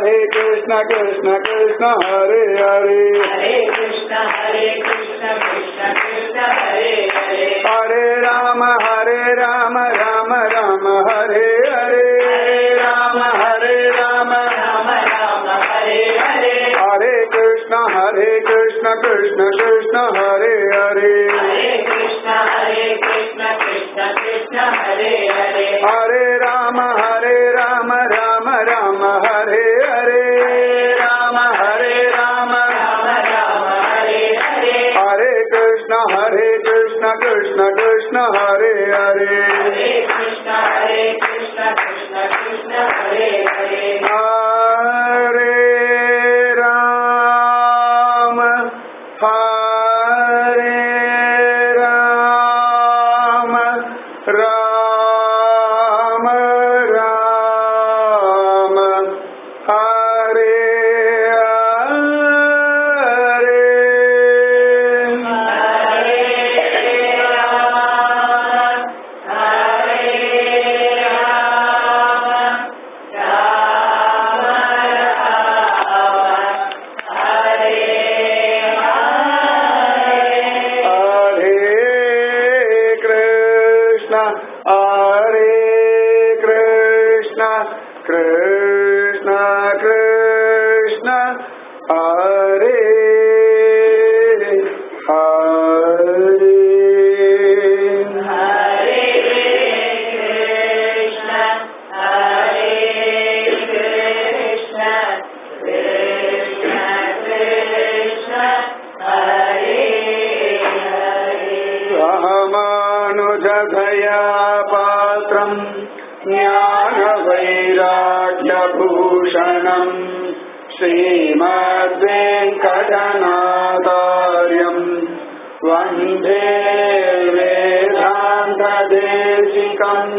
हरे कृष्ण कृष्ण कृष्ण हरे हरे हरे कृष्ण हरे कृष्ण कृष्ण कृष्ण हरे हरे हरे राम हरे राम राम राम हरे हरे हरे राम हरे राम राम राम हरे हरे हरे कृष्ण हरे कृष्ण कृष्ण कृष्ण हरे हरे हरे कृष्ण हरे कृष्ण कृष्ण कृष्ण हरे हरे हरे राम हरे राम राम राम हरे हरे राम हरे राम राम राम हरे हरे हरे कृष्ण हरे कृष्ण कृष्ण कृष्ण हरे हरे हरे कृष्ण हरे कृष्ण कृष्ण कृष्ण हरे हरे हरे राम हरे राम राम राम हरे हरे हरे कृष्ण हरे कृष्ण कृष्ण कृष्ण हरे हरे रामानुजधया पात्रम् ज्ञानवैराग्यभूषणम् श्रीमद्वेङ्कटनादार्यम् वन्दे वेदान्तदेशिकम्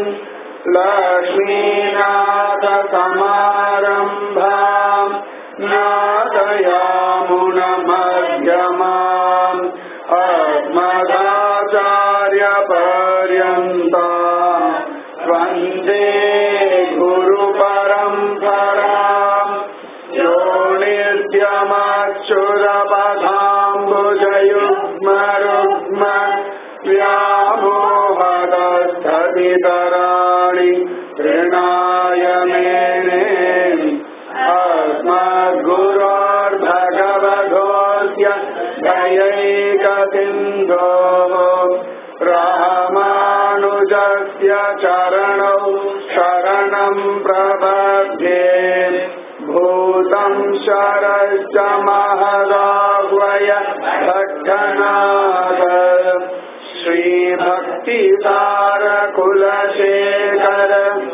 लक्ष्मीनाथसमारम्भाम् नादयामुनमध्यमाम् अस्मदाचार्यपर्यन्ता वन्दे गुरुपरम्पराम् यो निर्द्यमच्युरपथाम्बुजयुग्मरुग्म व्यामोहदस्थवितराणि तृणाय मेने अस्मद्गुरोर्भगवधोऽस्य दयैकसिन्धोः रामानुजस्य चरणौ शरणम् प्रपद्ये भूतम् शरश्च महदाह्वय भट्टनाथ श्रीभक्तिसारकुलशेखर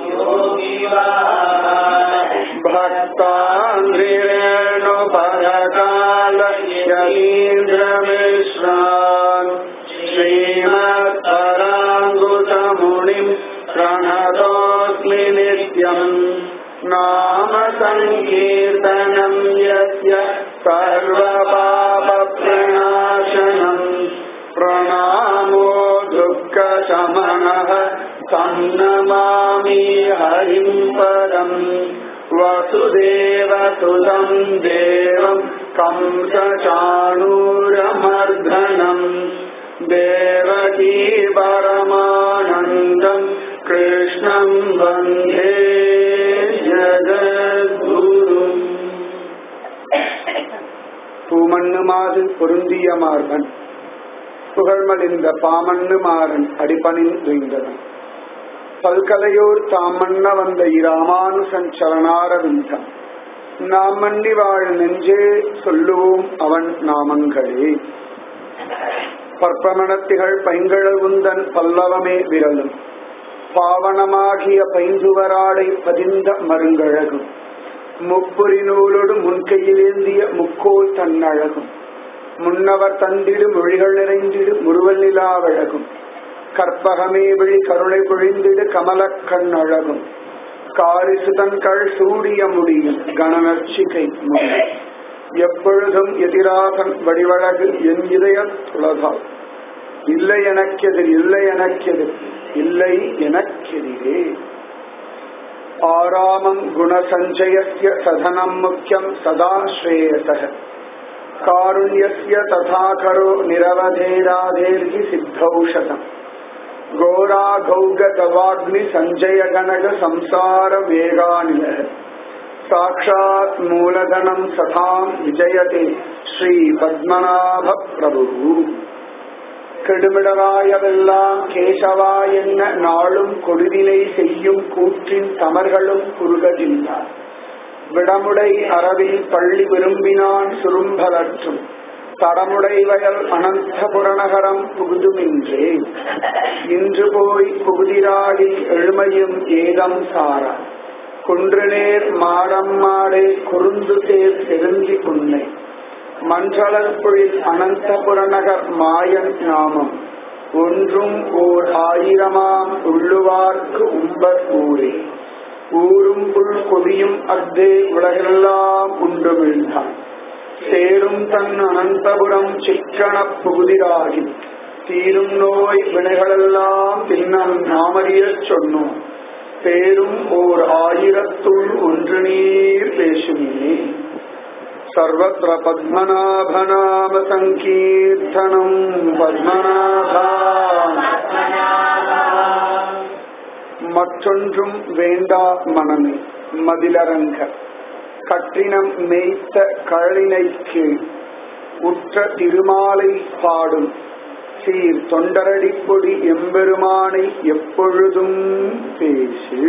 भक्तान्द्रिरेणुपरकाल यतीन्द्रमिश्रान् श्रीमत्पराङ्गुतमुनिम् प्रणतोऽस्मि नित्यम् नाम सङ्कीर्तनम् यस्य सर्वपापप्रणाशनम् प्रणामो दुःखशमनः सन्नमामि हरिम् परम् वसुदेवसुतम् देवम् कंसचाणूरमर्दनम् देवकी परमानन्दम् कृष्णम् वन्दे ஜகத்குரும் பூமண்ணு மாது பொருந்திய மார்பன் புகழ்மலிந்த பாமண்ணு மாறன் அடிபணிந்துய்ந்தவன் பல்கலையோர் தாமண்ண வந்த இராமானுசன் சரணாரவிந்தம் நாம் மன்னி வாழ நெஞ்சே சொல்லுவோம் அவன் நாமங்களே பற்பமணத்திகள் பைங்கழவுந்தன் பல்லவமே விரலும் பாவனமாகிய பைந்துவராடை பதிந்த மருங்கழகும் முப்புரி நூலோடு முன்கையிலேந்திய முக்கோல் தன்னழகும் முன்னவர் தந்திடு மொழிகள் நிறைந்திடு முருவல் நிலாவழகும் கற்பகமே விழி கருணை பொழிந்திடு கமலக் கண்ணழகும் காரிசுதன்கள் சூடிய முடியும் கணநர்ச்சிகை முடி எப்பொழுதும் எதிராகன் வடிவழகு என் இதய துளதால் இல்லை எனக்கெதிர் இல்லை எனக்கெதிர் இல்லை எனக்கெதிரே आरामम् गुणसञ्चयस्य सधनम् मुख्यम् सदा श्रेयसः कारुण्यस्य तथा करो निरवधेराधेर्हि सिद्धौषधम् घोराघौगवाग्निसञ्जयगणगसंसारवेगानिलः साक्षात् मूलधनम् सताम् विजयते श्रीपद्मनाभप्रभुः கெடுமிடராயவெல்லாம் கேசவா என்ன நாளும் கொடுதினை செய்யும் கூற்றின் தமர்களும் குறுகதில்லார் விடமுடை அறவில் பள்ளி விரும்பினான் சுரும்பலற்றும் தடமுடை வயல் அனந்த புறநகரம் புகுதுமின்றே இன்று போய் புகுதிராகி எழுமையும் ஏதம் சாரா குன்றுநேர் மாடம் மாடே குறுந்து தேர் செருந்தி புன்னை மன்றளற்பொழில் அனந்த புறநகர் மாயன் நாமம் ஒன்றும் ஓர் ஆயிரமாம் உள்ளுவார்க்கு உம்பர் ஊரே ஊரும் புல் கொதியும் அக்தே உலகெல்லாம் உண்டு வீழ்ந்தான் சேரும் தன் அனந்தபுரம் சிக்கணப் புகுதிராகி தீரும் நோய் வினைகளெல்லாம் பின்னம் நாமறியச் சொன்னோம் பேரும் ஓர் ஆயிரத்துள் ஒன்று நீர் பேசுமே सर्वत्र पद्मनाभनाम सङ्कीर्तनम् पद्मनाभा மற்றொன்றும் வேண்டா மனமே மதிலரங்க கற்றினம் மேய்த்த கழலினை கீழ் உற்ற திருமாலை பாடும் சீர் தொண்டரடிப்பொடி எம்பெருமானை எப்பொழுதும் பேசு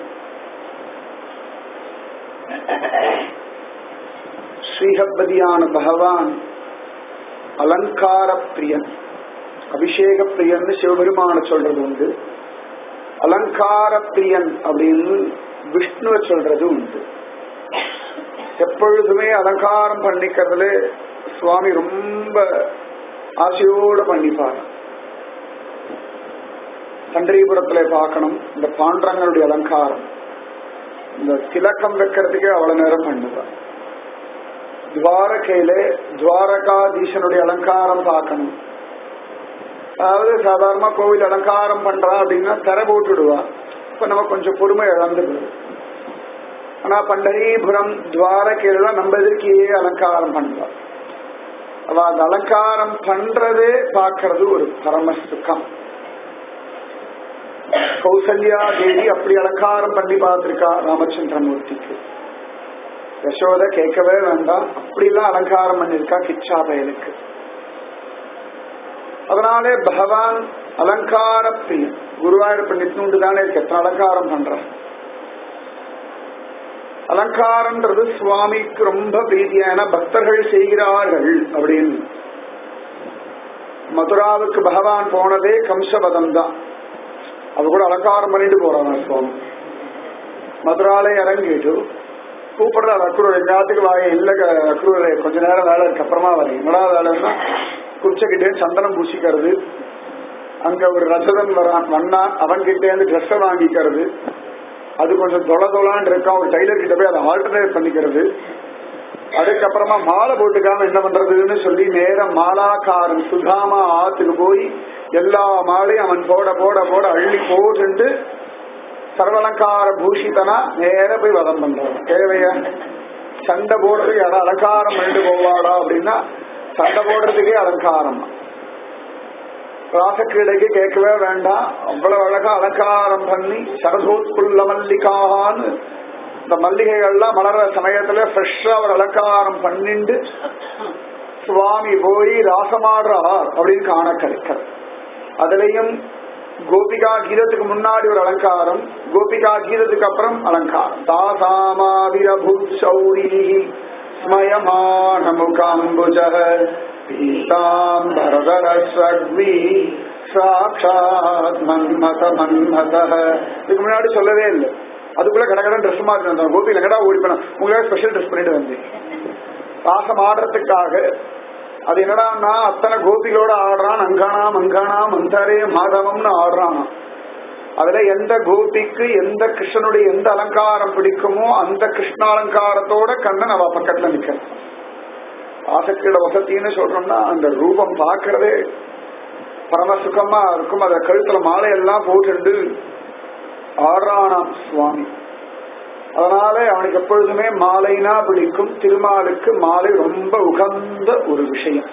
ஸ்ரீஹப்பதியான பகவான் அலங்கார பிரியன் அபிஷேக பிரியன் சிவபெருமான சொல்றது உண்டு அலங்கார பிரியன் அப்படின்னு விஷ்ணுவை சொல்றது உண்டு எப்பொழுதுமே அலங்காரம் பண்ணிக்கிறதுல சுவாமி ரொம்ப ஆசையோட பண்ணிப்பார் தண்டரிபுரத்துல பார்க்கணும் இந்த பாண்டரங்களுடைய அலங்காரம் இந்த திலக்கம் வைக்கிறதுக்கே அவ்வளவு நேரம் பண்ணுவார் துவாரகையில துவாரகாதீசனுடைய அலங்காரம் பார்க்கணும் அதாவது சாதாரணமா கோவில் அலங்காரம் பண்றா அப்படின்னா தர போட்டுடுவா இப்ப நம்ம கொஞ்சம் பொறுமை இழந்துடுது ஆனா பண்டரீபுரம் துவாரகையில தான் நம்ம எதிர்க்கையே அலங்காரம் பண்றா அவ அந்த அலங்காரம் பண்றதே பார்க்கறது ஒரு பரம சுக்கம் கௌசல்யா தேவி அப்படி அலங்காரம் பண்ணி பார்த்திருக்கா ராமச்சந்திரமூர்த்திக்கு யசோத கேட்கவே வேண்டாம் அப்படிலாம் அலங்காரம் பண்ணிருக்கா கிச்சா பயலுக்கு அதனாலே பகவான் அலங்கார பிரியன் குருவாயூரப்ப நித்துண்டு தானே இருக்கு எத்தனை அலங்காரம் பண்ற அலங்காரம்ன்றது சுவாமிக்கு ரொம்ப பிரீதியான பக்தர்கள் செய்கிறார்கள் அப்படின்னு மதுராவுக்கு பகவான் போனதே கம்சபதம் தான் அது கூட அலங்காரம் பண்ணிட்டு போறாங்க சுவாமி மதுராலே இறங்கிட்டு கூப்பிடுற அக்ரூர் எங்காத்துக்கு வாங்க இல்ல அக்ரூர் கொஞ்ச நேரம் வேலை இருக்கு அப்புறமா வரேன் என்னடா வேலைன்னா குச்சக்கிட்டே சந்தனம் பூசிக்கிறது அங்க ஒரு ரசதன் வரான் வண்ணான் அவன் கிட்டே இருந்து ட்ரெஸ்ஸை வாங்கிக்கிறது அது கொஞ்சம் தொலை தொலான் இருக்கா ஒரு டைலர் கிட்ட போய் அதை ஆல்டர்னேட் பண்ணிக்கிறது அதுக்கப்புறமா மாலை போட்டுக்காம என்ன பண்றதுன்னு சொல்லி நேரம் மாலாக்காரன் சுதாமா ஆத்துக்கு போய் எல்லா மாலையும் அவன் போட போட போட அள்ளி போட்டு சர்வலங்கார பூஷிதனா நேர போய் வதம் பண்றான் தேவையா சண்டை போடுறதுக்கு யாரும் அலங்காரம் பண்ணிட்டு போவாடா அப்படின்னா சண்டை போடுறதுக்கே அலங்காரம் ராசக்கிரடைக்கு கேட்கவே வேண்டாம் அவ்வளவு அழகா அலங்காரம் பண்ணி சரதோத்புல்ல மல்லிகான்னு இந்த மல்லிகைகள்லாம் மலர்ற சமயத்துல ஃப்ரெஷ்ஷா ஒரு அலங்காரம் பண்ணிண்டு சுவாமி போய் ராசமாடுறார் அப்படின்னு காண கிடைக்கிறது அதுலயும் கோபிகா கீதத்துக்கு முன்னாடி ஒரு அலங்காரம் கோபிகா கீதத்துக்கு அப்புறம் அலங்காரம் தாசாமாவிரபூத் சௌரி ஸ்மயமான முகாம்புஜ பீதாம்பரதரஸ்வக்வி சாட்சாத் மன்மத மன்மத இதுக்கு முன்னாடி சொல்லவே இல்லை அதுக்குள்ள கடகடன் ட்ரெஸ் மாற்றி வந்தோம் கோபி லங்கடா ஓடி போன உங்களுக்காக ஸ்பெஷல் ட்ரெஸ் பண்ணிட்டு வந்தேன் பாசம் ஆடுறதுக்காக அது என்னடான்னா அத்தனை கோபிகளோட ஆடுறான் அங்கானா மங்கானா மந்தாரே மாதவம்னு ஆடுறான் அதுல எந்த கோபிக்கு எந்த கிருஷ்ணனுடைய எந்த அலங்காரம் பிடிக்குமோ அந்த கிருஷ்ண அலங்காரத்தோட கண்ணன் அவ பக்கத்துல நிக்கிறான் ஆசக்தியோட வசத்தின்னு சொல்றோம்னா அந்த ரூபம் பாக்குறதே பரம சுகமா இருக்கும் அத கழுத்துல மாலையெல்லாம் போட்டுண்டு ஆடுறானாம் சுவாமி அதனால அவனுக்கு எப்பொழுதுமே மாலைனா பிடிக்கும் திருமாலுக்கு மாலை ரொம்ப உகந்த ஒரு விஷயம்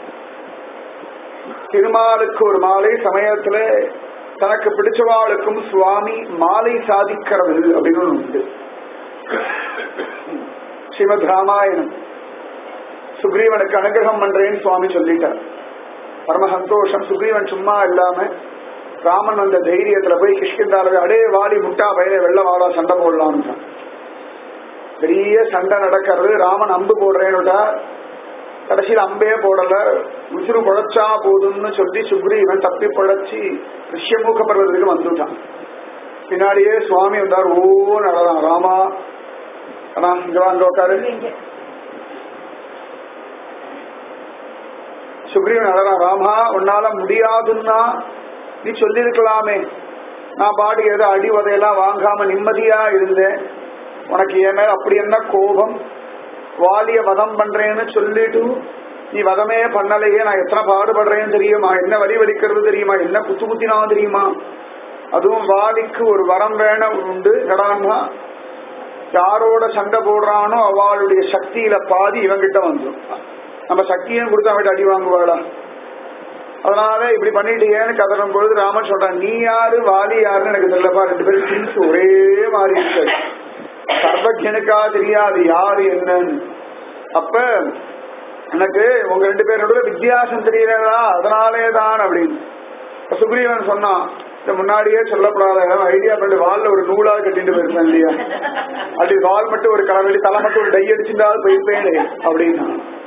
திருமாலுக்கு ஒரு மாலை சமயத்துல தனக்கு பிடிச்சவாளுக்கும் சுவாமி மாலை சாதிக்கிறது அப்படின்னு ஒண்ணு உண்டு ஸ்ரீமத் ராமாயணம் சுக்ரீவனுக்கு அனுகிரகம் பண்றேன்னு சுவாமி சொல்லிட்டார் பரம சந்தோஷம் சுக்ரீவன் சும்மா இல்லாம ராமன் வந்த தைரியத்துல போய் கிஷ்கிந்தால அடே வாடி முட்டா பயிரை வெள்ள வாடா சண்டை போடலான்னு பெரிய சண்டை நடக்கிறது ராமன் அம்பு போடுறேன்னுட்டா கடைசியில் அம்பே போடல உசுறு பொழைச்சா போதும்னு சொல்லி சுக்ரீவன் தப்பி பொழைச்சி ரிஷ்யமுக பர்வதத்துக்கு வந்துட்டான் பின்னாடியே சுவாமி வந்தார் ஓ நடலாம் ராமா அண்ணா இங்க வாங்க உட்காரு சுக்ரீவன் நடலாம் ராமா உன்னால முடியாதுன்னா நீ சொல்லிருக்கலாமே நான் பாட்டுக்கு ஏதோ அடி உதையெல்லாம் வாங்காம நிம்மதியா இருந்தேன் உனக்கு என் மேல அப்படி என்ன கோபம் வாலிய வதம் பண்றேன்னு சொல்லிட்டு நீ வதமே பண்ணலையே நான் எத்தனை பாடுபடுறேன்னு தெரியுமா என்ன வலி வலிக்கிறது தெரியுமா என்ன குத்து குத்தினா தெரியுமா அதுவும் வாலிக்கு ஒரு வரம் வேணும் உண்டு என்னடான்னா யாரோட சண்டை போடுறானோ அவளுடைய சக்தியில பாதி இவங்கிட்ட வந்துடும் நம்ம சக்தியும் கொடுத்து அவன்கிட்ட அடி வாங்குவாளா அதனால இப்படி பண்ணிட்டு ஏன்னு கதறும் பொழுது ராமன் சொல்றான் நீ யாரு வாலி யாருன்னு எனக்கு தெரியலப்பா ரெண்டு பேரும் திங்ஸ் ஒரே மாதிரி இருக்கு சர்வஜனுக்கா தெரியாது யாரு என்னன்னு அப்ப எனக்கு உங்க ரெண்டு பேரோட வித்தியாசம் தெரியலதா அதனாலே தான் அப்படின்னு இப்ப சுக்ரீவன் சொன்னான் இந்த முன்னாடியே சொல்லப்படாத ஐடியா பண்ணி வால்ல ஒரு நூலா கட்டிட்டு போயிருப்பேன் இல்லையா அப்படி வால் மட்டும் ஒரு கலவெளி தலை மட்டும் ஒரு டை அடிச்சிருந்தாலும் போயிருப்பேன் அப்படின்னா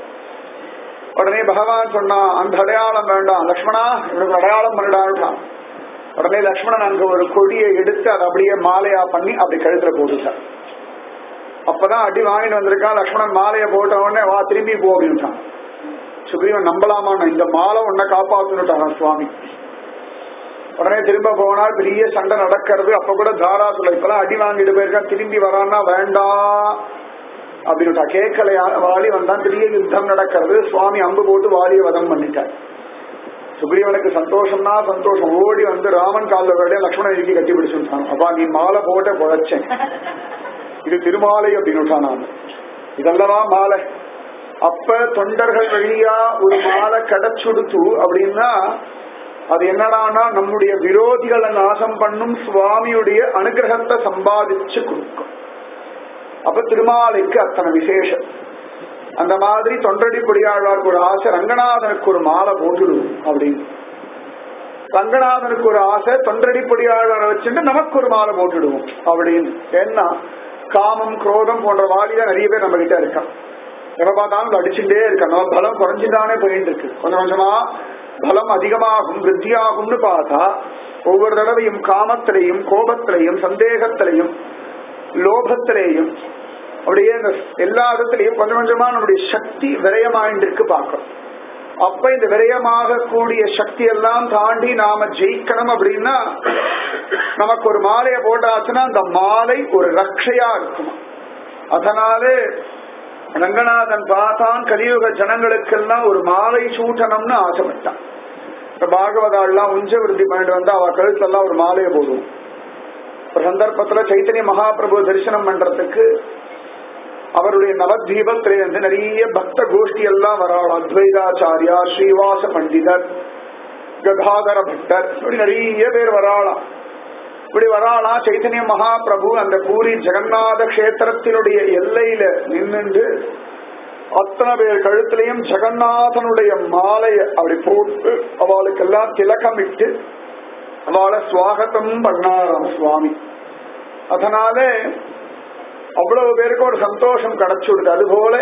உடனே பகவான் சொன்னா அந்த அடையாளம் வேண்டாம் லக்ஷ்மணா இவனுக்கு அடையாளம் பண்ணிடான்ட்டான் உடனே லக்ஷ்மணன் அங்க ஒரு கொடியை எடுத்து அதை அப்படியே மாலையா பண்ணி அப்படி கழுத்துல போட்டுட்டான் அப்பதான் அடி வாங்கிட்டு வந்திருக்கான் லக்ஷ்மணன் மாலையை போட்ட உடனே வா திரும்பி போ அப்படின்ட்டான் சுக்ரீவன் நம்பலாமா இந்த மாலை உன்னை காப்பாத்துனுட்டான் சுவாமி உடனே திரும்ப போனால் பெரிய சண்டை நடக்கிறது அப்ப கூட தாராசுல இப்பெல்லாம் அடி வாங்கிட்டு போயிருக்கான் திரும்பி வரான்னா வேண்டாம் அப்படின்னுட்டா கேட்கலையா வாலி வந்தான் பெரிய யுத்தம் நடக்கிறது சுவாமி அம்பு போட்டு வாலிய வதம் பண்ணிட்டார் சுக்ரீவனுக்கு சந்தோஷம்னா சந்தோஷம் ஓடி வந்து ராமன் காலில் விட லக்ஷ்மணன் இறுக்கி கட்டி பிடிச்சுட்டான் அப்பா நீ மாலை போட்ட பொழைச்சேன் இது திருமாலை அப்படின்னு நான் இதல்லவா மாலை அப்ப தொண்டர்கள் வழியா ஒரு மாலை கிடைச்சுடுத்து அப்படின்னா அது என்னடானா நம்முடைய விரோதிகளை நாசம் பண்ணும் சுவாமியுடைய அனுகிரகத்தை சம்பாதிச்சு கொடுக்கும் அப்ப திருமாலைக்கு அத்தனை விசேஷம் அந்த மாதிரி தொண்டடி பொடியாழ்வாருக்கு ஒரு ஆசை ரங்கநாதனுக்கு ஒரு மாலை போட்டுடுவோம் அப்படின்னு ரங்கநாதனுக்கு ஒரு ஆசை தொண்டடி பொடியாழ்வாரை வச்சுட்டு நமக்கு ஒரு மாலை போட்டுடுவோம் அப்படின்னு ஏன்னா காமம் குரோதம் போன்ற வாலிதான் நிறைய பேர் நம்ம கிட்ட இருக்கான் எப்ப பார்த்தாலும் அடிச்சுட்டே இருக்கான் நம்ம பலம் குறைஞ்சுதானே போயிட்டு இருக்கு கொஞ்சம் கொஞ்சமா பலம் அதிகமாகும் விருத்தியாகும்னு பார்த்தா ஒவ்வொரு தடவையும் காமத்திலையும் கோபத்திலையும் சந்தேகத்திலையும் லோபத்திலேயும் அப்படியே இந்த எல்லா இடத்துலையும் கொஞ்சம் கொஞ்சமா நம்முடைய சக்தி விரயமாயிட்டு இருக்கு பார்க்கணும் அப்ப இந்த விரயமாக கூடிய சக்தி எல்லாம் தாண்டி நாம ஜெயிக்கணும் அப்படின்னா நமக்கு ஒரு மாலையை போட்டாச்சுன்னா அந்த மாலை ஒரு ரக்ஷையா இருக்கும் அதனாலே ரங்கநாதன் பார்த்தான் கலியுக ஜனங்களுக்கெல்லாம் ஒரு மாலை சூட்டணும்னு ஆசைப்பட்டான் இந்த பாகவதாள்லாம் உஞ்ச விருத்தி பண்ணிட்டு வந்து அவ கழுத்தெல்லாம் ஒரு மாலையை போடுவோம் ஒரு சந்தர்ப்பத்துல சைத்தன்ய மகாபிரபு தரிசனம் பண்றதுக்கு அவருடைய நவதீபத்திலே வந்து நிறைய பக்த கோஷ்டி எல்லாம் வராள் அத்வைதாச்சாரியா ஸ்ரீவாச பண்டிதர் கதாதர பட்டர் இப்படி நிறைய பேர் வராளாம் இப்படி வராளா சைத்தன்ய மகாபிரபு அந்த பூரி ஜெகநாத கஷேத்திரத்தினுடைய எல்லையில நின்னுண்டு அத்தனை பேர் கழுத்திலையும் ஜெகநாதனுடைய மாலைய அப்படி போட்டு அவளுக்கெல்லாம் திலகமிட்டு அவளை சுவாகத்தம் பண்ணாராம் சுவாமி அதனால அவ்வளவு பேருக்கு ஒரு சந்தோஷம் கிடைச்சுடுது அதுபோல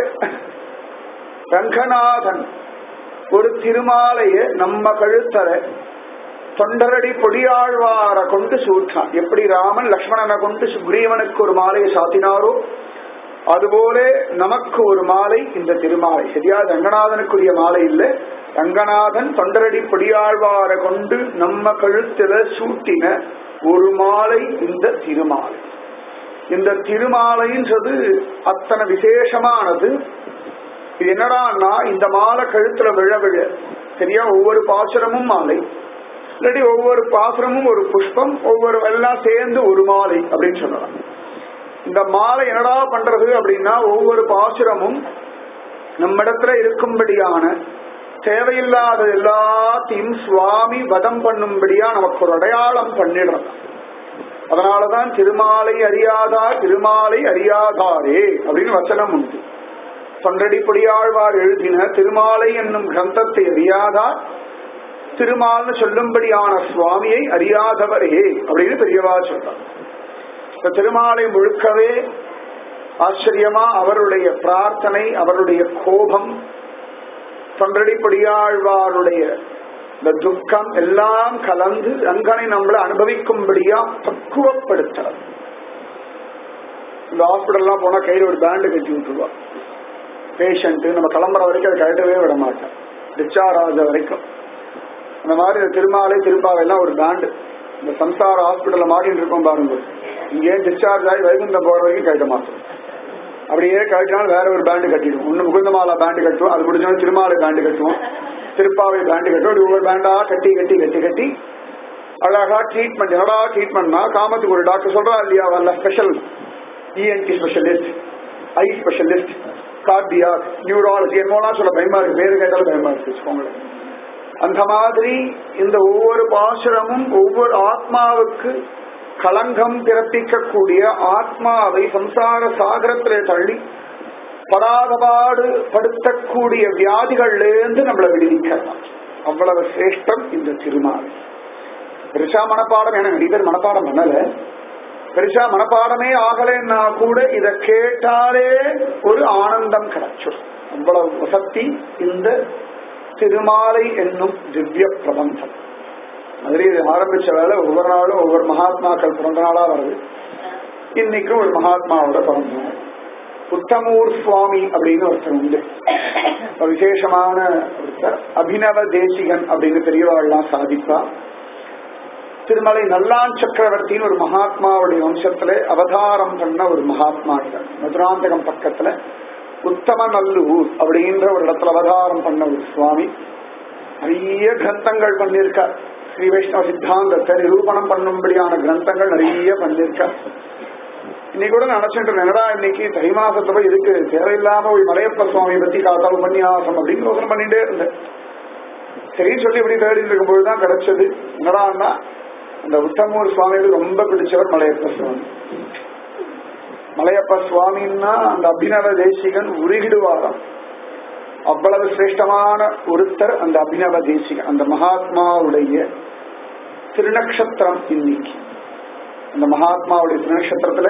ரங்கநாதன் ஒரு திருமாலைய நம்ம கழுத்தர தொண்டரடி பொடியாழ்வார கொண்டு சூட்டான் எப்படி ராமன் லக்ஷ்மணனை கொண்டு சுக்ரீவனுக்கு ஒரு மாலையை சாத்தினாரோ அதுபோல நமக்கு ஒரு மாலை இந்த திருமாலை சரியா ரங்கநாதனுக்குரிய மாலை இல்லை ரங்கநாதன் தொண்டரடி பொடியாழ்வார கொண்டு நம்ம கழுத்துல சூட்டின ஒரு மாலை இந்த திருமாலை இந்த திருமாலைன்றது அத்தனை விசேஷமானது இது என்னடான்னா இந்த மாலை கழுத்துல விழ விழ சரியா ஒவ்வொரு பாசுரமும் மாலை இல்லாட்டி ஒவ்வொரு பாசுரமும் ஒரு புஷ்பம் ஒவ்வொரு எல்லாம் சேர்ந்து ஒரு மாலை அப்படின்னு சொல்லலாம் இந்த மாலை என்னடா பண்றது அப்படின்னா ஒவ்வொரு பாசுரமும் நம்மிடத்துல இருக்கும்படியான தேவையில்லாத எல்லாத்தையும் சுவாமி வதம் பண்ணும்படியா நமக்கு ஒரு அடையாளம் பண்ணிடுறோம் அதனாலதான் திருமாலை அறியாதா திருமாலை அறியாதாரே அப்படின்னு வச்சனம் உண்டு தொண்டடி பொடியாழ்வார் எழுதின திருமாலை என்னும் கிரந்தத்தை அறியாதார் திருமால்னு சொல்லும்படியான சுவாமியை அறியாதவரே அப்படின்னு பெரியவா சொல்றார் இந்த திருமாலை முழுக்கவே ஆச்சரியமா அவருடைய பிரார்த்தனை அவருடைய கோபம் தொண்டடிப்படியாழ்வாருடைய இந்த துக்கம் எல்லாம் கலந்து ரங்கனை நம்மளை அனுபவிக்கும்படியா பக்குவப்படுத்துறது இந்த ஹாஸ்பிட்டல்லாம் போனா கையில ஒரு பேண்டு கட்டி விட்டுருவா பேஷண்ட் நம்ம கிளம்புற வரைக்கும் அதை கழட்டவே விட மாட்டேன் டிஸ்சார்ஜ் ஆகுற வரைக்கும் அந்த மாதிரி இந்த திருமாலை திருப்பாவையெல்லாம் ஒரு பேண்டு இந்த சம்சார ஹாஸ்பிட்டல்ல மாட்டின்னு இருக்கோம் பாருங்க இங்கே டிஸ்சார்ஜ் ஆகி வைகுண்டம் போற வரைக்கும் கழட்ட மாட்டோம் அப்படியே கழட்டினாலும் வேற ஒரு பேண்டு கட்டிடுவோம் ஒண்ணு முகுந்தமாலா பேண்டு கட்டுவோம் அது முடிஞ்சோம் திருமாலை பேண்டு கட்டுவோம் திருப்பாவை பேண்டு கட்டுவோம் இப்படி ஒவ்வொரு பேண்டா கட்டி கட்டி கட்டி கட்டி அழகா ட்ரீட்மெண்ட் என்னடா ட்ரீட்மெண்ட்னா காமத்துக்கு ஒரு டாக்டர் சொல்றா இல்லையா வரல special ENT specialist eye specialist cardiac neurology என்னோலாம் சொல்ல பயமா இருக்கு பேரு கேட்டாலும் பயமா இருக்கு வச்சுக்கோங்களேன் அந்த மாதிரி இந்த ஒவ்வொரு பாசுரமும் ஒவ்வொரு ஆத்மாவுக்கு களங்கம் பிறப்பிக்கக்கூடிய ஆத்மாவை சம்சார சாகரத்திலே தள்ளி படாதபாடு படுத்தக்கூடிய வியாதிகள்ல இருந்து நம்மளை விடுவிக்கலாம் அவ்வளவு சிரேஷ்டம் இந்த திருமாலை பெருசா மனப்பாடம் என நிறைய பேர் மனப்பாடம் பண்ணல பெருசா மனப்பாடமே ஆகலைன்னா கூட இத கேட்டாலே ஒரு ஆனந்தம் கிடைச்சிடும் அவ்வளவு வசத்தி இந்த திருமாலை என்னும் திவ்ய பிரபந்தம் மாதிரி இது ஆரம்பிச்ச வேலை ஒவ்வொரு நாளும் ஒவ்வொரு மகாத்மாக்கள் பிறந்த நாளா வருது இன்னைக்கும் ஒரு மகாத்மாவோட பிறந்த நாள் உத்தமூர் சுவாமி அப்படின்னு ஒருத்தர் உண்டு ஒரு விசேஷமான ஒருத்தர் அபினவ தேசிகன் அப்படின்னு பெரியவாள்லாம் சாதிப்பா திருமலை நல்லான் சக்கரவர்த்தின்னு ஒரு மகாத்மாவுடைய வம்சத்துல அவதாரம் பண்ண ஒரு மகாத்மா இருக்கார் மதுராந்தகம் பக்கத்துல உத்தம நல்லூர் அப்படின்ற ஒரு இடத்துல அவதாரம் பண்ண ஒரு சுவாமி நிறைய கிரந்தங்கள் பண்ணியிருக்கார் ஸ்ரீ வைஷ்ணவ சித்தாந்தத்தை நிரூபணம் பண்ணும்படியான கிரந்தங்கள் நிறைய பண்ணியிருக்கார் இன்னைக்கு கூட நினைச்சிட்டு என்னடா இன்னைக்கு தை மாசத்துல போய் இருக்கு தேவையில்லாம ஒரு மலையப்ப சுவாமியை பத்தி காத்தால் உபன்யாசம் அப்படின்னு யோசனை பண்ணிட்டே இருந்தேன் சரின்னு சொல்லி இப்படி தேடிட்டு இருக்கும்போது தான் கிடைச்சது என்னடான்னா அந்த உத்தமூர் சுவாமிகளுக்கு ரொம்ப பிடிச்சவர் மலையப்ப சுவாமி மலையப்ப சுவாமின்னா அந்த அபிநவ தேசிகன் உருகிடுவாராம் அவ்வளவு சிரேஷ்டமான ஒருத்தர் அந்த அபிநவ தேசிகன் அந்த மகாத்மாவுடைய திருநக்ஷத்திரம் இன்னைக்கு அந்த மகாத்மாவுடைய திருநக்ஷத்திரத்துல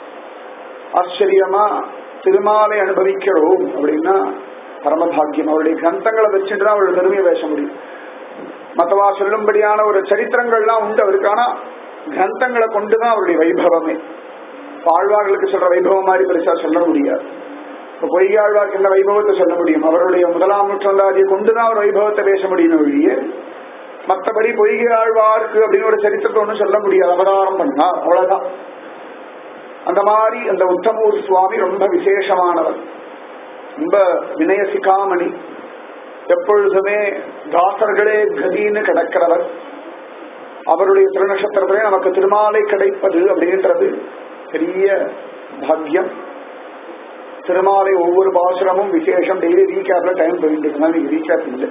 ஆச்சரியமா திருமாலை அனுபவிக்கிறோம் அப்படின்னா பரமபாகியம் அவருடைய கிரந்தங்களை வச்சுட்டு தான் அவருடைய பெருமையை பேச முடியும் மத்தவா சொல்லும்படியான ஒரு சரித்திரங்கள்லாம் உண்டு அவருக்கு ஆனா கிரந்தங்களை கொண்டுதான் அவருடைய வைபவமே ஆழ்வார்களுக்கு சொல்ற வைபவம் மாதிரி பெருசா சொல்ல முடியாது இப்ப பொய்யாழ்வாருக்கு என்ன வைபவத்தை சொல்ல முடியும் அவருடைய முதலாம் நூற்றாண்டாதியை கொண்டுதான் அவர் வைபவத்தை பேச முடியும் ஒழிய மற்றபடி பொய்கை ஆழ்வார்க்கு அப்படின்னு ஒரு சரித்திரத்தை ஒன்றும் சொல்ல முடியாது அவதாரம் பண்ணார் அவ்வளவுதான் அந்த மாதிரி அந்த உத்தமூர் சுவாமி ரொம்ப விசேஷமானவர் ரொம்ப வினய சிகாமணி எப்பொழுதுமே தாசர்களே கதின்னு கிடக்கிறவர் அவருடைய திருநட்சத்திரத்திலே நமக்கு திருமாலை கிடைப்பது அப்படின்றது பெரிய பாக்கியம் திருமாலை ஒவ்வொரு பாசுரமும் விசேஷம் டெய்லி ரீகேப்ல டைம் போயிட்டு இருக்கு ரீகேப் இல்லை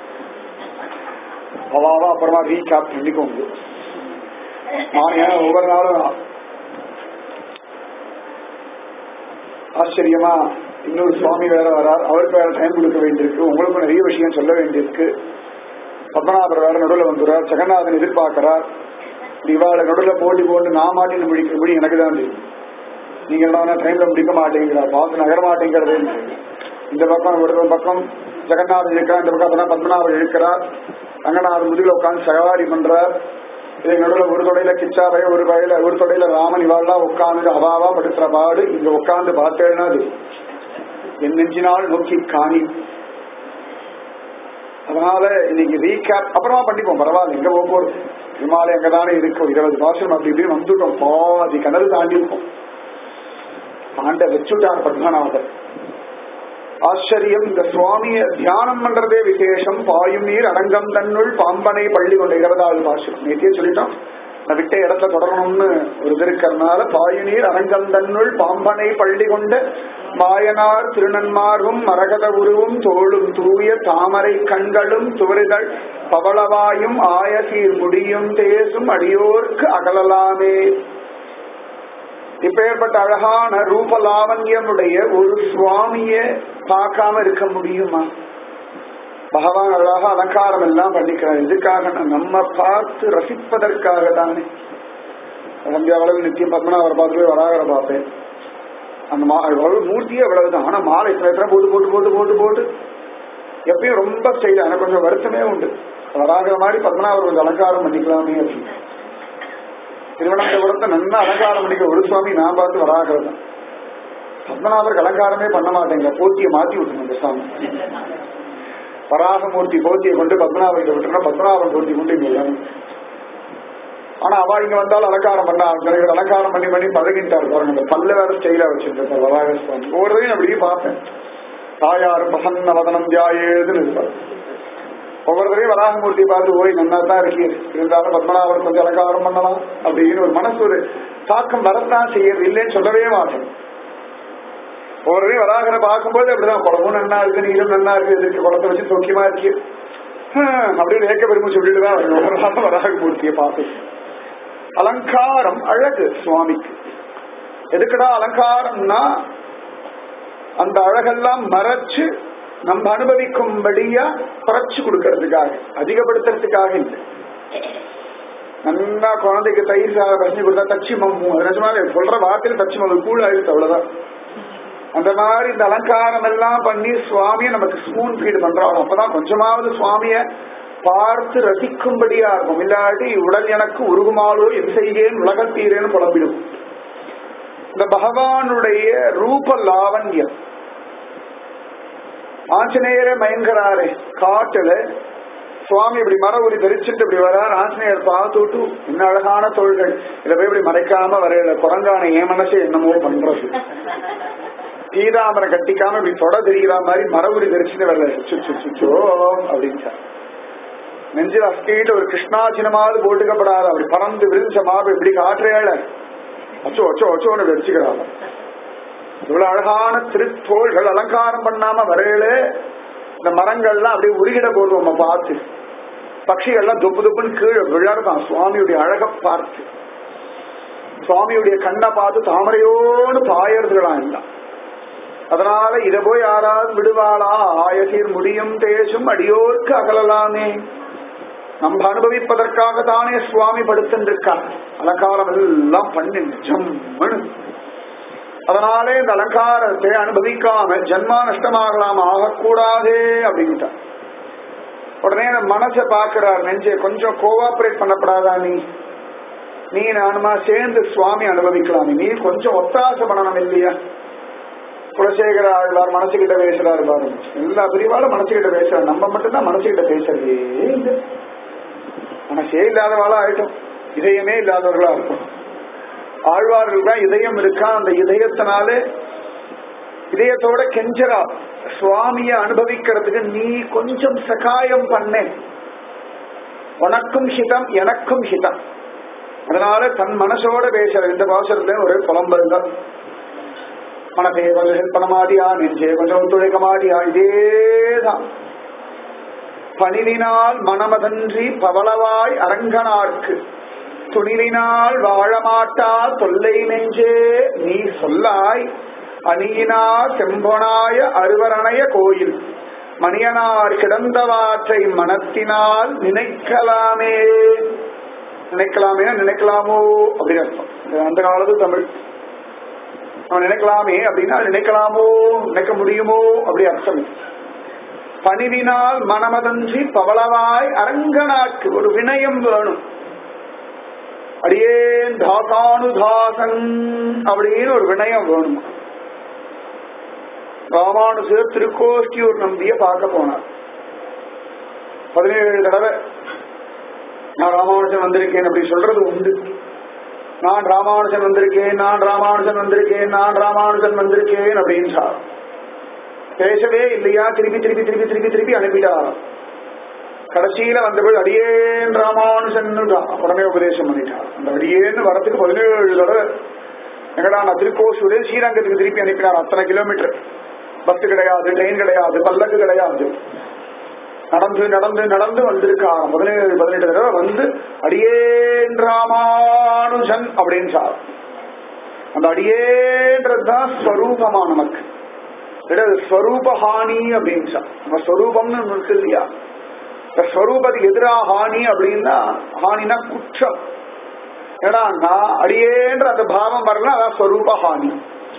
அவாவா அப்புறமா ரீகேப் பண்ணிக்கோங்க நான் ஏன் ஒவ்வொரு நாளும் ஆச்சரியமா இன்னொரு சுவாமி வேற வரார் அவருக்கு வேற டைம் கொடுக்க வேண்டியிருக்கு உங்களுக்கும் நிறைய விஷயம் சொல்ல வேண்டியிருக்கு பத்மநாபர் வேற நடுவில் வந்துடுறார் ஜெகநாதன் எதிர்பார்க்கிறார் இவாள நடுவில் போட்டி போட்டு நான் மாட்டின்னு முடிக்கிறபடி எனக்கு தான் தெரியும் நீங்க என்ன டைம்ல முடிக்க மாட்டேங்கிறா பார்த்து நகர மாட்டேங்கிறது இந்த பக்கம் ஒரு பக்கம் ஜெகநாதன் இருக்கிறார் இந்த பக்கம் அப்பதான் பத்மநாபர் இருக்கிறார் ரங்கநாதன் முதுகில் உட்காந்து சகவாரி பண்றார் இதுக்கு நடுவில் ஒரு தொடையில கிச்சாவை ஒரு வயல ஒரு தொடையில ராமன் இவாள்லாம் உட்காந்து அவாவா படுத்துற பாடு இங்க உட்காந்து பார்த்தேன்னா அது என் நெஞ்சினால் நோக்கி காணி அதனால இன்னைக்கு ரீகேப் அப்புறமா பண்ணிப்போம் பரவாயில்ல எங்க போக போறது ஹிமாலயம் அங்கதானே இருக்கும் இருபது மாசம் அப்படி இப்படின்னு வந்துட்டோம் பாதி கிணறு தாண்டி இருக்கோம் ஆண்ட வச்சுட்டார் பத்மநாபர் ஆச்சரியம் இந்த சுவாமிய தியானம் பண்றதே விசேஷம் பாயும் நீர் அடங்கம் தன்னுள் பாம்பனை பள்ளி கொண்ட இருபதாவது பாசுரம் நேற்றே சொல்லிட்டோம் நான் விட்ட இடத்துல தொடரணும்னு ஒரு இது இருக்கிறதுனால பாயுநீர் அரங்கந்தன்னுள் பாம்பனை பள்ளி கொண்ட மாயனார் திருநன்மார்வும் மரகத உருவும் தோளும் தூய தாமரை கண்களும் துவரிதழ் பவளவாயும் ஆயசீர் முடியும் தேசும் அடியோர்க்கு அகலலாமே இப்பேற்பட்ட அழகான ரூப லாவண்யமுடைய ஒரு சுவாமிய பார்க்காம இருக்க முடியுமா பகவான் அழகாக அலங்காரம் எல்லாம் பண்ணிக்கிறார் எதுக்காக நம்ம பார்த்து ரசிப்பதற்காக தானே சந்தியாவளவு நித்தியம் பத்மநாபரை பார்த்துட்டு வராகரை பார்ப்பேன் அந்த மா அவ்வளவு மூர்த்தியே அவ்வளவுதான் ஆனா மாலை எத்தனை எத்தனை போட்டு போட்டு போட்டு போட்டு போட்டு எப்பயும் ரொம்ப ஸ்டைல் எனக்கு கொஞ்சம் வருத்தமே உண்டு வராகிற மாதிரி பத்மநாபர் கொஞ்சம் அலங்காரம் பண்ணிக்கலாமே அப்படின்னு திருவனந்தபுரத்தை நல்லா அலங்காரம் பண்ணிக்க ஒரு சுவாமி நான் பார்த்து வராகிறது பத்மநாபருக்கு அலங்காரமே பண்ண மாட்டேங்க போத்தியை மாத்தி விட்டுருங்க இந்த சாமி வராகமூர்த்தி போத்தியை கொண்டு பத்மநாபத்தை விட்டுருந்தா பத்மநாபன் போத்தி கொண்டு இங்க எல்லாரும் ஆனா அவ இங்க வந்தாலும் அலங்காரம் பண்ண ஆரம்பிச்சாரு அலங்காரம் பண்ணி பண்ணி பழகிட்டாரு பாருங்க இந்த பல்ல வேற ஸ்டைலா வச்சிருக்காரு வராக சுவாமி ஒவ்வொருத்தையும் அப்படியே பார்ப்பேன் தாயார் பிரசன்ன வதனம் ஜாயேதுன்னு இருப்பார் ஒவ்வொருத்தரையும் வராகமூர்த்தியை பார்த்து ஓய் நன்னா தான் இருக்கீர் இருந்தாலும் பத்மநாபன் கொஞ்சம் அலங்காரம் பண்ணலாம் அப்படின்னு ஒரு மனசு ஒரு தாக்கம் வரத்தான் செய்யறது இல்லைன்னு சொல்லவே மாட்டேன் ஒவ்வொருவரையும் வராகரை பார்க்கும்போது அப்படிதான் குளமும் நன்னா இருக்கு நீரும் நன்னா இருக்கு இருக்கு குளத்தை வச்சு சௌக்கியமா இருக்கு ஹம், அப்படின்னு ஏக்க பெருமை சொல்லிட்டு தான் வரணும். ஒரு நாள் வராகமூர்த்தியை பார்த்து அலங்காரம் அழகு சுவாமிக்கு எதுக்குடா அலங்காரம்னா அந்த அழகெல்லாம் மறைச்சு நம்ம அனுபவிக்கும்படியா குறைச்சு கொடுக்கறதுக்காக அதிகப்படுத்துறதுக்காக இல்லை நல்லா குழந்தைக்கு தயிர் சாதம் பசங்க கொடுத்தா தச்சி மம்மு அது நிஜமாவே சொல்ற வார்த்தையில தச்சி மம்மு கூழ் ஆயிடுச்சு அவ்வளவுதான் அந்த மாதிரி இந்த அலங்காரம் எல்லாம் பண்ணி சுவாமியை நமக்கு ஸ்பூன் ஃபீடு பண்றாங்க அப்பதான் கொஞ்சமாவது சுவாமிய பார்த்து ரசிக்கும்படியா இருக்கும் இல்லாட்டி உடல் எனக்கு உருகுமாலோ என் செய்கேன் உலகத்தீரேன்னு புலம்பிடும் இந்த பகவானுடைய ரூப லாவண்யம் ஆஞ்சநேயரே மயங்கராரே காட்டுல சுவாமி இப்படி மர உரி தரிச்சுட்டு இப்படி வரார் ஆஞ்சநேயர் பார்த்துட்டு என்ன அழகான தோள்கள் இதை போய் இப்படி மறைக்காம வரையில குரங்கான என் மனசு என்னமோ பண்றது பீதாமரை கட்டிக்காம இப்படி தொட தெரிகிற மாதிரி மர உரி தரிச்சுட்டு வரல சுச்சு சுச்சோ அப்படின்னு நெஞ்சில் அஸ்கிட்டு ஒரு கிருஷ்ணாச்சினமாவது போட்டுக்கப்படாது அப்படி பறந்து விரிஞ்ச மாவு இப்படி காட்டுறையாள அச்சோ அச்சோ அச்சோன்னு வச்சுக்கிறாங்க இவ்வளவு அழகான திருத்தோள்கள் அலங்காரம் பண்ணாம வரையில இந்த மரங்கள்லாம் அப்படியே உருகிட போடுவோம் நம்ம பார்த்து பட்சிகள்லாம் தொப்பு தொப்புன்னு கீழே விழறதான் சுவாமியுடைய அழக பார்த்து சுவாமியுடைய கண்ணை பார்த்து தாமரையோடு பாயறதுலாம் எல்லாம் அதனால இத போய் யாராவது விடுவாளா ஆயசீர் முடியும் தேசும் அடியோர்க்கு அகலலாமே நம்ம அனுபவிப்பதற்காக தானே சுவாமி படுத்துருக்கார் அலங்காரம் எல்லாம் பண்ணி ஜம்மனு அதனாலே இந்த அலங்காரத்தை அனுபவிக்காம ஜன்மா நஷ்டமாகலாம் ஆகக்கூடாதே அப்படின்ட்டா உடனே அந்த மனசை பாக்குறார் நெஞ்சை கொஞ்சம் கோஆபரேட் பண்ணப்படாதா நீ நீ நானுமா சேர்ந்து சுவாமி அனுபவிக்கலாம் நீ கொஞ்சம் ஒத்தாசை பண்ணணும் இல்லையா குலசேகர ஆழ்வார் மனசுகிட்ட பேசுறாரு பாருங்க எல்லா பிரிவாலும் மனசுகிட்ட பேசுறாரு நம்ம மட்டும்தான் மனசுகிட்ட பேசுறதே இல்லை மனசே இல்லாதவாளா ஆயிட்டோம் இதயமே இல்லாதவர்களா இருக்கும் ஆழ்வார்கள் தான் இதயம் இருக்கா அந்த இதயத்தினாலே இதயத்தோட கெஞ்சரா சுவாமிய அனுபவிக்கிறதுக்கு நீ கொஞ்சம் சகாயம் பண்ண உனக்கும் ஹிதம் எனக்கும் ஹிதம் அதனால தன் மனசோட பேசுற இந்த பாசத்துல ஒரு புலம்பல் தான் மனசே கொஞ்சம் ஹெல்ப் பண்ண மாட்டியா நெஞ்சே கொஞ்சம் ஒத்துழைக்க மாட்டியா இதேதான் பணிவினால் மனமதன்றி பவளவாய் அரங்கனார்க்கு துணிவினால் வாழமாட்டா தொல்லை நெஞ்சே நீ சொல்லாய் அணியினார் செம்பொனாய அருவரணைய கோயில் மணியனார் கிடந்தவாற்றை மனத்தினால் நினைக்கலாமே நினைக்கலாமே நினைக்கலாமோ அப்படின்னு அர்த்தம் இது அந்த காலத்து தமிழ் நம்ம நினைக்கலாமே அப்படின்னா நினைக்கலாமோ நினைக்க முடியுமோ அப்படி அர்த்தம் இது. பணிவினால் மனமதன்றி பவளவாய் அரங்கனாக்கு ஒரு வினயம் வேணும் அடியேன் தாசானுதாசன் அப்படின்னு ஒரு வினயம் வேணும் ராமானுஜர் திருக்கோஷ்டியூர் நம்பிய பார்க்க போனார் பதினேழு தடவை நான் ராமானுஜன் வந்திருக்கேன் அப்படி சொல்றது உண்டு நான் ராமானுஜன் வந்திருக்கேன் நான் ராமானுஜன் வந்திருக்கேன் நான் ராமானுஜன் வந்திருக்கேன் அப்படின்னு சார் பேசவே இல்லையா திருப்பி திருப்பி திருப்பி திருப்பி திருப்பி அனுப்பிட்டார் கடைசியில வந்தபோது அடியேன் ராமானுஜன் உடனே உபதேசம் பண்ணிட்டார் அந்த அடியேன்னு வரத்துக்கு பதினேழு தடவை எங்கடா நான் திருக்கோசூர் ஸ்ரீரங்கத்துக்கு திருப்பி அனுப்பினார் அத்தனை கிலோமீட்டர் பஸ் கிடையாது ட்ரெயின் கிடையாது பல்லக்கு கிடையாது நடந்து நடந்து நடந்து வந்திருக்காங்க பதினேழு பதினெட்டு தடவை வந்து அடியேன் ராமானுஜன் அப்படின்னு சார் அந்த அடியேன்றதுதான் ஸ்வரூபமா நமக்கு கிடையாது ஸ்வரூபஹானி அப்படின்னு சார் நம்ம ஸ்வரூபம்னு ஒண்ணு இருக்கு இல்லையா இந்த ஸ்வரூபத்துக்கு எதிராக ஹானி அப்படின்னா ஹானினா குற்றம் ஏன்னா நான் அடியேன்ற அந்த பாவம் வரல அதான் ஸ்வரூப ஹானி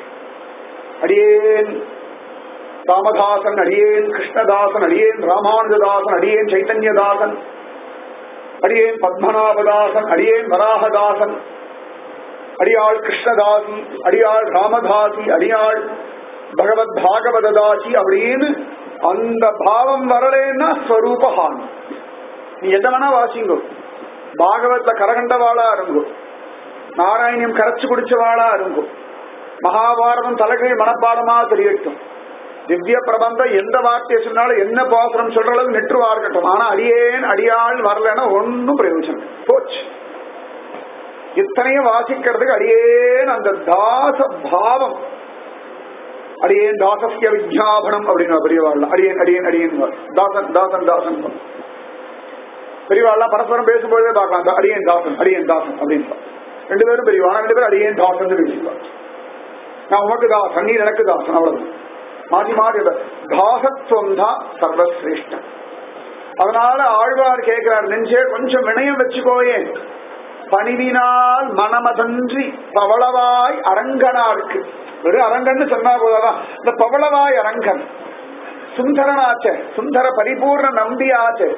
அடியேன் ராமதாசன் அடியேன் கிருஷ்ணதாசன் அடியேன் ராமானுஜதாசன் அடியேன் சைத்தன்யதாசன் அடியேன் பத்மநாபதாசன் அடியேன் வராகதாசன் அடியாள் கிருஷ்ணதாசி அடியாள் ராமதாசி அடியாள் பகவத் பாகவததாசி அப்படின்னு அந்த பாவம் வரலேன்னா ஸ்வரூபஹான் நீ எதை வேணா வாசிங்கோ பாகவத்ல கரகண்டவாளா இருங்கோ நாராயணியம் கரைச்சு குடிச்சவாளா இருங்கோ மகாபாரதம் தலைகீழ் மனப்பாடமா தெரியட்டும் திவ்ய பிரபந்தம் எந்த வார்த்தையை சொன்னாலும் என்ன பாசுரம் சொல்ற அளவு நெற்றுவா இருக்கட்டும் ஆனா அடியேன் அடியாள் வரலன்னா ஒன்னும் பிரயோஜனம் இல்லை. போச்சு இத்தனையும் வாசிக்கிறதுக்கு அடியேன் அந்த தாச பாவம் அடியேன் தாசஸ்ய விஜாபனம் அப்படின்னு பெரியவாள் அடியேன் அடியேன் அடியேன் தாசன் தாசன் தாசன் பெரியவாள்லாம் பரஸ்பரம் பேசும்போதே பார்க்கலாம் அந்த அடியேன் தாசன் அடியேன் தாசன் அப்படின்னு ரெண்டு பேரும் பெரியவா ரெண்டு பேரும் அடியேன் தாசன் பேசிப்பாங்க நான் உனக்கு தாசன் நீ எனக்கு தாசன் அவ்வளவு மாறி மாறி அந்த தாசத்துவம் தான் சர்வசிரேஷ்டம் அதனால ஆழ்வார் கேட்கிறார் நெஞ்சே கொஞ்சம் வினயம் வச்சுக்கோயே பணிவினால் மனமதன்றி பவளவாய் அரங்கனாருக்கு வெறும் அரங்கன்னு சொன்னா போதாதான் இந்த பவளவாய் அரங்கன் சுந்தரனாச்சே சுந்தர பரிபூர்ண நம்பியாச்சே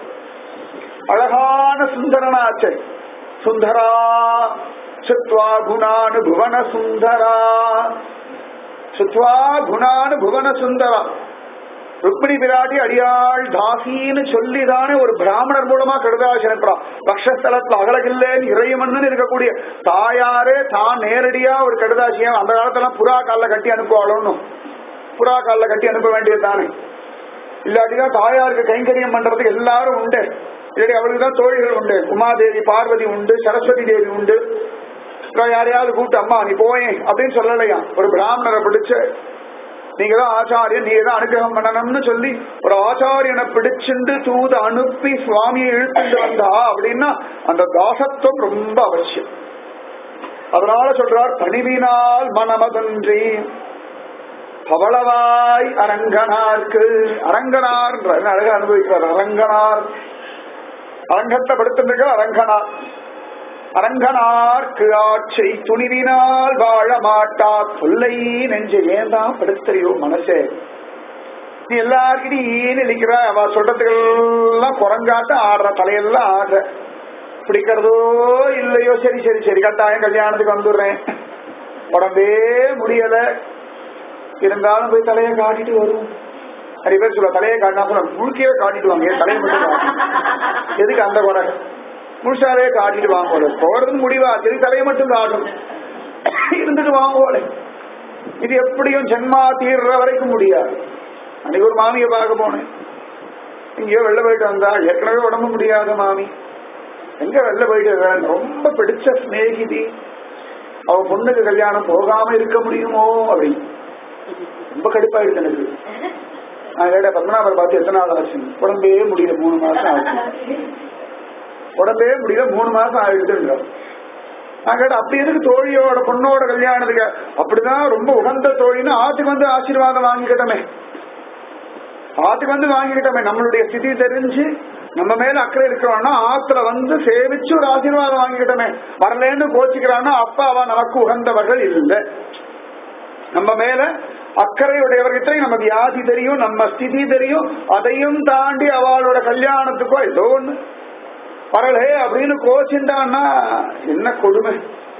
அழகான சுந்தரனாச்சே சுந்தரா சுத்வா குணானு புவன சுந்தரா சுத்வா குணானு புவன சுந்தரா ருக்மிணி பிராட்டி அடியாள் தாசின்னு சொல்லிதானே ஒரு பிராமணர் மூலமா கடுதாசி அனுப்புறான் பக்ஷஸ்தலத்துல அகலகில்லேன்னு இறையமன்னு இருக்கக்கூடிய தாயாரே தான் நேரடியா ஒரு கடுதாசியா அந்த காலத்துல புறா கால்ல கட்டி அனுப்புவாளோன்னு புறா கால்ல கட்டி அனுப்ப வேண்டியது தானே இல்லாட்டிதான் தாயாருக்கு கைங்கரியம் பண்றதுக்கு எல்லாரும் உண்டு இல்லாட்டி அவளுக்கு தான் தோழிகள் உண்டு உமாதேவி பார்வதி உண்டு சரஸ்வதி தேவி உண்டு அப்புறம் யாரையாவது கூப்பிட்டு அம்மா நீ போயேன் அப்படின்னு சொல்லலையா ஒரு பிராமணரை பிடிச்சு நீங்க தான் ஆச்சாரியன் நீங்க தான் அனுகிரகம் பண்ணணும்னு சொல்லி ஒரு ஆச்சாரியனை பிடிச்சிண்டு தூது அனுப்பி சுவாமியை இழுத்துட்டு வந்தா அப்படின்னா அந்த தாசத்துவம் ரொம்ப அவசியம் அதனால சொல்றார் பணிவினால் மனமதன்றி பவளவாய் அரங்கனார்க்கு அரங்கனார் அழகா அனுபவிக்கிறார் அரங்கனார் அரங்கத்தை படுத்திருக்க அரங்கனார் அரங்கனார்க்கு ஆட்சை துணிவினால் வாழ மாட்டா தொல்லை நெஞ்சு ஏன்தான் படுத்துறியோ மனசே நீ எல்லார்கிட்டையும் ஈன்னு இழிக்கிற அவ சொல்றதுக்கெல்லாம் குரங்காட்ட ஆடுற தலையெல்லாம் ஆடுற பிடிக்கிறதோ இல்லையோ சரி சரி சரி கட்டாயம் கல்யாணத்துக்கு வந்துடுறேன் உடம்பே முடியல இருந்தாலும் போய் தலையை காட்டிட்டு வரும் நிறைய பேர் சொல்ல தலையை காட்டினா சொல்ல முழுக்கையே காட்டிட்டு வாங்க ஏன் தலையை மட்டும் காட்டு எதுக்கு அந்த குறை முழுசாவே காட்டிட்டு வாங்க போல போறது முடிவா சரி தலையை மட்டும் காட்டும் இருந்துட்டு வாங்க போல இது எப்படியும் ஜென்மா தீர்ற வரைக்கும் முடியாது அன்னைக்கு ஒரு மாமியை பார்க்க போனேன் எங்கேயோ வெளில போயிட்டு வந்தா ஏற்கனவே உடம்பு முடியாத மாமி எங்க வெளில போயிட்டு வர்றேன்? ரொம்ப பிடிச்ச சிநேகிதி அவ பொண்ணுக்கு கல்யாணம் போகாம இருக்க முடியுமோ அப்படின்னு ரொம்ப கடுப்பாயிடுச்சு எனக்கு நான் கேட்ட பத்மநாபர் பார்த்து எத்தனை நாள் ஆச்சு உடம்பே முடியல மூணு மாசம் ஆச்சு உடம்பே முடியல மூணு மாசம் ஆயிடுச்சுன்றார் நான் கேட்ட அப்படி எதுக்கு தோழியோட பொண்ணோட கல்யாணத்துக்கு அப்படிதான் ரொம்ப உகந்த தோழின்னு ஆத்துக்கு வந்து ஆசீர்வாதம் வாங்கிக்கிட்டமே ஆத்துக்கு வந்து வாங்கிக்கிட்டோமே நம்மளுடைய ஸ்திதி தெரிஞ்சு நம்ம மேல அக்கறை இருக்கிறோம்னா ஆத்துல வந்து சேவிச்சு ஒரு ஆசீர்வாதம் வாங்கிக்கிட்டோமே வரலேன்னு கோச்சிக்கிறான்னா அப்ப அவ நமக்கு உகந்தவர்கள் இல்லை நம்ம மேல அக்கறையுடையவர்கிட்ட நம்ம வியாதி தெரியும் நம்ம ஸ்திதி தெரியும் அதையும் தாண்டி அவளோட கல்யாணத்துக்கோ ஏதோ ஒண்ணு வரலே அப்படின்னு கோச்சிண்டான்னா என்ன கொடுமை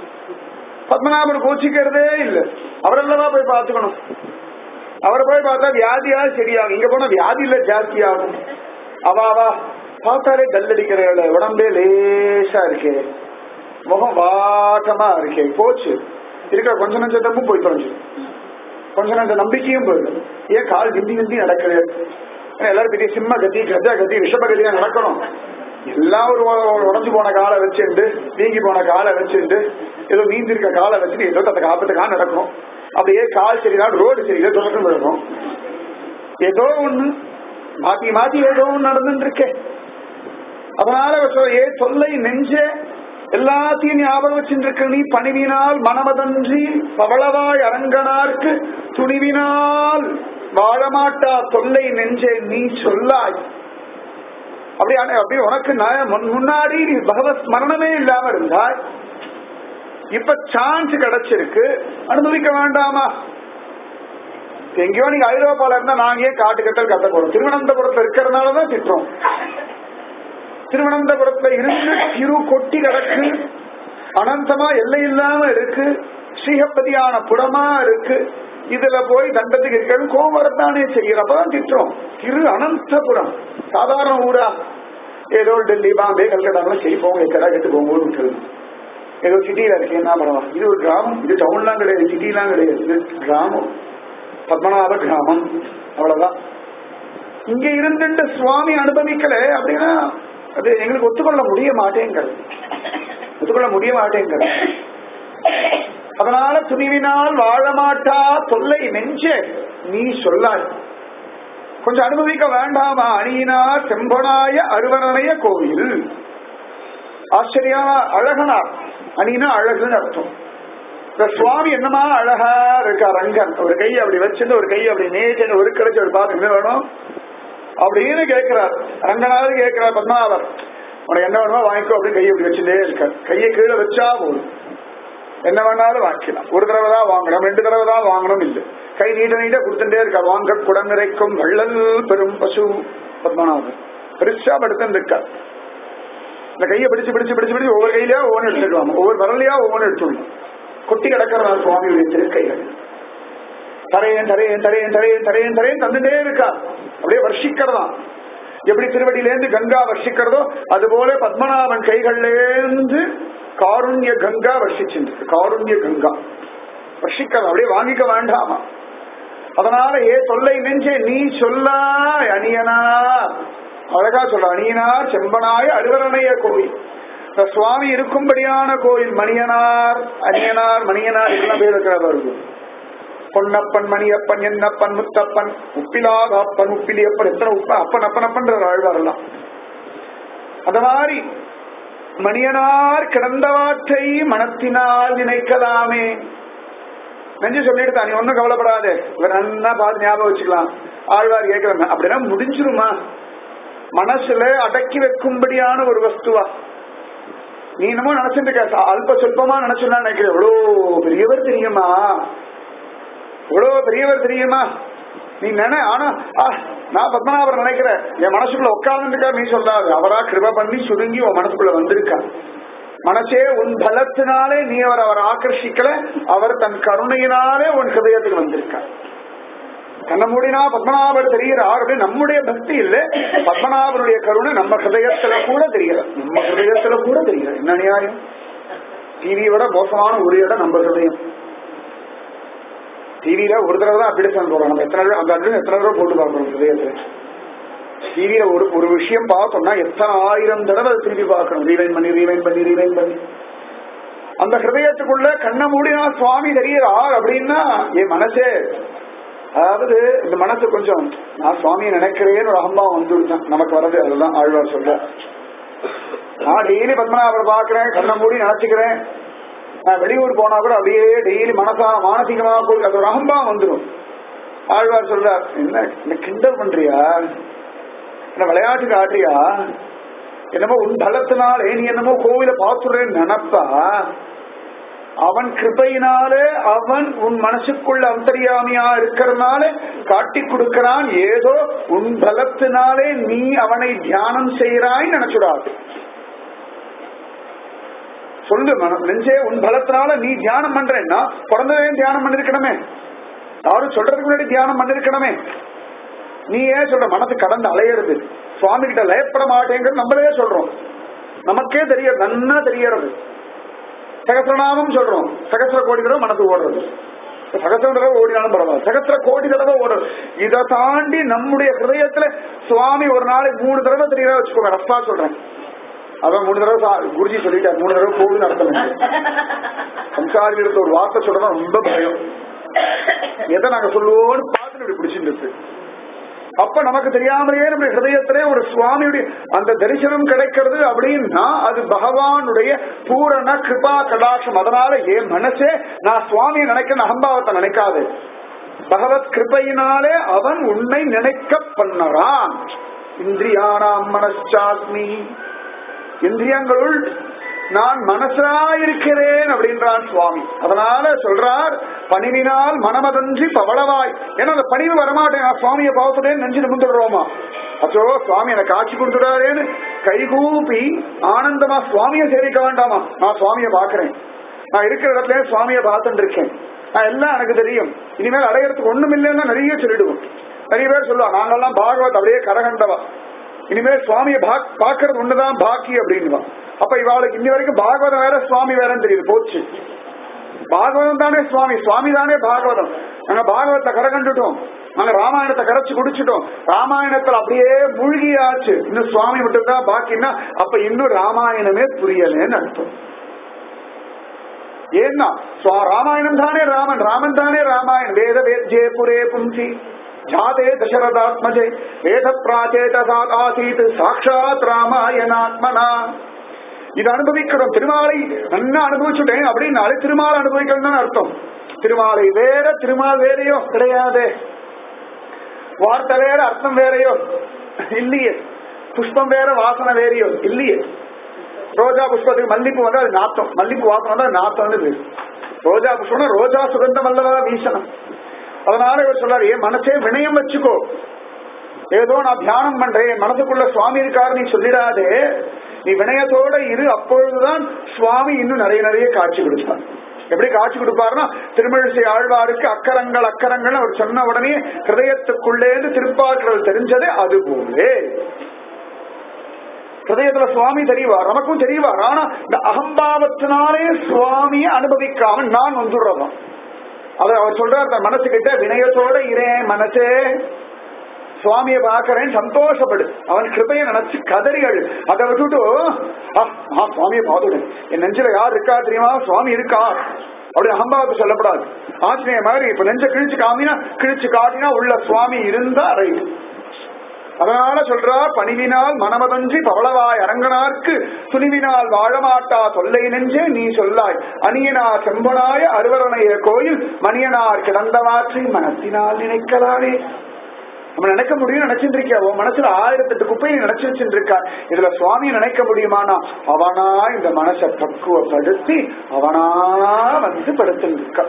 பத்மநாபர் கோச்சிக்கிறதே இல்லை அவரெல்லாம் போய் பார்த்துக்கணும் அவரை போய் பார்த்தா வியாதியா சரியாகும் இங்க போனா வியாதி இல்ல ஜாஸ்தி ஆகும் அவாவா பார்த்தாலே கல்லடிக்கிற உடம்பே லேசா இருக்கே முகம் வாட்டமா இருக்கே போச்சு இருக்கிற கொஞ்ச நஞ்ச தம்பும் போய் தொலைஞ்சு கொஞ்ச நஞ்ச நம்பிக்கையும் போயிடும் ஏன் கால் விந்தி விந்தி நடக்குது எல்லாரும் பெரிய சிம்ம கதி கஜ கதி ரிஷப கதியா நடக்கணும் எல்லாம் ஒரு ஒரு உடஞ்சு போன காலை வச்சுண்டு வீங்கி போன காலை வச்சுண்டு ஏதோ நீந்தி இருக்க காலை வச்சுட்டு ஏதோ அந்த காப்பத்துக்காக நடக்கணும் அப்படியே கால் சரிதான் ரோடு சரியில்லை தொடர்ந்து விழுகும் ஏதோ ஒண்ணு மாத்தி மாத்தி ஏதோ ஒண்ணு நடந்துட்டு இருக்கே அதனால அவர் சொல்ற, ஏ தொல்லை நெஞ்சே எல்லாத்தையும் ஞாபகம் வச்சுருக்க நீ பணிவினால் மனமதன்றி பவளவாய் அரங்கனார்க்கு துணிவினால் வாழமாட்டா தொல்லை நெஞ்சே நீ சொல்லாய் அப்படியான அப்படி உனக்கு நான் முன்- முன்னாடி நீ பகவத் ஸ்மரணமே இல்லாம இருந்தாய் இப்ப சான்ஸ் கிடைச்சிருக்கு அனுபவிக்க வேண்டாமா எங்கேயோ நீங்க ஐரோப்பால இருந்தா நாங்க ஏன் காட்டு கட்டல் கத்த போறோம் திருவனந்தபுரத்துல இருக்கிறதுனாலதான் திட்டுறோம் திருவனந்தபுரத்துல இருந்து திரு கொட்டி கிடக்கு அனந்தமா எல்லை இல்லாம இருக்கு ஸ்ரீஹப்பதியான புடமா இருக்கு இதுல போய் தண்டத்துக்கு இருக்கிறது கோவம் வரத்தானே செய்யறப்பதான் திட்டுறோம் திரு அனந்தபுரம் சாதாரண ஊரா ஏதோ டெல்லி பாம்பே கல்கட்டாலாம் சரி போங்க எக்கடா கெட்டு போங்க ஊர் விட்டுருது ஏதோ சிட்டியில இருக்கு என்ன பரவாயில்ல இது ஒரு கிராமம் இது டவுன்லாம் கிடையாது சிட்டிலாம் கிடையாது இது கிராமம் பத்மநாப கிராமம் அவ்வளவுதான் இங்க இருந்துட்டு சுவாமி அனுபவிக்கல அப்படின்னா அது எங்களுக்கு ஒத்துக்கொள்ள முடிய மாட்டேங்கிறது ஒத்துக்கொள்ள முடிய மாட்டேங்கிறது அதனால துணிவினால் வாழ மாட்டா தொல்லை நெஞ்சே நீ சொல்லாய் கொஞ்சம் அனுபவிக்க வேண்டாமா அணியினார் செம்பனாய அருவனைய கோவில் ஆச்சரியான அழகனார் அணினா அழகுன்னு அர்த்தம் இந்த சுவாமி என்னமா அழகா இருக்கா ரங்கன் ஒரு கையை அப்படி வச்சுட்டு ஒரு கையை அப்படி நேச்சு ஒரு கிடைச்சு ஒரு பார்த்து என்ன வேணும் அப்படின்னு கேட்கிறார் ரங்கனாவது கேட்கிறார் பத்மநாபர் உனக்கு என்ன வேணுமோ வாங்கிக்கோ அப்படின்னு கையை அப்படி வச்சுட்டே இருக்க கையை கீழே வச்சா போதும் என்ன வேணாலும் வாங்கிக்கலாம் ஒரு தடவை தான் வாங்கணும் ரெண்டு தடவை தான் வாங்கணும் இல்லை கை நீட்ட நீட்ட கொடுத்துட்டே இருக்கா வாங்க குடம் நிறைக்கும் வள்ளல் பெரும் பசு பத்மநாபர் பெருசா படுத்துட்டு இருக்கார் இந்த கையை பிடிச்சு பிடிச்சு பிடிச்சு பிடிச்சு ஒவ்வொரு கையிலயா ஒவ்வொன்று எடுத்துடுவாங்க ஒவ்வொரு விரலையா ஒவ்வொன்று எடுத்துடணும் கொட்டி கிடக்கிறதா சுவாமியுடைய திருக்கைகள் தரையன் தரையன் தரையன் தரையன் தரையன் தரையன் தந்துட்டே இருக்கா அப்படியே வர்ஷிக்கிறதா எப்படி திருவடியிலேருந்து கங்கா வர்ஷிக்கிறதோ அது போல பத்மநாபன் கைகள்லேருந்து காருண்ய கங்கா வர்ஷிச்சுருக்கு காருண்ய கங்கா வர்ஷிக்கிறதா அப்படியே வாங்கிக்க வேண்டாமா அதனால ஏ தொல்லை நெஞ்சே நீ சொல்லா அணியனார் அழகா சொல்ற அணியனார் செம்பனாய அருவரணைய கோயில் இந்த சுவாமி இருக்கும்படியான கோயில் மணியனார் அணியனார் மணியனார் இதெல்லாம் பேர் இருக்கிறவர்கள் பொன்னப்பன் மணியப்பன் என்னப்பன் முத்தப்பன் உப்பிலாக அப்பன் உப்பிலியப்பன் எத்தனை உப்ப அப்பன் அப்பன் அப்பன்ற ஆழ்வாரெல்லாம் அந்த மாதிரி மணியனார் கிடந்தவாற்றை மனத்தினால் நினைக்கலாமே நெஞ்சு சொல்லிட்டு நீ ஒன்னும் கவலைப்படாதே இவர் நல்லா பார்த்து ஞாபகம் வச்சுக்கலாம் ஆழ்வார் கேட்கிறேன் அப்படின்னா முடிஞ்சிருமா மனசுல அடக்கி வைக்கும்படியான ஒரு வஸ்துவா நீ என்னமோ நினைச்சிட்டு இருக்க அல்ப சொல்பமா நினைச்சுன்னா நினைக்கிறேன் எவ்வளவு பெரியவர் தெரியுமா எவ்வளவு பெரியவர் தெரியுமா நீ நினை ஆனா ஆ, நான் பத்மநாபர் நினைக்கிறேன் என் மனசுக்குள்ள உட்கார்ந்துருக்கா நீ சொல்லாது அவரா கிருப பண்ணி சுருங்கி உன் மனசுக்குள்ள வந்திருக்கா மனசே உன் பலத்தினாலே நீ அவர் அவர் ஆக்கர்ஷிக்கல அவர் தன் கருணையினாலே உன் ஹிருதயத்துக்கு வந்திருக்கார் கண்ண மூடினா பத்மநாபர் தெரிகிறார் அப்படின்னு நம்முடைய பக்தி இல்ல பத்மநாபருடைய கருணை நம்ம ஹிருதயத்துல கூட தெரியல நம்ம ஹிருதயத்துல கூட தெரியல என்ன நியாயம் டிவியை விட மோசமான ஒரு இடம் நம்ம ஹிருதயம் டிவியில ஒரு தடவை தான் அப்டேஷன் போறோம் நம்ம எத்தனை தடவை- அந்த அட்ரஸ் எத்தனை தடவை போட்டு பார்க்கணும் ஹிருதயத்துல டிவியில ஒரு ஒரு விஷயம் பார்த்தோம்னா எத்தனை ஆயிரம் தடவை அதை திருப்பி பார்க்கணும் ரீவைன் பண்ணி ரீவைன் பண்ணி ரீவைன் பண்ணி அந்த ஹிருதயத்துக்குள்ள கண்ண மூடினா சுவாமி தெரிகிறார் அப்படின்னா என் மனசே அதாவது இந்த மனசு கொஞ்சம் நான் சுவாமியை நினைக்கிறேன்னு ஒரு அகம்பாவம் வந்துருச்சேன் நமக்கு வர்றது அதுதான் ஆழ்வார் சொல்ற நான் டெய்லி பத்மநாபர் பாக்குறேன் கண்ண மூடி நினைச்சுக்கிறேன் நான் வெளியூர் போனா கூட அப்படியே டெய்லி மனசா மானசீகமா போய் அது ஒரு அகம்பாவம் வந்துடும் ஆழ்வார் சொல்றார் என்ன என்ன கிண்டல் பண்றியா என்ன விளையாட்டுக்கு ஆடுறியா என்னமோ உன் பலத்தினாலே நீ என்னமோ கோவில பார்த்துடுறேன்னு நினப்பா அவன் கிருபையினாலே அவன் உன் மனசுக்குள்ள அந்தரியாமியா இருக்கிறதுனால காட்டி கொடுக்கிறான் ஏதோ உன் பலத்தினாலே நீ அவனை தியானம் செய்யறாய் நினைச்சுடாது சொல்லு மனம் நெஞ்சே உன் பலத்தினால நீ தியானம் பண்றேன்னா பிறந்ததே தியானம் பண்ணிருக்கணுமே யாரும் சொல்றதுக்கு முன்னாடி தியானம் பண்ணிருக்கணுமே நீ ஏன் சொல்ற மனசு கடந்து அலையிறது சுவாமி கிட்ட லயப்பட மாட்டேங்கிறது நம்மளே சொல்றோம் நமக்கே தெரிய நன்னா தெரியறது சகசிரநாமம் சொல்றோம் சகசிர கோடி தடவை மனசு ஓடுறது சகசிரம் தடவை ஓடினாலும் பரவாயில்ல சகசிர கோடி தடவை ஓடும் இதை தாண்டி நம்முடைய ஹிருதயத்துல சுவாமி ஒரு நாளைக்கு மூணு தடவை தெரியல வச்சுக்கோங்க ரஃபா சொல்றேன் அதான் மூணு தடவை சா- குருஜி சொல்லிட்டார் மூணு தடவை போகுதுன்னு அர்த்தம் இல்லை. சம்சாரிகளுக்கு ஒரு வார்த்தை சொல்றதா ரொம்ப பயம் எதை நாங்க சொல்லுவோம்னு பார்த்துட்டு இப்படி பிடிச்சிருக்கு அப்ப நமக்கு தெரியாமலேயே நம்ம ஹிருதயத்திலே ஒரு சுவாமியுடைய அந்த தரிசனம் கிடைக்கிறது அப்படின்னா அது பகவானுடைய பூரண கிருபா கடாட்சம் அதனால என் மனசே நான் சுவாமியை நினைக்க அகம்பாவத்தை நினைக்காது பகவத் கிருபையினாலே அவன் உன்னை நினைக்க பண்ணறான் இந்திரியானாம் மனச்சாஸ்மி இந்திரியங்களுள் நான் மனசாயிருக்கிறேன் அப்படின்றான் சுவாமி அதனால சொல்றார் பணிவினால் மனமதன்றி பவளவாய் ஏன்னா அந்த பணிவு வரமாட்டேன் நான் சுவாமியை பார்த்துட்டேன்னு நெஞ்சு நிமிந்துடுறோமா அச்சோ சுவாமி எனக்கு காட்சி கொடுத்துடாரேன்னு கைகூப்பி ஆனந்தமா சுவாமியை சேவிக்க வேண்டாமா நான் சுவாமியை பாக்குறேன் நான் இருக்கிற இடத்துல சுவாமியை பார்த்துட்டு இருக்கேன் நான் எல்லாம் எனக்கு தெரியும் இனிமேல் அடையறதுக்கு ஒண்ணும் இல்லைன்னா நிறைய சொல்லிடுவோம் நிறைய பேர் சொல்லுவா நாங்கெல்லாம் பாகவத் அப்படியே கரகண்டவா இனிமேல் சுவாமியை பாக்- பார்க்கறது ஒண்ணுதான் பாக்கி அப்படின்னுவா அப்ப இவாளுக்கு இன்னி வரைக்கும் பாகவதம் வேற சுவாமி வேறன்னு தெரியுது போச்சு பாகவதம் தானே சுவாமி சுவாமி தானே பாகவதம் நாங்க பாகவத்தை கரை கண்டுட்டோம் நாங்க ராமாயணத்தை கரைச்சு குடிச்சிட்டோம் ராமாயணத்துல அப்படியே மூழ்கியாச்சு இன்னும் சுவாமி மட்டும் தான் பாக்கின்னா அப்ப இன்னும் ராமாயணமே புரியலன்னு அர்த்தம் ஏன்னா சுவா- ராமாயணம் தானே ராமன் ராமன் தானே ராமாயணம் வேத வேத்யே புரே பும்சி ஜாதே தசரதாத்மஜே வேத பிராச்சேத ஆசீத் சாட்சாத் ராமாயணாத்மனா இது அனுபவிக்கிறோம் திருமாலை நல்லா அனுபவிச்சுட்டேன் அப்படின்னாலே திருமாலை அனுபவிக்கணும் தான் அர்த்தம் திருமாலை வேற திருமால் வேறையோ கிடையாது வார்த்தை வேற அர்த்தம் வேறையோ இல்லையே புஷ்பம் வேற வாசனை வேறையோ இல்லையே ரோஜா புஷ்பத்துக்கு மல்லிப்பூ வந்தா அது நாத்தம் மல்லிப்பூ வாசம் வந்தா அது நாத்தம்னு பேரு ரோஜா புஷ்பம்னா ரோஜா சுகந்தம் அல்லவா வீசணும் அதனால இவர் சொல்றாரு என் மனசே வினயம் வச்சுக்கோ ஏதோ நான் தியானம் பண்றேன் என் மனசுக்குள்ள சுவாமி இருக்காரு நீ சொல்லிடாதே நீ வினயத்தோட இரு அப்பொழுதுதான் சுவாமி இன்னும் நிறைய நிறைய காட்சி கொடுப்பார் எப்படி காட்சி கொடுப்பாருன்னா திருமழிசை ஆழ்வாருக்கு அக்கரங்கள் அக்கரங்கள் அவர் சொன்ன உடனே ஹிருதயத்துக்குள்ளேந்து திருப்பாற்றல் தெரிஞ்சது அது போலே ஹிருதயத்துல சுவாமி தெரியவார் நமக்கும் தெரியவார் ஆனா இந்த அகம்பாவத்தினாலே சுவாமியை அனுபவிக்காம நான் வந்துடுறதும் அதை அவர் சொல்றார் தன் மனசுகிட்ட வினயத்தோட இரேன் மனசே சுவாமியை பார்க்கறேன் சந்தோஷப்படு அவன் கிருபையை நினைச்சு கதறி அழு அதை விட்டுட்டு "ஆ, நான் சுவாமியை பார்த்துட்டேன் என் நெஞ்சில யார் இருக்கா தெரியுமா சுவாமி இருக்கா அப்படி அகம்பாவத்தை சொல்லப்படாது ஆஞ்சநேய மாதிரி இப்ப நெஞ்ச கிழிச்சு காமினா கிழிச்சு காட்டினா உள்ள சுவாமி இருந்தா ரைட் அதனால சொல்றா பணிவினால் மனமதன்றி பவளவாய் அரங்கனார்க்கு துணிவினால் வாழமாட்டா தொல்லை நெஞ்சே நீ சொல்லாய் அணியனார் செம்பனாய அருவரணைய கோயில் மணியனார் கிடந்தவாற்றி மனத்தினால் நினைக்கலானே நம்ம நினைக்க முடியும் நினைச்சிட்டு இருக்கியா உன் மனசுல ஆயிரத்தெட்டு குப்பையை நினைச்சு வச்சுட்டு இருக்கா இதுல சுவாமியை நினைக்க முடியுமானா அவனா இந்த மனசை பக்குவப்படுத்தி அவனா வந்து படுத்துட்டு இருக்கா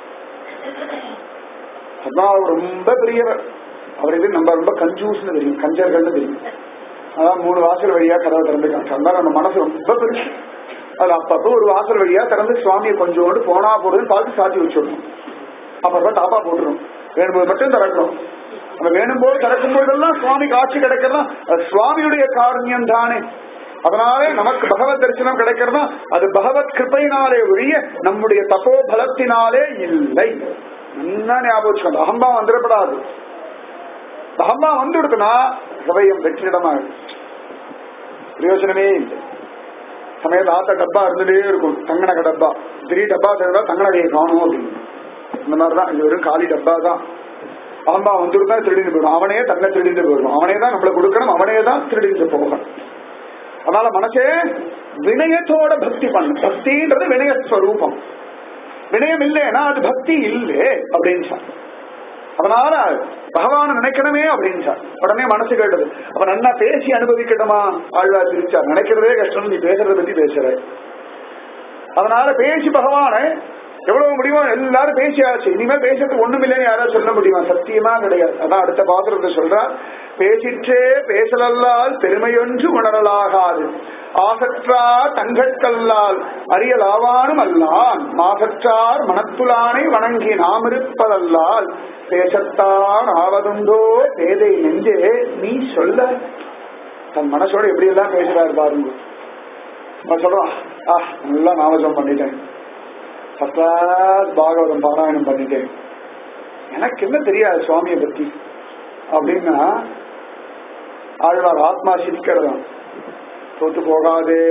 அதான் அவர் ரொம்ப பெரியவர் அவர் இது நம்ம ரொம்ப கஞ்சூஸ்னு தெரியும் கஞ்சர்கள்னு தெரியும் அதான் மூணு வாசல் வழியா கதவை திறந்துக்காங்க அதான் நம்ம மனசு ரொம்ப பெருசு அது அப்பப்போ ஒரு வாசல் வழியா திறந்து சுவாமியை கொஞ்சோண்டு போனா போடுன்னு பார்த்து சாத்தி வச்சுடணும் அப்புறம் டாப்பா போட்டுரும் வேணும்போது மட்டும் திறக்கணும் நம்ம வேணும் போது திறக்கும் போதெல்லாம் சுவாமி காட்சி கிடைக்கிறதா அது சுவாமியுடைய காரண்யம் தானே அதனாலே நமக்கு பகவத் தரிசனம் கிடைக்கிறதா அது பகவத் கிருப்பையினாலே ஒழிய நம்முடைய தப்போ பலத்தினாலே இல்லை நல்லா ஞாபகம் வச்சுக்கணும் அகம்பா வந்துடப்படாது அகம்பா வந்து கொடுத்தனா ஹிருதயம் வெற்றிடமா பிரயோஜனமே இல்லை சமயத்து ஆத்த டப்பா இருந்துட்டே இருக்கும் தங்கநக டப்பா திடீர் டப்பா தேவை தங்கநகையை காணும் அப்படின்னு இந்த மாதிரிதான் இது வெறும் காலி டப்பா தான் அகம்பா வந்துருந்தா திருடிந்து போயிடும் அவனே தன்னை திருடிந்து போயிடும் அவனே தான் நம்மளை கொடுக்கணும் அவனே தான் திருடிந்து போகணும் அதனால மனசே வினயத்தோட பக்தி பண்ணு பக்தின்றது வினய ஸ்வரூபம் வினயம் இல்லைன்னா அது பக்தி இல்லை அப்படின்னு சார் அதனால பகவான நினைக்கணுமே அப்படின்னு சார் உடனே மனசு கேட்டது அப்ப நன்னா பேசி அனுபவிக்கட்டுமா ஆழ்வார் திருச்சார் நினைக்கிறதே கஷ்டம் நீ பேசுறத பத்தி பேசுற அதனால பேசி பகவான எவ்வளவு முடியுமோ எல்லாரும் பேசியாச்சு இனிமேல் பேசுறதுக்கு ஒண்ணும் இல்லைன்னு யாராவது சொல்ல முடியுமா சத்தியமா கிடையாது அதான் அடுத்த பாத்திரத்தை சொல்றார் பேசிற்றே பேசலல்லால் பெருமையொன்று உணரலாகாது ஆசற்றா தங்கட்கல்லால் அறியலாவானும் அல்லான் மாசற்றார் மனத்துலானை வணங்கி நாம் இருப்பதல்லால் பேசத்தான் ஆவதுண்டோ பேதை நெஞ்சே நீ சொல்ல தன் மனசோட எப்படி எல்லாம் பேசுறாரு பாருங்க அவன் சொல்றான் ஆ நல்லா நாமஜம் பண்ணிட்டேன் சத்தார் பாகவதம் பாராயணம் பண்ணிட்டேன் எனக்கு என்ன தெரியாது சுவாமியை பத்தி அப்படின்னா ஆழ்வார் ஆத்மா சிரிக்கிறதாம் தோத்து போகாதே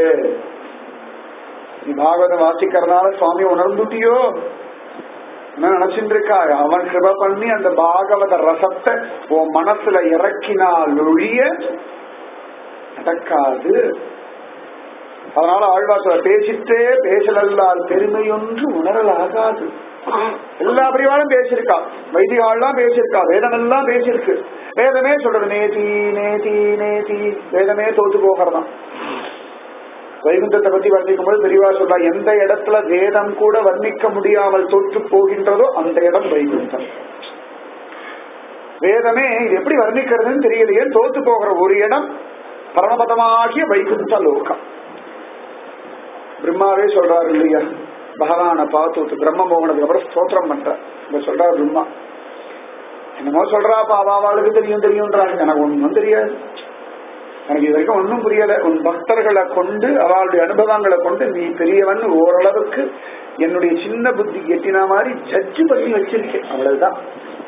நீ பாகவதம் வாசிக்கிறதுனால சுவாமி உணர்ந்துட்டியோ என்ன நினைச்சுட்டு இருக்கா அவன் கிருப பண்ணி அந்த பாகவத ரசத்தை உன் மனசுல இறக்கினால் ஒழிய நடக்காது அதனால ஆழ்வாசல பேசிட்டே பேசலல்லால் பெருமையொன்று உணரலாகாது எல்லா பிரிவாலும் பேசியிருக்கா வைதிகாலாம் பேசியிருக்கா வேதம் எல்லாம் பேசியிருக்கு வேதமே சொல்றது நேதி நேதி நேதி வேதமே தோத்து போகிறதாம் வைகுந்தத்தை பத்தி வர்ணிக்கும் போது பெரியவா சொல்றா எந்த இடத்துல வேதம் கூட வர்ணிக்க முடியாமல் தோற்று போகின்றதோ அந்த இடம் வைகுந்தம் வேதமே இது எப்படி வர்ணிக்கிறதுன்னு தெரியலையே தோத்து போகிற ஒரு இடம் பரமபதமாகிய வைகுந்த லோகம் பிரம்மாவே சொல்றாரு இல்லையா பகவானை பார்த்து பிரம்ம மோகனத்துக்கு அப்புறம் ஸ்தோத்திரம் பண்ற இங்க சொல்றாரு பிரம்மா என்னமோ சொல்றாப்பா அவாவாளுக்கு தெரியும் தெரியும்ன்றாங்க எனக்கு ஒண்ணும் தெரியாது எனக்கு இது வரைக்கும் ஒன்றும் புரியல உன் பக்தர்களை கொண்டு அவளுடைய அனுபவங்களை கொண்டு நீ பெரியவன் ஓரளவுக்கு என்னுடைய சின்ன புத்தி எட்டின மாதிரி ஜட்ஜு பண்ணி வச்சிருக்கேன் அவ்வளவுதான்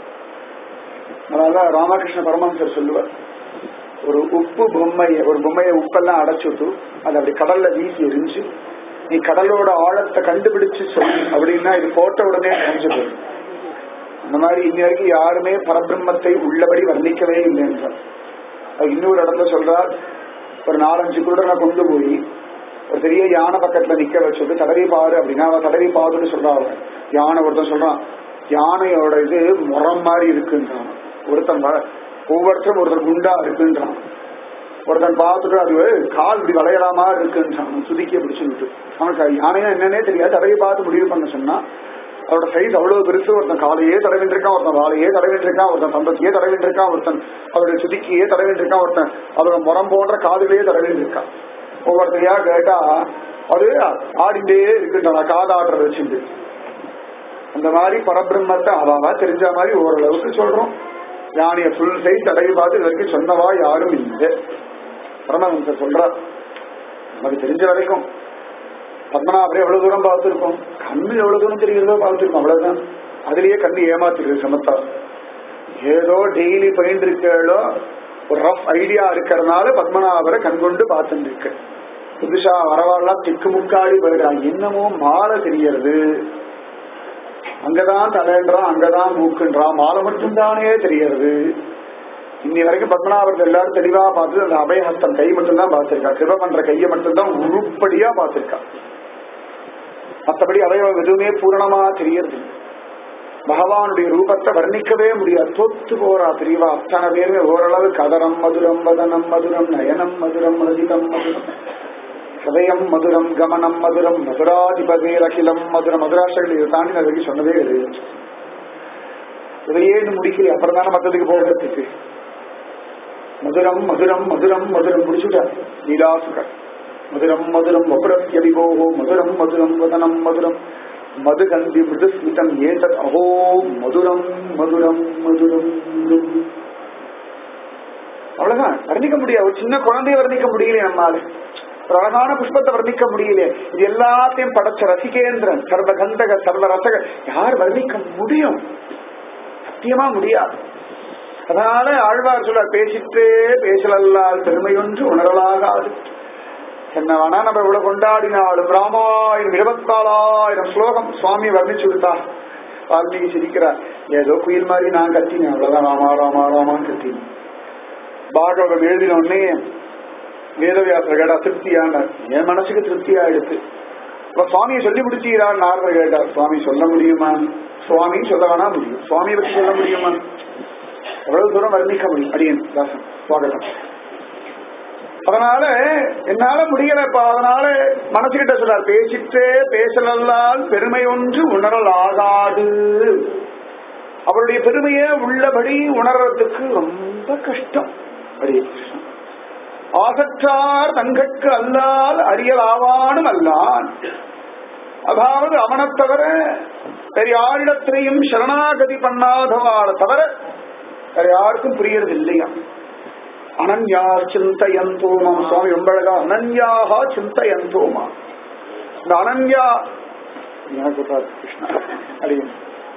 அதனால ராமகிருஷ்ண பரமஹம்சர் சொல்லுவார் ஒரு உப்பு பொம்மைய ஒரு பொம்மைய உப்பெல்லாம் அடைச்சுட்டு அதை அப்படி கடல்ல வீசி எரிஞ்சு நீ கடலோட ஆழத்தை கண்டுபிடிச்சு சொல்லு அப்படின்னா இது போட்ட உடனே தெரிஞ்சு போயிடும் அந்த மாதிரி இன்னி வரைக்கும் யாருமே பரபிரம்மத்தை உள்ளபடி வர்ணிக்கவே இல்லை என்றார் அது இன்னொரு இடத்துல சொல்றார் ஒரு நாலஞ்சு குருடனை கொண்டு போய் ஒரு பெரிய யானை பக்கத்துல நிக்க வச்சுட்டு தடவி பாரு அப்படின்னா அவன் தடவி பாருன்னு சொல்றான் யானை ஒருத்தன் சொல்றான் யானையோட இது முறம் மாதிரி இருக்குன்றான் ஒருத்தன் வ- ஒவ்வொருத்தரும் ஒருத்தர் குண்டா இருக்குன்றான் ஒருத்தன் பார்த்துட்டு அது கால் இப்படி வளையறா மாதிரி இருக்குன்றான் அவன் சுதிக்க பிடிச்சு விட்டு அவனுக்கு யானையா என்னன்னே தெரியாது தடவி பார்த்து முடிவு பண்ண சொன்னா அவரோட சைஸ் அவ்வளவு பெருசு ஒருத்தன் காலையே தடவிட்டு இருக்கான் ஒருத்தன் வாழையே தடவிட்டு இருக்கான் ஒருத்தன் தந்தத்தையே தடவிட்டு இருக்கான் ஒருத்தன் அவருடைய சுதிக்கையே தடவிட்டு இருக்கான் ஒருத்தன் அவரோட முறம் போன்ற காதுலயே தடவிட்டு இருக்கான் ஒவ்வொருத்தையா கேட்டா அது ஆடிண்டே இருக்குன்றான் காதாடுறத வச்சுட்டு அந்த மாதிரி பரபிரம்மத்தை அவாவா தெரிஞ்ச மாதிரி ஓரளவுக்கு சொல்றோம் யானைய ஃபுல் சைஸ் தடவி பார்த்து இது வரைக்கும் சொன்னவா யாரும் இல்லை பரமஹம்சர் சொல்றார் நமக்கு தெரிஞ்ச வரைக்கும் பத்மநாபரே எவ்வளவு தூரம் பார்த்திருக்கோம் கண்ணு எவ்வளவு தூரம் தெரிகிறதோ பார்த்திருக்கோம் அவ்வளவுதான் அதுலயே கண்ணு ஏமாத்திருக்கு சமத்தா ஏதோ டெய்லி பயின்று இருக்கோ ஒரு ரஃப் ஐடியா இருக்கிறதுனால பத்மநாபரை கண்கொண்டு பார்த்துட்டு இருக்கு புதுசா வரவாறுலாம் திக்கு முக்காடி போயிடுறான் என்னமோ மாலை தெரியறது அங்கதான் தலைன்றான் அங்கதான் மூக்குன்றான் மாலை மட்டும்தானே தெரியறது இன்னி வரைக்கும் பத்மநாபர்கள் எல்லாரும் தெளிவா பார்த்து அந்த அபயஹஸ்தம் கை மட்டும்தான் பார்த்திருக்கா கிருப பண்ற கையை மட்டும்தான் உருப்படியா பார்த்திருக்கா மற்றபடி அவயவம் எதுவுமே பூரணமா தெரியறது பகவானுடைய ரூபத்தை வர்ணிக்கவே முடியாது தொத்து போறா தெரியவா அத்தனை பேருமே ஓரளவு கதரம் மதுரம் வதனம் மதுரம் நயனம் மதுரம் ரசிதம் மதுரம் ஹதயம் மதுரம் கமனம் மதுரம் மதுராதிபதேர் அகிலம் மதுரம் மதுராஷ்டிரங்கள் இதை தாண்டி நான் வரைக்கும் சொன்னதே கிடையாது இதையே இன்னும் முடிக்கல அப்புறம் தானே மத்ததுக்கு போகிறதுக்கு மதுரம் மதுரம் மதுரம் மதுரம் முடிச்சுட்டார் லீலாசுகர் மதுரம் மதுரம் வபுரஸ்ய விபோகோ மதுரம் மதுரம் வதனம் மதுரம் மதுகந்தி மிருதுஸ்மிதம் ஏதத் அஹோ மதுரம் மதுரம் மதுரம் மதுரம். அவ்வளவுதான் வர்ணிக்க முடியாது ஒரு சின்ன குழந்தைய வர்ணிக்க முடியல நம்மால ஒரு அழகான புஷ்பத்தை வர்ணிக்க முடியல இது எல்லாத்தையும் படைச்ச ரசிகேந்திரன் சர்வ கந்தக சர்வ ரசக யார் வர்ணிக்க முடியும் சத்தியமா முடியாது அதனால ஆழ்வார் சொல்ல பேசிட்டே பேசலல்லால் பெருமையொன்று உணரலாகாது என்ன வேணா நம்ம இவ்வளவு கொண்டாடினாலும் ராமாயிரம் இருபத்தாலாயிரம் ஸ்லோகம் சுவாமி வர்ணிச்சு கொடுத்தா வால்மீகி சிரிக்கிறார் ஏதோ குயில் மாதிரி நான் கத்தினேன் அவ்வளவுதான் ராமா ராமா ராமான்னு கத்தினேன் பாகவதம் எழுதின உடனே வேதவியாசர் கேட்டா திருப்தியானார் என் மனசுக்கு திருப்தி ஆயிடுச்சு இப்ப சுவாமியை சொல்லி முடிச்சீரான்னு நாரதர் கேட்டார் சுவாமி சொல்ல முடியுமா சுவாமி சொல்ல வேணா முடியும் சுவாமியை பற்றி சொல்ல முடியுமா எவ்வளவு தூரம் வர்ணிக்க முடியும் அடியன் தாசன் சுவாகதம் அதனால என்னால முடியலப்பா அதனால மனசுகிட்ட சொல்றார் பேசிட்டே பேசலல்லால் பெருமை ஒன்று உணரல் ஆகாது அவருடைய பெருமையை உள்ளபடி உணர்றதுக்கு ரொம்ப கஷ்டம் ஹரே கிருஷ்ணா ஆசற்றார் தங்கட்கு அல்லால் அறியல் ஆவானும் அல்லான் அதாவது அவனைத் தவிர வேற யாரிடத்திலையும் சரணாகதி பண்ணாதவாளை தவிர வேற யாருக்கும் புரியறது இல்லையா அனன்யா சிந்தையந்தோமா சுவாமி ரொம்ப அழகா அனன்யாக சிந்தையந்தோமா இந்த அனன்யா எனக்கு விட்டாரு கிருஷ்ணா அடியும்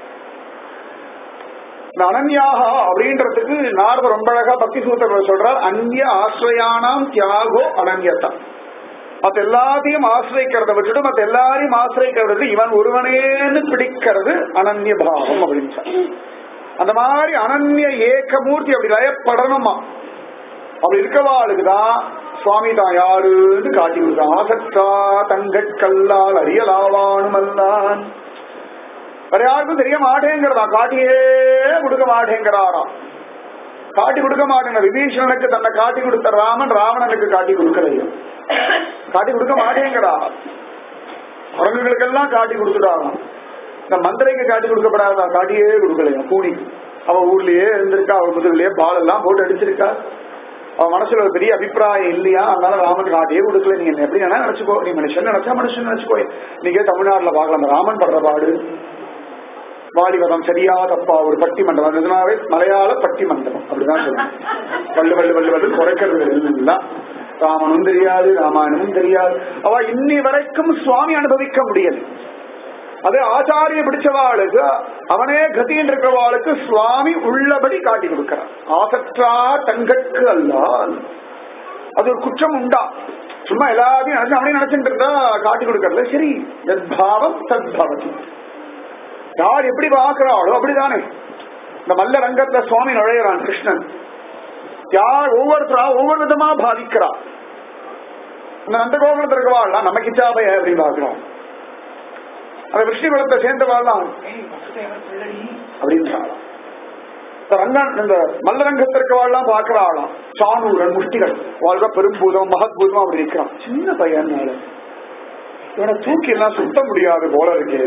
இந்த அனன்யாகா அப்படின்றதுக்கு நாரத ரொம்ப அழகா பக்தி சூத்திரங்களை சொல்றார் அந்நிய ஆசிரியானாம் தியாகோ அனன்யதா மத்த எல்லாத்தையும் ஆசிரிக்கிறத விட்டுட்டு மத்த எல்லாரையும் ஆசிரிக்கிறத விட்டு இவன் ஒருவனேன்னு பிடிக்கிறது அனன்ய பாவம் அப்படின்னு சொல்றார். அந்த மாதிரி அனன்ய ஏக்கமூர்த்தி அப்படி லயப்படணுமா அப்படி இருக்கவாளுக்கு தான் சுவாமி தான் யாருன்னு காட்டி கொடுத்தான் ஆசற்றா தங்கற்கல்லால் அறியலாவானுமல்லான் வேற யாருக்கும் தெரிய மாட்டேங்கிறதா காட்டியே கொடுக்க மாட்டேங்கிறாராம் காட்டி கொடுக்க மாட்டேங்க விபீஷணனுக்கு தன்னை காட்டி கொடுத்த ராமன் ராவணனுக்கு காட்டி கொடுக்கலையோ காட்டி கொடுக்க மாட்டேங்கிறா குரங்குகளுக்கெல்லாம் காட்டி கொடுத்துட்டாராம் இந்த மந்திரைக்கு காட்டி கொடுக்கப்படாதா காட்டியே கொடுக்கலையா பூனி அவ ஊர்லயே இருந்திருக்கா அவ முதுகுலயே பால் எல்லாம் போட்டு அடிச்சிருக்கா அவ மனசுல ஒரு பெரிய அபிப்பிராயம் இல்லையா அதனால ராமன் காட்டியே கொடுக்கல நீங்க என்ன எப்படி வேணா நினைச்சுக்கோ நீ மனுஷன் நினைச்சா மனுஷன் நினைச்சுக்கோ நீங்க தமிழ்நாட்டுல பார்க்கலாம் இந்த ராமன் படுற பாடு வாலிபதம் சரியா தப்பா ஒரு பட்டி மண்டபம் நிஜமாவே மலையாள பட்டி மண்டபம் அப்படிதான் சொல்லுவேன் வள்ளு வள்ளு வள்ளு வள்ளு குறைக்கிறது எல்லாம் ராமனும் தெரியாது ராமாயணமும் தெரியாது அவ இன்னி வரைக்கும் சுவாமி அனுபவிக்க முடியல அது ஆச்சாரிய பிடிச்சவாளுக்கு அவனே கதின்னு இருக்கிறவாளுக்கு சுவாமி உள்ளபடி காட்டி கொடுக்கிறார் ஆசற்றா தங்கற்கு அல்லால் அது ஒரு குற்றம் உண்டா சும்மா எல்லாத்தையும் நினைச்சு அவனே நினைச்சுட்டு இருந்தா காட்டி கொடுக்கறதுல சரி தத்பாவம் தத்பவதி யார் எப்படி பார்க்கிறாளோ அப்படிதானே இந்த மல்ல ரங்கத்துல சுவாமி நுழையிறான் கிருஷ்ணன் யார் ஒவ்வொருத்தரா ஒவ்வொரு விதமா பாதிக்கிறா இந்த நந்த கோகுலத்தில் இருக்கவாள்லாம் நமக்கு இச்சாபைய அப்படின்னு பாக்குறோம் அந்த விஷ்ணு குலத்தை சேர்ந்தவாள்லாம் "ஏய், வசுதேவர் பிள்ளடி" அப்படின்றாளாம் இந்த ரங்கன் இந்த மல்லரங்கத்தில் இருக்கவாள்லாம் பாக்குறாளாம் சானூரன் முஷ்டிகள் வாழ்க பெரும்பூதம் மகத்பூதம் அப்படி இருக்கிறான் சின்ன பையன் இவனை தூக்கி எல்லாம் சுத்த முடியாது போல இருக்கே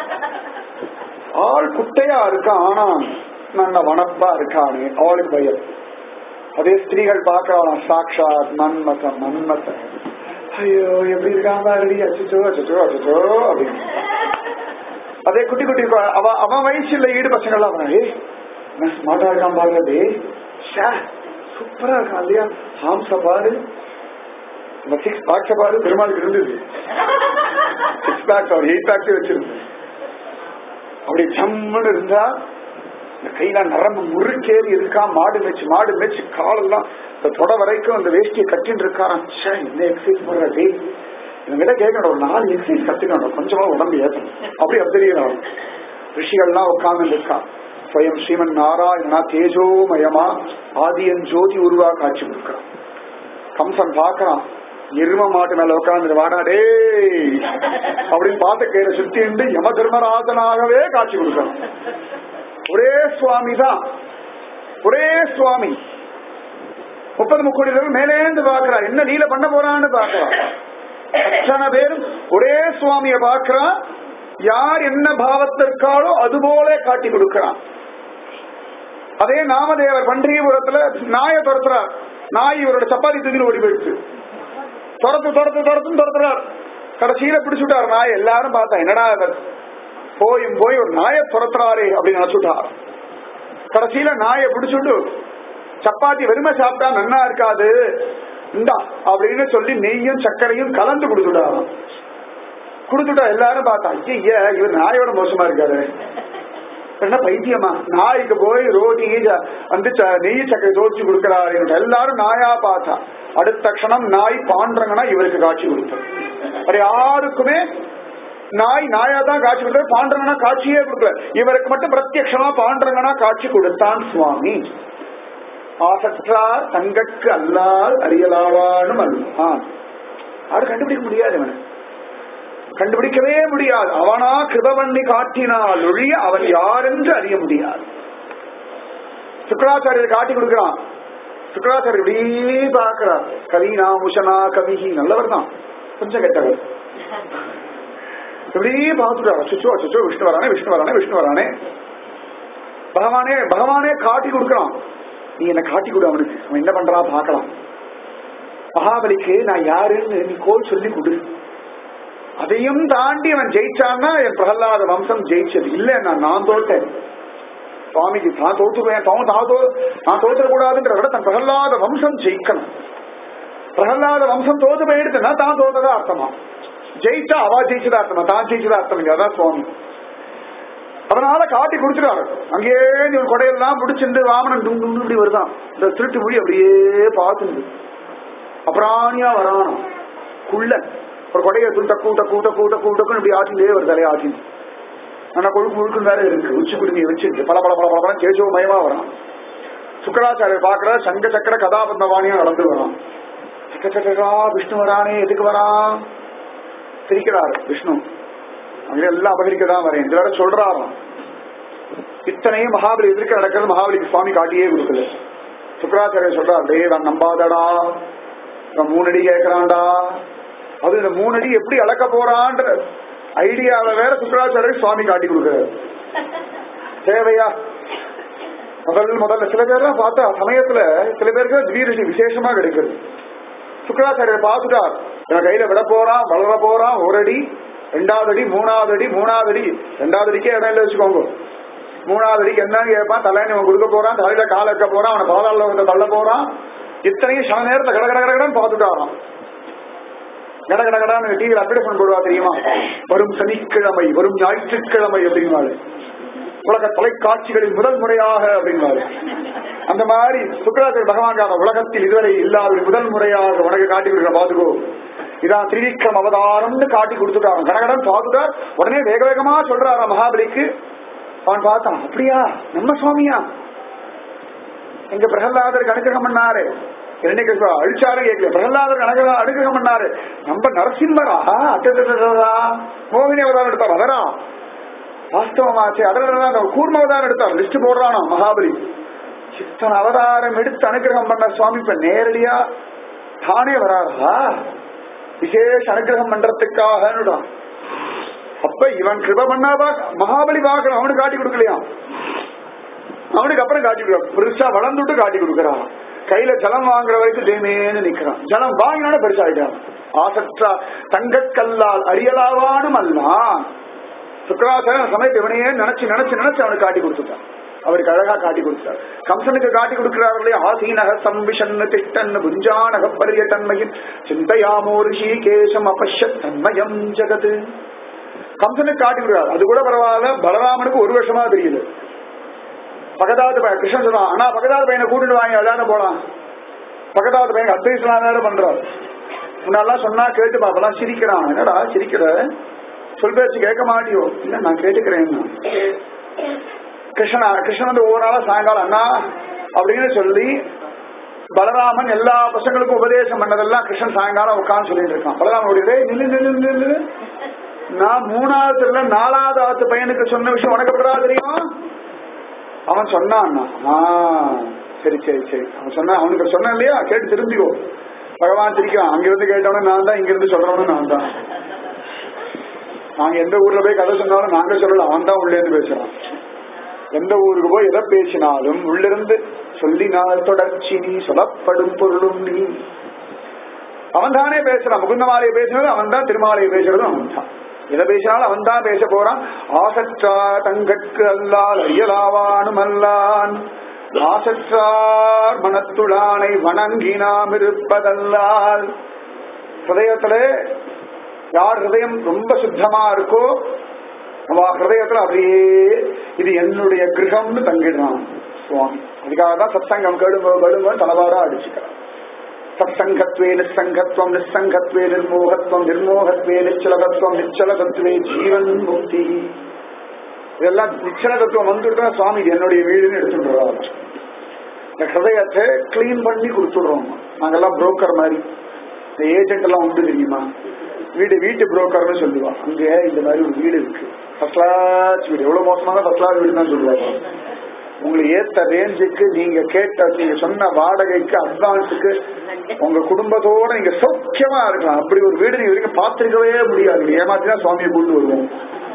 ஆள் குட்டையா இருக்கான் ஆனா நல்ல வனப்பா இருக்கானே அவளுக்கு பயம் அதே ஸ்திரீகள் பார்க்கலாம் சாக்ஷாத் மன்மத மன்மத ஐயோ எப்படி இருக்கான் பாருடி அச்சோ அச்சோ அச்சோ அப்படின்னு அதே குட்டி குட்டி ப- அவ அவன் வயசுல ஈடு பசங்கள்லாம் அவன் ஏய் ஸ்மார்ட்டா இருக்கான் பாருங்க டேய் ஷே சூப்பரா இருக்கான் இல்லையா ஹாம்ஸ பாரு இந்த சிக்ஸ் பேக்ஸ பாரு பெருமாளுக்கு இருந்தது சிக்ஸ் பேக்ஸ் அவர் எயிட் பேக்ஸே வச்சிருந்தது அப்படி ஜம்முன்னு இருந்தா இந்த கையில நரம்பு முறுக்கேறி இருக்கா மாடு மேய்ச்சு மாடு மேய்ச்சு காலெல்லாம் இந்த தொட வரைக்கும் அந்த வேஷ்டியை கட்டின்னு இருக்காராம் ச்சே, என்ன எக்ஸசைஸ் பண்ற டே இவங்கிட்ட கேட்கணும் ஒரு நாலு எக்ஸசைஸ் கத்துக்கணும் கொஞ்சமா உடம்பு ஏற்றணும் அப்படி அப்படிங்கிறான் ரிஷிகள்லாம் உட்கார்ந்து இருக்கா ஸ்வயம் ஸ்ரீமன் நாராயணா தேஜோமயமா ஆதியன் ஜோதி உருவா காட்சி கொடுக்கிறான் கம்சன் பாக்குறான் எரும மாட்டு மேல உட்கார்ந்து வாடா டேய் அப்படின்னு பார்த்த கயிறை சுத்தி இருந்து யம தர்மராஜனாகவே காட்சி கொடுக்கணும் ஒரே சுவாமி தான் ஒரே சுவாமி முப்பது முக்கோடி பேர் மேலேந்து பாக்குறா என்ன லீல பண்ண போறான்னு பாக்குறா அத்தனை பேரும் ஒரே சுவாமிய பாக்குறான் யார் என்ன பாவத்திற்காலோ அது போல காட்டி கொடுக்கிறான் அதே நாமதேவர் பண்டிகைபுரத்துல நாயை துரத்துறார் நாய் இவரோட சப்பாத்தி தூக்கிட்டு ஓடி போயிடுச்சு துரத்து துரத்து துரத்துன்னு துரத்துறார் கடைசியில பிடிச்சுட்டார் நாய் எல்லாரும் பார்த்தா என்னடா இவர் போயும் போய் ஒரு நாயை துரத்துறாரே அப்படின்னு நினைச்சுட்டார் கடைசியில நாயை பிடிச்சுட்டு சப்பாத்தி வெறுமை சாப்பிட்டா நன்னா இருக்காது இந்தா அப்படின்னு சொல்லி நெய்யும் சர்க்கரையும் கலந்து கொடுத்துட்டாராம் கொடுத்துட்டா எல்லாரும் பார்த்தா ஐயா இவர் நாயோட மோசமா இருக்காரு என்ன பைத்தியமா நாய்க்கு போய் ரோட்டி ஜ- வந்து ச- நெய் சக்கரை தோச்சு கொடுக்கிறாரு எல்லாரும் நாயா பார்த்தா அடுத்த க்ஷணம் நாய் பாண்டங்கன்னா இவருக்கு காட்சி கொடுத்தார் வேற யாருக்குமே நாய் நாயா தான் காட்சி கொடுத்தாரு பாண்டங்கன்னா காட்சியே கொடுக்கல இவருக்கு மட்டும் பிரத்யக்ஷமா பாண்டங்கன்னா காட்சி கொடுத்தான் சுவாமி ஆசற்றார் தங்கட்கு அல்லால் அறியலாவானும் அல்லான் யாரும் கண்டுபிடிக்க முடியாது இவனை கண்டுபிடிக்கவே முடியாது அவனா கிருபவண்ணி காட்டினால் ஒழிய அவன் யாரென்று அறிய முடியாது சுக்கராச்சாரியர் காட்டி கொடுக்கிறான் சுக்கராச்சாரியர் இப்படியே பார்க்கிறார் கலீனா முஷனா கவிஹி நல்லவர் தான் கொஞ்சம் கெட்டவர் இப்படியே பார்த்துட்டார் அச்சோ அச்சோ விஷ்ணு வரானே விஷ்ணு வரானே விஷ்ணு வரானே பகவானே பகவானே காட்டி கொடுக்கிறான் நீ என்ன காட்டி கொடு அவனுக்கு அவன் என்ன பண்றான் பார்க்கலாம் மகாபலிக்கு நான் யாருன்னு நீ கோல் சொல்லி கொடு அதையும் தாண்டி அவன் ஜெயிச்சான்னா என் பிரகலாத வம்சம் ஜெயிச்சது இல்ல நான் நான் தோட்டேன் சுவாமிஜி தான் தோத்துவேன் தான் தான் தோ நான் தோற்றக்கூடாதுன்ற விட தன் பிரகலாத வம்சம் ஜெயிக்கணும் பிரகலாத வம்சம் தோத்து போயிடுச்சுன்னா தான் தோத்ததா அர்த்தமா ஜெயிச்சா அவா ஜெயிச்சதா அர்த்தம் தான் ஜெயிச்சதா அர்த்தம் இல்லையா அதான் சுவாமி அதனால காட்டி கொடுத்துட்டாரு அங்கேயே இவன் கொடையெல்லாம் பிடிச்சிருந்து வாமனன் டும் டும் இப்படி வருதான் இந்த திருட்டு மொழி அப்படியே பார்த்துண்டு அப்புறாணியா வரானாம் குள்ள ஒரு கொடையை துண்ட கூட்ட கூட்ட கூட்ட கூட்டக்குன்னு இப்படி ஆட்டிலே ஒரு தலையை ஆட்டின்னு ஆனா கொழுப்பு முழுக்கும் வேற இருக்கு உச்சி குடுமையை வச்சுட்டு பல பல பல பல பல கேசவ மயமா வரான் சுக்கராச்சாரியர் பாக்குற சங்க சக்கர கதாபத்மவாணியா நடந்து வரான் சக்கச்சக்கா விஷ்ணு வரானே எதுக்கு வரான் சிரிக்கிறாரு விஷ்ணு அங்க எல்லாம் அபகரிக்க தான் வரேன் இந்த வேற சொல்றாராம் இத்தனையும் மகாபலி எதிர்க்க நடக்கிறது மகாபலிக்கு சுவாமி காட்டியே கொடுக்கல சுக்கராச்சாரியர் சொல்றார் டேய் நான் நம்பாதடா நான் மூணு அடி கேட்கிறான்டா அது இந்த மூணு அடி எப்படி அளக்க போறான்ற ஐடியாவை வேற சுக்கராச்சாரியர் சுவாமி காட்டி கொடுக்கிறார் தேவையா முதல் முதல்ல சில பேர்லாம் பார்த்தா சமயத்துல சில பேருக்கு திடீர்னு விசேஷமா கிடைக்குது சுக்கராச்சாரியர் பார்த்துட்டார் இவன் கையில விட போறான் வளர போறான் ஒரு அடி ரெண்டாவது அடி மூணாவது அடி மூணாவது அடி ரெண்டாவது அடிக்கே இடம் இல்லை வச்சுக்கோங்க மூணாவது அடிக்கு என்னன்னு கேட்பான் தலைன்னு இவன் கொடுக்க போறான் தலையில கால வைக்க போறான் அவனை பாதாள வந்து தள்ள போறான் இத்தனையும் சன நேரத்தை கட கட கடகடன்னு பார்த்துட்டாராம் கட கட கடான்னு டிவியில் அட்வர்டைஸ்மெண்ட் போடுவா தெரியுமா வரும் சனிக்கிழமை வரும் ஞாயிற்றுக்கிழமை அப்படிங்கிறாரு உலக தொலைக்காட்சிகளில் முதல் முறையாக அப்படிங்கிறாரு அந்த மாதிரி சுக்கராச்சாரிய பகவான் காண உலகத்தில் இதுவரை இல்லாத முதல் முறையாக உனக்கு காட்டி கொடுக்குற பாதுகோ இதான் திரிவிக்ரம் அவதாரம்னு காட்டி கொடுத்துட்டான் கடகடன் பார்த்துட்டார் உடனே வேக வேகமா சொல்றாரா மகாபலிக்கு அவன் பார்த்தான் அப்படியா நம்ம சுவாமியா எங்க பிரகலாதருக்கு அனுகிரகம் பண்ணாரு என்னைக்கு அழிச்சாரு கேட்கல பிரகலாதருக்கு அனுகிரகம் அனுகிரகம் பண்ணாரு நம்ம நரசிம்மரா அட்டா மோகினி அவதாரம் எடுத்தார் அதரா வாஸ்தவமாச்சு அதனால கூர்ம அவதாரம் எடுத்தார் லிஸ்ட் போடுறானோ மகாபலி சித்தன் அவதாரம் எடுத்து அனுகிரகம் பண்ண சுவாமி இப்ப நேரடியா தானே வராரா விசேஷ அனுகிரகம் பண்றதுக்காக அப்ப இவன் கிருப பண்ணாதா மகாபலி பாக்கணும் அவனுக்கு காட்டி கொடுக்கலையா அவனுக்கு அப்புறம் காட்டி கொடுக்க பெருசா வளர்ந்துட்டு காட்டி கொடுக்கறான் கையில ஜலம் வாங்குற வரைக்கும் தேமேன்னு நிக்கிறான் ஜலம் வாங்கினால பெருசாயிட்டான் ஆசற்றா தங்கக்கல்லால் அறியலாவானும் அல்லான் சுக்கராச்சாரியன் சமயத்தை இவனையே நினைச்சு நினைச்சு நினைச்சு அவனுக்கு காட்டி கொடுத்துட்டான் அவருக்கு அழகா காட்டி கொடுத்தார் கம்சனுக்கு காட்டி கொடுக்கிறார்களே ஆசீனக சம்பிஷன் திட்டன் புஞ்சானக பரிய தன்மையின் சிந்தையாமோ ரிஷிகேசம் அபஷ்ய தன்மயம் ஜெகத் கம்சனுக்கு காட்டி கொடுக்கிறார் அது கூட பரவாயில்ல பலராமனுக்கு ஒரு வருஷமா தெரியல பகதாது பையன் கிருஷ்ணன் சொல்றான் ஆனா பகதாது பையனை கூட்டிட்டு வாங்கி விளையாட போலாம் பகதாது பையன் அட்வைஸ் எல்லாம் பண்றார் முன்னெல்லாம் சொன்னா கேட்டு பாப்பெல்லாம் சிரிக்கிறான் என்னடா சிரிக்கிற சொல் பேச்சு கேட்க மாட்டியோ இல்ல நான் கேட்டுக்கிறேன் கிருஷ்ணா கிருஷ்ணன் வந்து ஒவ்வொரு நாளும் சாயங்காலம் அண்ணா அப்படின்னு சொல்லி பலராமன் எல்லா பசங்களுக்கும் உபதேசம் பண்ணதெல்லாம் கிருஷ்ணன் சாயங்காலம் உட்காந்து சொல்லிட்டு இருக்கான் பலராமனுடைய நில்லு நில்லு நில்லு நான் மூணாவது தெருல நாலாவது ஆத்து பையனுக்கு சொன்ன விஷயம் உனக்கு எப்படா தெரியும் அவன் சொன்னான் ஆ சரி சரி சரி அவன் சொன்ன அவனுக்கு சொன்னான் இல்லையா கேட்டு திரும்பிக்கோ பகவான் சிரிக்கான் அங்கிருந்து கேட்டவன நான் தான் இங்கிருந்து சொல்றவனு நான் தான் நாங்க எந்த ஊர்ல போய் கதை சொன்னாலும் நாங்க சொல்லல அவன் தான் உள்ளே இருந்து பேசுறான் எந்த ஊருக்கு போய் எதை பேசினாலும் உள்ளிருந்து சொல்லினால் தொடர்ச்சி நீ சொல்லப்படும் பொருளும் நீ அவன் தானே பேசுறான் முகுந்தமாலையை பேசினது அவன் தான் திருமாலையை பேசுறதும் அவன் தான் எதை பேசினாலும் அவன் தான் பேச போறான் ஆசற்றா தங்கட்கு அல்லால் ஐயலாவானும் அல்லான் ஆசற்றார் மனத்துளானை வணங்கி நாம் இருப்பதல்லால் ஹிருதயத்துல யார் ஹிருதயம் ரொம்ப சுத்தமா இருக்கோ அவ ஹிருதயத்துல அப்படியே இது என்னுடைய கிரகம்னு தங்கிடுறான் சுவாமி அதுக்காக தான் சத்சங்கம் கெடுங்க கெடுங்க தலைவாரா அடிச்சுக்கிறான் சத்சங்கத்வே நிசங்கத்வம் நிசங்கத்வே நிர்மோகத்வம் நிர்மோகத்வே நிச்சலகத்வம் நிச்சலகத்வே ஜீவன் முக்தி இதெல்லாம் நிச்சல தத்துவம் வந்துட்டு சுவாமி இது என்னுடைய வீடுன்னு எடுத்துடுறாரு இந்த ஹிருதயத்தை கிளீன் பண்ணி கொடுத்துடுறோம் நாங்கெல்லாம் புரோக்கர் மாதிரி இந்த ஏஜென்ட் எல்லாம் உண்டு தெரியுமா வீடு வீட்டு புரோக்கர்னு சொல்லுவான் அங்க இந்த மாதிரி ஒரு வீடு இருக்கு ஃபர்ஸ்ட் கிளாஸ் வீடு எவ்வளவு மோசமான ஃபர்ஸ்ட் கிளாஸ் வீடு தான் சொல்லுவாங்க உங்களை ஏத்த ரேஞ்சுக்கு நீங்க கேட்ட நீங்க சொன்ன வாடகைக்கு அட்வான்ஸுக்கு உங்க குடும்பத்தோட நீங்க சௌக்கியமா இருக்கலாம் அப்படி ஒரு வீடு நீங்க வரைக்கும் பார்த்திருக்கவே முடியாது ஏமாத்தினா சுவாமியை கூட்டு வருவோம்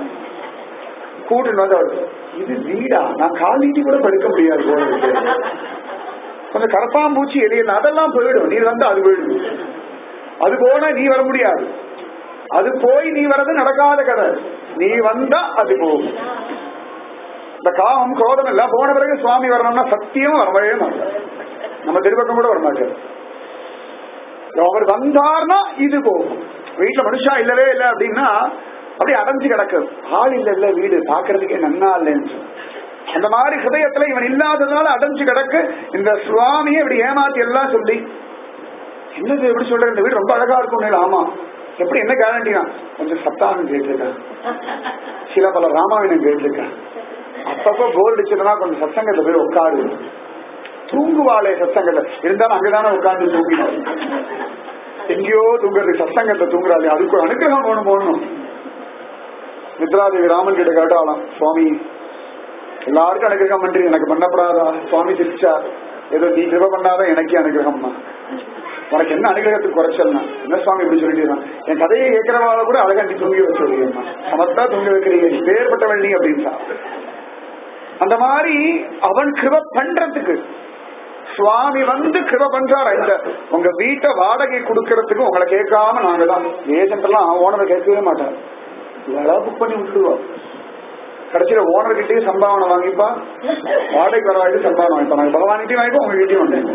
கூட்டுன்னு வந்து அவர் இது வீடா நான் காலிட்டி கூட படுக்க முடியாது போல இருக்கு. கொஞ்சம் கரப்பாம்பூச்சி எலியல் அதெல்லாம் போயிடும் நீ வந்து அது போயிடும் அது போனா நீ வர முடியாது அது போய் நீ வர்றது நடக்காத கதை நீ வந்தா அது போகும் இந்த காமம் குரோதம் எல்லாம் போன பிறகு சுவாமி வரணும்னா சத்தியம் வரவே மாட்டார் நம்ம திருப்பக்கம் கூட வரமாட்டார் அவர் வந்தார்னா இது போகும் வீட்டுல மனுஷா இல்லவே இல்லை அப்படின்னா அப்படியே அடைஞ்சு கிடக்கு ஆள் இல்ல இல்ல வீடு பாக்குறதுக்கே நன்னா இல்லைன்னு சொல்லு. அந்த மாதிரி ஹிருதயத்துல இவன் இல்லாததுனால அடைஞ்சு கிடக்கு இந்த சுவாமியை இப்படி ஏமாத்தி எல்லாம் சொல்லி என்னது எப்படி சொல்ற இந்த வீடு ரொம்ப அழகா இருக்கும் ஆமா எப்படி என்ன கேரண்டினா கொஞ்சம் சப்தாகம் கேட்டிருக்கேன் சில பல ராமாயணம் கேட்டிருக்கேன் அப்பப்ப போர் அடிச்சதுன்னா கொஞ்சம் சத்சங்கத்துல போய் உட்காரு தூங்குவாளே சத்சங்கத்துல இருந்தாலும் அங்கதானே உட்கார்ந்து தூங்கினோம் எங்கேயோ தூங்குறது சத்சங்கத்துல தூங்குறாளே அதுக்கு ஒரு அனுகிரகம் வேணும் போகணும் மித்ராதேவி ராமன் கிட்ட கேட்டாலாம் சுவாமி எல்லாருக்கும் அனுகிரகம் பண்றீ எனக்கு பண்ணப்படாதா சுவாமி சிரிச்சா ஏதோ நீ கிருப பண்ணாதான் எனக்கே அனுகிரகம்னா உனக்கு என்ன அனுகிரகத்துக்கு குறைச்சல்னா என்ன சுவாமி இப்படி சொல்லிட்டு என் கதையை கேட்கிறவாள கூட அழகா நீ தூங்கி வச்சுருக்கீங்கம்மா சமத்தா தூங்கி வைக்கிறீங்க நீ பேர்பட்டவள் நீ அப்படின்னா அந்த மாதிரி அவன் கிருப பண்றதுக்கு சுவாமி வந்து கிருப பண்றாரு இந்த உங்க வீட்டை வாடகை கொடுக்கறதுக்கு உங்களை கேட்காம நாங்க தான் ஏஜென்ட் எல்லாம் ஓனரை கேட்கவே மாட்டார் இவளா புக் பண்ணி விட்டுடுவோம் கடைசியில ஓனர் கிட்டே சம்பாவனை வாங்கிப்பா வாடகை வரவாட்டி சம்பாவனை வாங்கிப்பா நாங்க பகவான்கிட்டயும் வாங்கிப்போம் உங்க கிட்டயும் வந்தேன்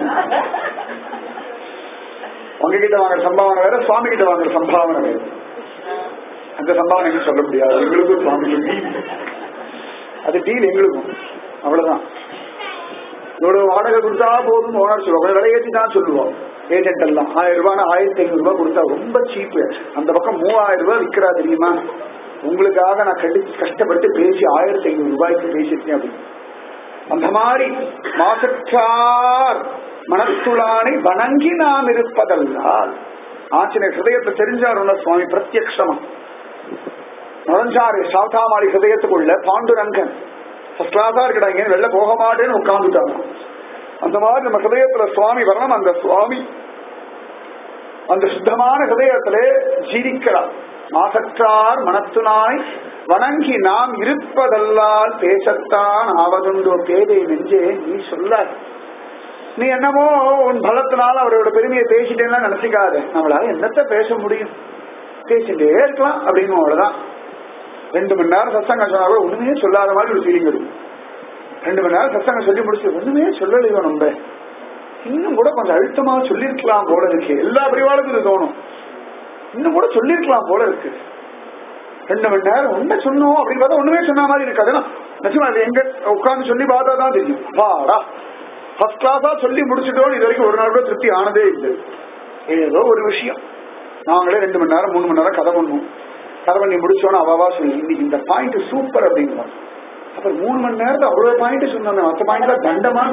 உங்ககிட்ட வாங்குற சம்பாவனை வேற சுவாமி கிட்ட வாங்குற சம்பாவனை வேற அந்த சம்பாவனை எங்க சொல்ல முடியாது எங்களுக்கும் சுவாமிக்கும் டீல் அது டீல் எங்களுக்கும் அவ்வளவுதான் இவ்வளவு வாடகை கொடுத்தா போதும் ஓனர் சொல்லுவோம் கொஞ்சம் விலையேற்றி தான் சொல்லுவோம் ஏஜென்ட் எல்லாம் ஆயிரம் ரூபாய் ஆயிரத்தி ஐநூறு ரூபாய் கொடுத்தா ரொம்ப சீப்பு அந்த பக்கம் மூவாயிரம் ரூபாய் விற்கிறா தெரியுமா உங்களுக்காக நான் கடிச்சு கஷ்டப்பட்டு பேசி ஆயிரத்தி ஐநூறு ரூபாய்க்கு பேசியிருக்கேன் அப்படின்னு அந்த மாதிரி மாசற்றார் மனத்துளானை வணங்கி நாம் இருப்பதல்லால் ஆஞ்சநேயர் ஹிருதயத்தை தெரிஞ்சாருன்னா சுவாமி பிரத்யக்ஷமா நுழைஞ்சாரு சாத்தாமாளி ஹிருதயத்துக்குள்ள பாண்டுரங்கன் ஃபர்ஸ்ட் கிளாஸா இருக்கிறாங்க வெளில போக மாட்டேன்னு உட்கார்ந்துட்டாங்க அந்த மாதிரி நம்ம ஹிருதயத்துல சுவாமி வரணும் அந்த சுவாமி அந்த சுத்தமான ஹிருதயத்திலே ஜீவிக்கிறார் மாசற்றார் மனத்துனாய் வணங்கி நாம் இருப்பதல்லால் பேசத்தான் ஆவதுண்டோ பேதை நெஞ்சே நீ சொல்ல நீ என்னமோ உன் பலத்தினால அவரோட பெருமையை பேசிட்டேன்னா நினைச்சுக்காத நம்மளால என்னத்த பேச முடியும் பேசிட்டே இருக்கலாம் அப்படின்னு அவ்வளவுதான் ரெண்டு மணி நேரம் சத்தங்கம் சொன்னா கூட ஒண்ணுமே சொல்லாத மாதிரி ஒரு ஃபீலிங் இருக்கும் ரெண்டு மணி நேரம் சத்தங்கம் சொல்லி முடிச்சு ஒண்ணுமே சொல்லலையோ நம்ம இன்னும் கூட கொஞ்சம் அழுத்தமா சொல்லிருக்கலாம் போல இருக்கு எல்லா பிரிவாளுக்கும் இது தோணும் இன்னும் கூட சொல்லிருக்கலாம் போல இருக்கு ரெண்டு மணி நேரம் ஒண்ணு சொன்னோம் அப்படின்னு பார்த்தா ஒண்ணுமே சொன்ன மாதிரி இருக்காது ஏன்னா, நிஜமா அது எங்க உட்கார்ந்து சொல்லி பார்த்தா தான் தெரியும் வாடா ஃபர்ஸ்ட் கிளாஸா சொல்லி முடிச்சுட்டோம் இது வரைக்கும் ஒரு நாள் கூட திருப்தி ஆனதே இல்லை ஏதோ ஒரு விஷயம் நாங்களே ரெண்டு மணி நேரம் மூணு மணி நேரம் கதை பண்ணுவோம் கதை பண்ணி முடிச்சோன்னு அவாவா சொல்லி இன்னைக்கு இந்த பாயிண்ட் சூப்பர் அப்படிங்கிறோம் அப்புறம் மூணு மணி நேரத்துல அவ்வளவு பாயிண்ட் சொன்னாங்க மற்ற பாயிண்ட்ல தண்டமா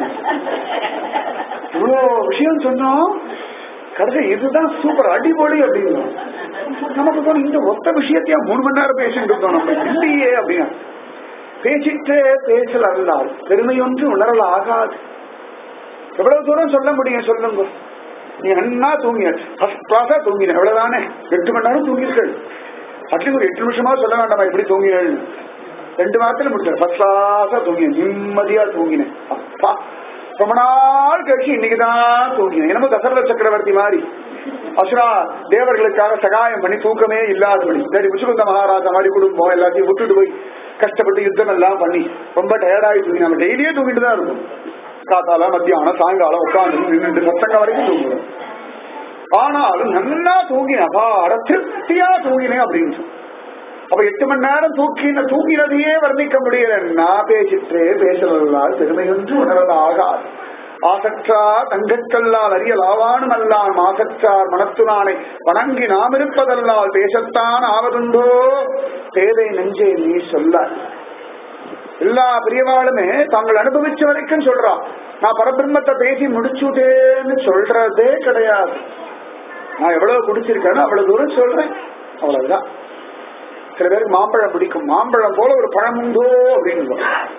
இவ்வளோ விஷயம் சொன்னோம் கடைசி இதுதான் சூப்பர் அடிபொலி அப்படிங்கிறோம் நமக்கு தோணும் இந்த ஒத்த விஷயத்தையா மூணு மணி நேரம் பேசிட்டு இருக்கோம் நம்ம இல்லையே அப்படின்னா பேசிட்டே பேசல் அல்லால் பெருமை ஒன்று உணரல் ஆகாது எவ்வளவு தூரம் சொல்ல முடியும் சொல்லுங்க நீ என்ன தூங்கின ஃபர்ஸ்ட் கிளாஸா தூங்கின எவ்வளவுதானே எட்டு மணி நேரம் தூங்கிர்கள் அட்லீஸ்ட் ஒரு எட்டு நிமிஷமா சொல்ல வேண்டாமா இப்படி தூங்கினேன் ரெண்டு வாரத்துல முடிச்சேன் ஃபர்ஸ்ட் கிளாஸா தூங்கினேன் நிம்மதியா தூங்கினேன் அப்பா ரொம்ப நாள் கழிச்சு இன்னைக்குதான் தூங்கினேன் என்னமோ தசரத சக்கரவர்த்தி மாதிரி அசுரா தேவர்களுக்காக சகாயம் பண்ணி தூக்கமே இல்லாதபடி சரி முச்சுகுந்த மகாராஜா மாதிரி குடும்பம் எல்லாத்தையும் விட்டுட்டு போய் கஷ்டப்பட்டு யுத்தம் எல்லாம் பண்ணி ரொம்ப டயர்டாகி தூங்கி நம்ம டெய்லியே தூங்கிட்டு தான் இருக்கும் காத்தால மத்தியானம் சாயங்காலம் உட்காந்து நின்று சத்தங்க வரைக்கும் தூங்குவோம் ஆனாலும் நல்லா தூங்கினேன் அப்பா அட திருப்தியா தூங்கினேன் அப்படின்னு சொல்லி. அப்ப எட்டு மணி நேரம் தூக்கின தூங்கினதையே வர்ணிக்க முடியலன்னா பேசிற்றே பேசலால் பெருமை ஒன்று உணரல் ஆகாது ஆசற்றார் தங்கற்கல்லால் அறியல் ஆவானும் அல்லான் மாசற்றார் மனத்துனானை வணங்கி நாம் இருப்பதல்லால் பேசத்தான் ஆவதுண்டோ தேவை நெஞ்சே நீ சொல்ல எல்லா பிரியவாளுமே தாங்கள் அனுபவிச்ச வரைக்கும் சொல்றா நான் பரபிரம்மத்தை பேசி முடிச்சுட்டேன்னு சொல்றதே கிடையாது நான் எவ்வளவு குடிச்சிருக்கேனோ அவ்வளவு தூரம் சொல்றேன் அவ்வளவுதான் சில பேருக்கு மாம்பழம் பிடிக்கும் மாம்பழம் போல ஒரு பழம் உண்டோ அப்படின்னு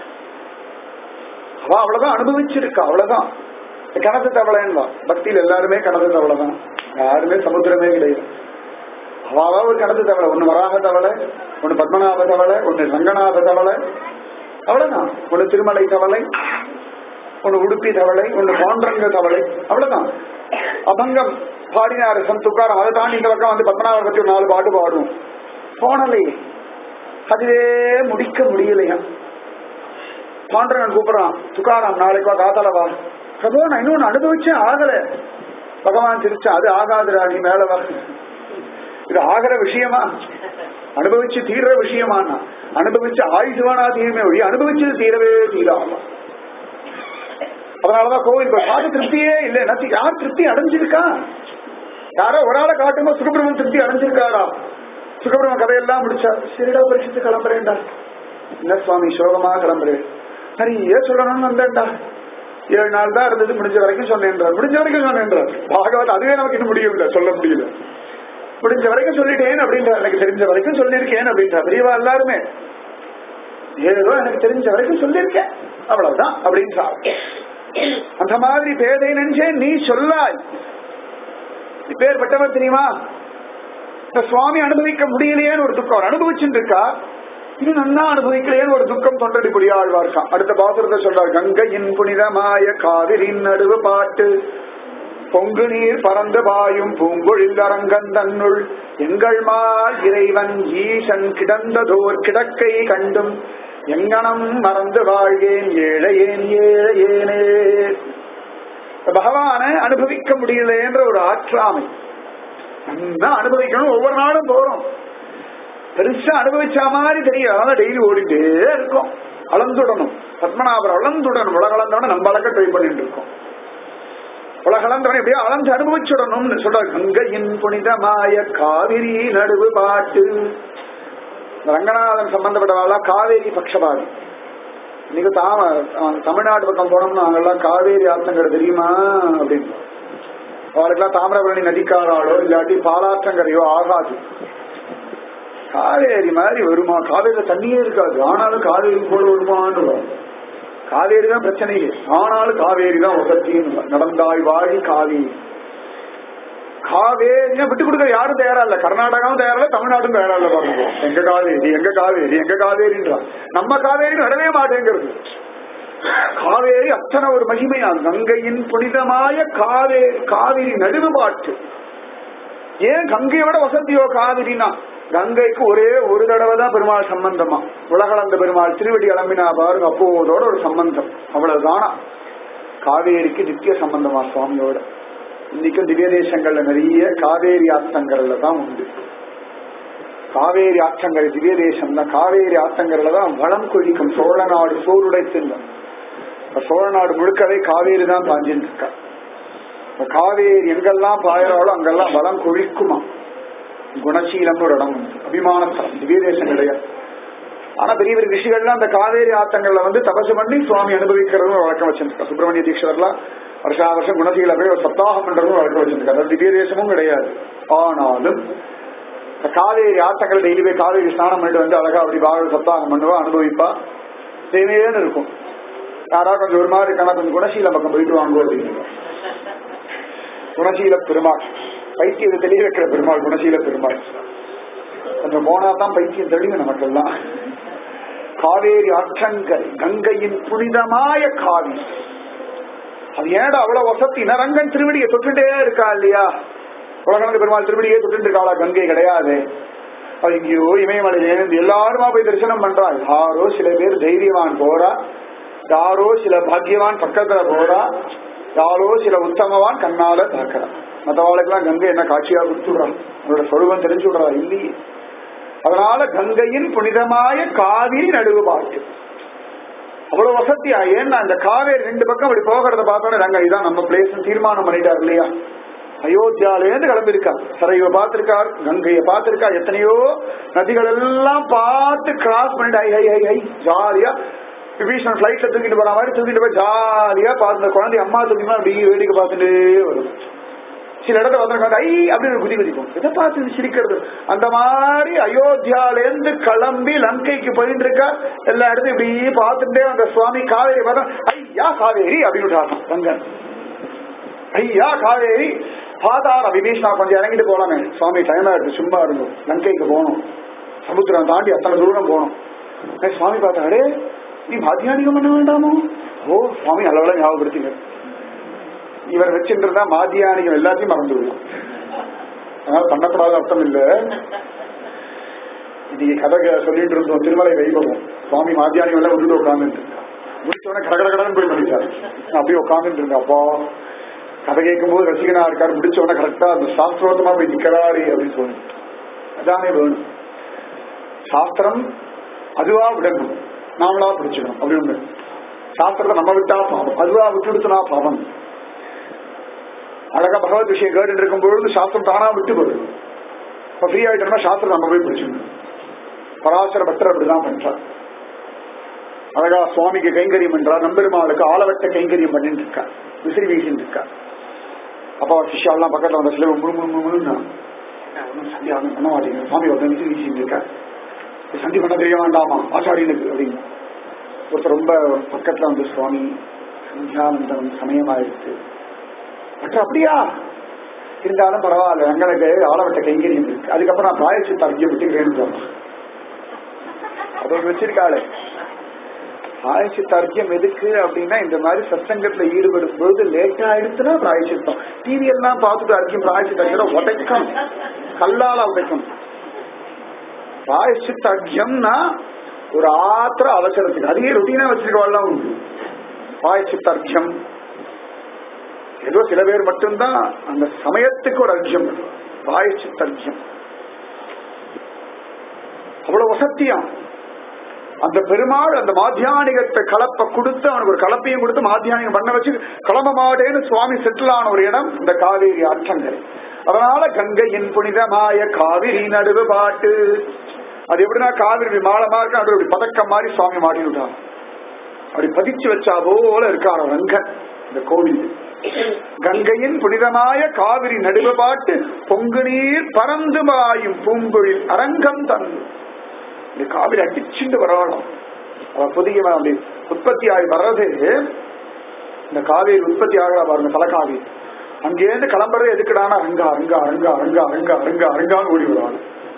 அவ அவ்வளவுதான் அனுபவிச்சிருக்கா அவ்வளவுதான் இந்த கணத்து தவளைன்னு பக்தியில் எல்லாருமே கணத்து தவளை தான் யாருமே சமுத்திரமே கிடையாது அவாவா ஒரு கணத்து தவளை ஒண்ணு வராக தவளை ஒண்ணு பத்மநாப தவளை ஒண்ணு ரங்கநாத தவளை அவ்வளவுதான் ஒண்ணு திருமலை தவளை ஒண்ணு உடுப்பி தவளை ஒண்ணு பாண்டரங்க தவளை அவ்வளவுதான் அபங்கம் பாடினாரு சந்த் துக்காரம் அதை தாண்டி இந்த பக்கம் வந்து பத்மநாப பத்தி ஒரு நாலு பாட்டு பாடும் போனலையே அதுவே முடிக்க முடியலையா பாண்டரன் கூப்பிடுறான் துக்காராம் நாளைக்கு வா காத்தால வா பிரபு நான் இன்னொன்னு அனுபவிச்சேன் ஆகல பகவான் சிரிச்சா அது ஆகாதுடா நீ மேல வா இது ஆகிற விஷயமா அனுபவிச்சு தீர்ற விஷயமானா அனுபவிச்சு ஆயுசுவானா தீருமே ஒழி அனுபவிச்சது தீரவே தீராமா அதனாலதான் கோவில் சாத திருப்தியே இல்லைன்னா யார் திருப்தி அடைஞ்சிருக்கா யாரோ ஒரு ஆளை காட்டும்போது சுகபிரமன் திருப்தி அடைஞ்சிருக்காரா சுகபிரமன் கதையெல்லாம் முடிச்சா சரிடா பரிசுத்து கிளம்புறேன்டா என்ன சுவாமி சோகமா கிளம்புறேன் நிறைய சொல்லணும்னு வந்தேன்டா ஏழு நாள் தான் இருந்தது முடிஞ்ச வரைக்கும் சொன்னேன்றார் முடிஞ்ச வரைக்கும் சொன்னேன்றார் பாகவத் அதுவே நமக்கு இன்னும் முடியல சொல்ல முடியல முடிஞ்ச வரைக்கும் சொல்லிட்டேன் அப்படின்றார் எனக்கு தெரிஞ்ச வரைக்கும் சொல்லியிருக்கேன் அப்படின்றார் பெரியவா எல்லாருமே ஏதோ எனக்கு தெரிஞ்ச வரைக்கும் சொல்லியிருக்கேன் அவ்வளவுதான் அப்படின்றார் அந்த மாதிரி பேதை நெஞ்சே நீ சொல்லாய் இப்பேற்பட்டவர் தெரியுமா இந்த சுவாமி அனுபவிக்க முடியலையேன்னு ஒரு துக்கம் அவர் அனுபவிச்சுட்டு இருக்கா இது நன்னா அனுபவிக்கலையேன்னு ஒரு துக்கம் தொண்டடி புரியாழ்வார்க்கான் அடுத்த பாசுரத்தை சொல்றார் கங்கையின் புனிதமாய காவிரின் நடுவு பாட்டு பொங்கு நீர் பறந்து பாயும் பூங்கொழில் அரங்கன் தன்னுள் எங்கள் மால் இறைவன் ஈசன் கிடந்ததோர் கிடக்கை கண்டும் எங்கனம் மறந்து வாழ்கேன் ஏழையேன் ஏழையேனே பகவான அனுபவிக்க முடியலன்ற ஒரு ஆற்றாமை நல்லா அனுபவிக்கணும் ஒவ்வொரு நாளும் போறோம் பெருசா அனுபவிச்ச மாதிரி தெரியும் அதனால டெய்லி ஓடிட்டே இருக்கும் அளந்துடணும் பத்மநாபர் அளந்துடணும் உலகளந்தவன நம்ம அளக்க ட்ரை பண்ணிட்டு இருக்கோம் உலகளந்தவன் எப்படியோ அளந்து அனுபவிச்சுடணும்னு சொல்ற கங்கையின் புனிதமாய காவிரி நடுவு பாட்டு ரங்கநாதன் சம்பந்தப்பட்டவாளா காவேரி பக்ஷபாதி இன்னைக்கு தாம தமிழ்நாடு பக்கம் போனோம்னா அங்கெல்லாம் காவேரி ஆத்தங்கரை தெரியுமா அப்படின்னு அவளுக்கெல்லாம் தாமிரபரணி நதிக்காராளோ இல்லாட்டி பாலாற்றங்கரையோ ஆகாது காவேரி மாதிரி வருமா காவேரியில தண்ணியே இருக்காது ஆனாலும் காவேரி போல வருமான்னு காவேரி தான் பிரச்சனையே ஆனாலும் காவேரி தான் உசத்தின்னு நடந்தாய் வாழி காவேரி காவேரியா விட்டு கொடுக்க யாரும் தயாரா இல்ல கர்நாடகாவும் தயாரா இல்ல தமிழ்நாடும் தயாரா இல்ல பாருங்க எங்க காவேரி எங்க காவேரி எங்க காவேரின்றா நம்ம காவேரி நடவே மாட்டேங்கிறது காவேரி அத்தனை ஒரு மகிமையா கங்கையின் புனிதமாய காவேரி காவிரி நடுவுபாட்டு ஏன் கங்கையை விட வசதியோ காவிரினா கங்கைக்கு ஒரே ஒரு தடவை தான் பெருமாள் சம்பந்தமா உலகளந்த பெருமாள் திருவடி கிளம்பினா பாருங்க அப்போதோட ஒரு சம்பந்தம் அவ்வளவுதானா காவேரிக்கு நித்திய சம்பந்தமா சுவாமியோட இன்னைக்கும் திவ்ய தேசங்கள்ல நிறைய காவேரி ஆத்தங்கள்ல தான் உண்டு காவேரி ஆற்றங்கரை திவ்ய தேசம் தான் காவேரி ஆற்றங்கள்ல தான் வளம் கொழிக்கும் சோழ நாடு சோறுடைத்திருந்தோம் இப்ப சோழ நாடு முழுக்கவே காவேரி தான் பாஞ்சின்னு இருக்கா இப்ப காவேரி எங்கெல்லாம் பாயிறாலோ அங்கெல்லாம் வளம் கொழிக்குமா குணசீலம்னு ஒரு இடம் உண்டு அபிமானத்தலம் திவ்ய தேசம் கிடையாது ஆனா பெரிய பெரிய ரிஷிகள்லாம் அந்த காவேரி ஆத்தங்கள்ல வந்து தபசு பண்ணி சுவாமி அனுபவிக்கிறது ஒரு வழக்கம் வச்சிருக்கா சுப்பிரமணிய தீட்சர்லாம் வருஷா வருஷம் குணசீல போய் ஒரு சப்தாகம் பண்றதும் வழக்கம் வச்சிருக்கா அதாவது திவ்ய தேசமும் கிடையாது ஆனாலும் இந்த காவேரி ஆத்தங்கள் டெய்லி போய் காவேரி ஸ்நானம் பண்ணிட்டு வந்து அழகா அப்படி பாக சப்தாகம் பண்ணுவா அனுபவிப்பா தேவையேன்னு இருக்கும் யாரா கொஞ்சம் ஒரு மாதிரி இருக்கா கொஞ்சம் குணசீல பக்கம் போயிட்டு வாங்குவோம் அப்படின்னு குணசீல பெருமாள் பைத்தியத்தை தெளிய வைக்கிற பெருமாள் குணசீல பெருமாள் கொஞ்சம் போனா தான் பைத்தியம் தெளிவு நமக்கெல்லாம் காவேரி ஆற்றங்கரை கங்கையின் புனிதமாய காவி அது ஏடா அவ்வளவு வசதி நரங்கன் திருவடியை தொட்டுட்டே இருக்கா இல்லையா உலகநந்த பெருமாள் திருவடியே தொட்டு இருக்காளா கங்கை கிடையாது அது இங்கேயோ இமயமலையிலேருந்து எல்லாருமா போய் தரிசனம் பண்றா யாரோ சில பேர் தைரியவான் போறா யாரோ சில பாக்கியவான் பக்கத்துல போறா யாரோ சில உத்தமவான் கண்ணால தாக்குறா மற்றவாளுக்கெல்லாம் கங்கை என்ன காட்சியா கொடுத்துடுறான் அவரோட சொருவம் தெரிஞ்சு விடுறா இல்லையே அதனால கங்கையின் புனிதமாய காவிரி நடுவு பாட்டு அவ்வளவு வசதியா ஏன்னா இந்த காவேரி ரெண்டு பக்கம் அப்படி போகிறத பார்த்தோன்னே ரங்க இதான் நம்ம பிளேஸ் தீர்மானம் பண்ணிட்டார் இல்லையா அயோத்தியாலேருந்து கிளம்பியிருக்கா சரையை பார்த்திருக்கார் கங்கையை பார்த்திருக்கார் எத்தனையோ நதிகள் எல்லாம் பார்த்து கிராஸ் பண்ணிட்டு ஹை ஹை ஹை ஹை ஜாலியா விபீஷன் பிளைட்ல தூக்கிட்டு போற மாதிரி தூக்கிட்டு போய் ஜாலியா பார்த்து குழந்தை அம்மா தூக்கிமா அப்படி வேடிக்கை பார்த்துட்டே வரும் சில இடத்துல வந்து ஐ அப்படின்னு ஒரு குதி குதிக்கும் இதை பார்த்து சிரிக்கிறது அந்த மாதிரி அயோத்தியாலேருந்து கிளம்பி லங்கைக்கு போயிட்டு இருக்கா எல்லா இடத்தையும் இப்படி பார்த்துட்டே அந்த சுவாமி காவேரி பார்த்தா ஐயா காவேரி அப்படின்னு விட்டாராம் ரங்கன் ஐயா காவேரி பாதார விபீஷ்ணா கொஞ்சம் இறங்கிட்டு போலாமே சுவாமி டைம் ஆயிடுச்சு சும்மா இருந்தோம் லங்கைக்கு போகணும் சமுத்திரம் தாண்டி அத்தனை தூரம் போகணும் ஏய், சுவாமி பார்த்தாடே நீ பாத்தியானிகம் பண்ண வேண்டாமோ ஓ சுவாமி நல்லவள ஞாபகப்படுத்திங்க இவர் வச்சுட்டு இருந்தா மாத்தியானிகம் எல்லாத்தையும் மறந்து விடும் அதனால பண்ணக்கூடாத அர்த்தம் இல்ல இன்னைக்கு கதை கே- சொல்லிட்டு இருந்தோம் திருமலை வைபவம் சுவாமி மாத்தியானிகம் எல்லாம் விட்டுட்டு உட்காந்துட்டு முடிச்சோடனே கட கட கடன்னு போய் பண்ணிட்டாரு நான் அப்படியே உட்காந்துட்டு இருந்தேன் அப்போ கதை கேட்கும்போது ரசிகனா இருக்காரு முடிச்ச உடனே கரெக்டா அந்த சாஸ்திரோத்தமா போய் நிக்கிறாரு அப்படின்னு சொல்லி அதானே வேணும் சாஸ்திரம் அதுவா விடணும் நாமளா பிடிச்சிக்கணும் அப்படி ஒண்ணு சாஸ்திரத்தை நம்ம விட்டா பாவம் அதுவா விட்டுடுத்துனா பாவம் அழகா பகவத் விஷயம் கேட்டு இருக்கும் பொழுது சாஸ்திரம் தானா விட்டு போயிடும் இப்ப ஃப்ரீ ஆயிட்டோம்னா சாஸ்திரம் நம்ம போய் பிடிச்சிக்கணும் பராசர பட்டர் அப்படிதான் பண்றார் அழகா சுவாமிக்கு கைங்கரியம் என்றார் நம்பெருமாளுக்கு ஆளவட்ட கைங்கரியம் பண்ணிட்டு இருக்கா விசிறி வீசிட்டு இருக்கா அப்பா சிஷ்யாலாம் பக்கத்துல வந்த சில முழு முழு முழுன்னா சந்தி ஆகணும் பண்ண மாட்டேங்க சுவாமி ஒருத்தன் விசிறி வீசிட்டு இருக்கா சந்தி பண்ண தெரிய வேண்டாமா ஆச்சாரியனுக்கு அப்படின்னு ஒருத்தர் ரொம்ப பக்கத்துல வந்து சுவாமி சந்தியானந்தம் சமயமாயிருக்கு பட் அப்படியா இருந்தாலும் பரவாயில்ல எங்களுக்கு ஆளவட்ட கைங்கரியம் இருக்கு அதுக்கப்புறம் நான் பிராயச்சித்த அர்க்கியம் விட்டு வேணும் அது வச்சிருக்காளு பிராயச்சித்த அர்க்கியம் எதுக்கு அப்படின்னா இந்த மாதிரி சத்சங்கத்துல ஈடுபடும் பொழுது லேட் ஆயிடுச்சுன்னா பிராயச்சித்தம் டிவி எல்லாம் பார்த்துட்டு அர்க்கியம் பிராயச்சித்த அர்க்கியம் உடைக்கும் கல்லால உடைக்கும் பிராயச்சித்த அர்க்கியம்னா ஒரு ஆத்திர அவசரத்துக்கு அதையே ரொட்டீனா வச்சிருக்கவாள்லாம் உண்டு பிராயச்சித்த அர்க்கியம் ஏதோ சில பேர் மட்டும்தான் அந்த சமயத்துக்கு ஒரு அர்க்கியம் பிராயச்சித்த அர்க்கியம் அவ்வளவு வசத்தியம் அந்த பெருமாள் அந்த மாத்தியானிகத்தை கலப்ப கொடுத்து அவனுக்கு ஒரு கலப்பையும் கொடுத்து மாத்தியானிகம் பண்ண வச்சு கிளம்ப மாட்டேன்னு சுவாமி செட்டில் ஆன ஒரு இடம் இந்த காவேரி ஆற்றங்கரை அதனால கங்கையின் புனிதமாய காவிரி நடுவு பாட்டு அது எப்படின்னா காவிரி மாளமா இருக்கு அது அப்படி பதக்கம் மாதிரி சுவாமி மாட்டி விட்டான் அப்படி பதிச்சு வச்சா போல இருக்கான ரங்கன் இந்த கோவில் கங்கையின் புனிதமாய காவிரி நடுவு பாட்டு பொங்கு நீர் பறந்து மாயும் பூம்பொழில் அரங்கம் தந்து இந்த காவிரி அடிச்சுட்டு வரணும் அவ புதிய அப்படி உற்பத்தி ஆகி வர்றது இந்த காவேரி உற்பத்தி ஆகிறா பாருங்க தலைக்காவி அங்கேருந்து கிளம்புறது எதுக்குடானா அங்கா அங்கா அங்கா அங்கா அங்கா அங்கா அங்கான்னு ஓடி வருவாங்க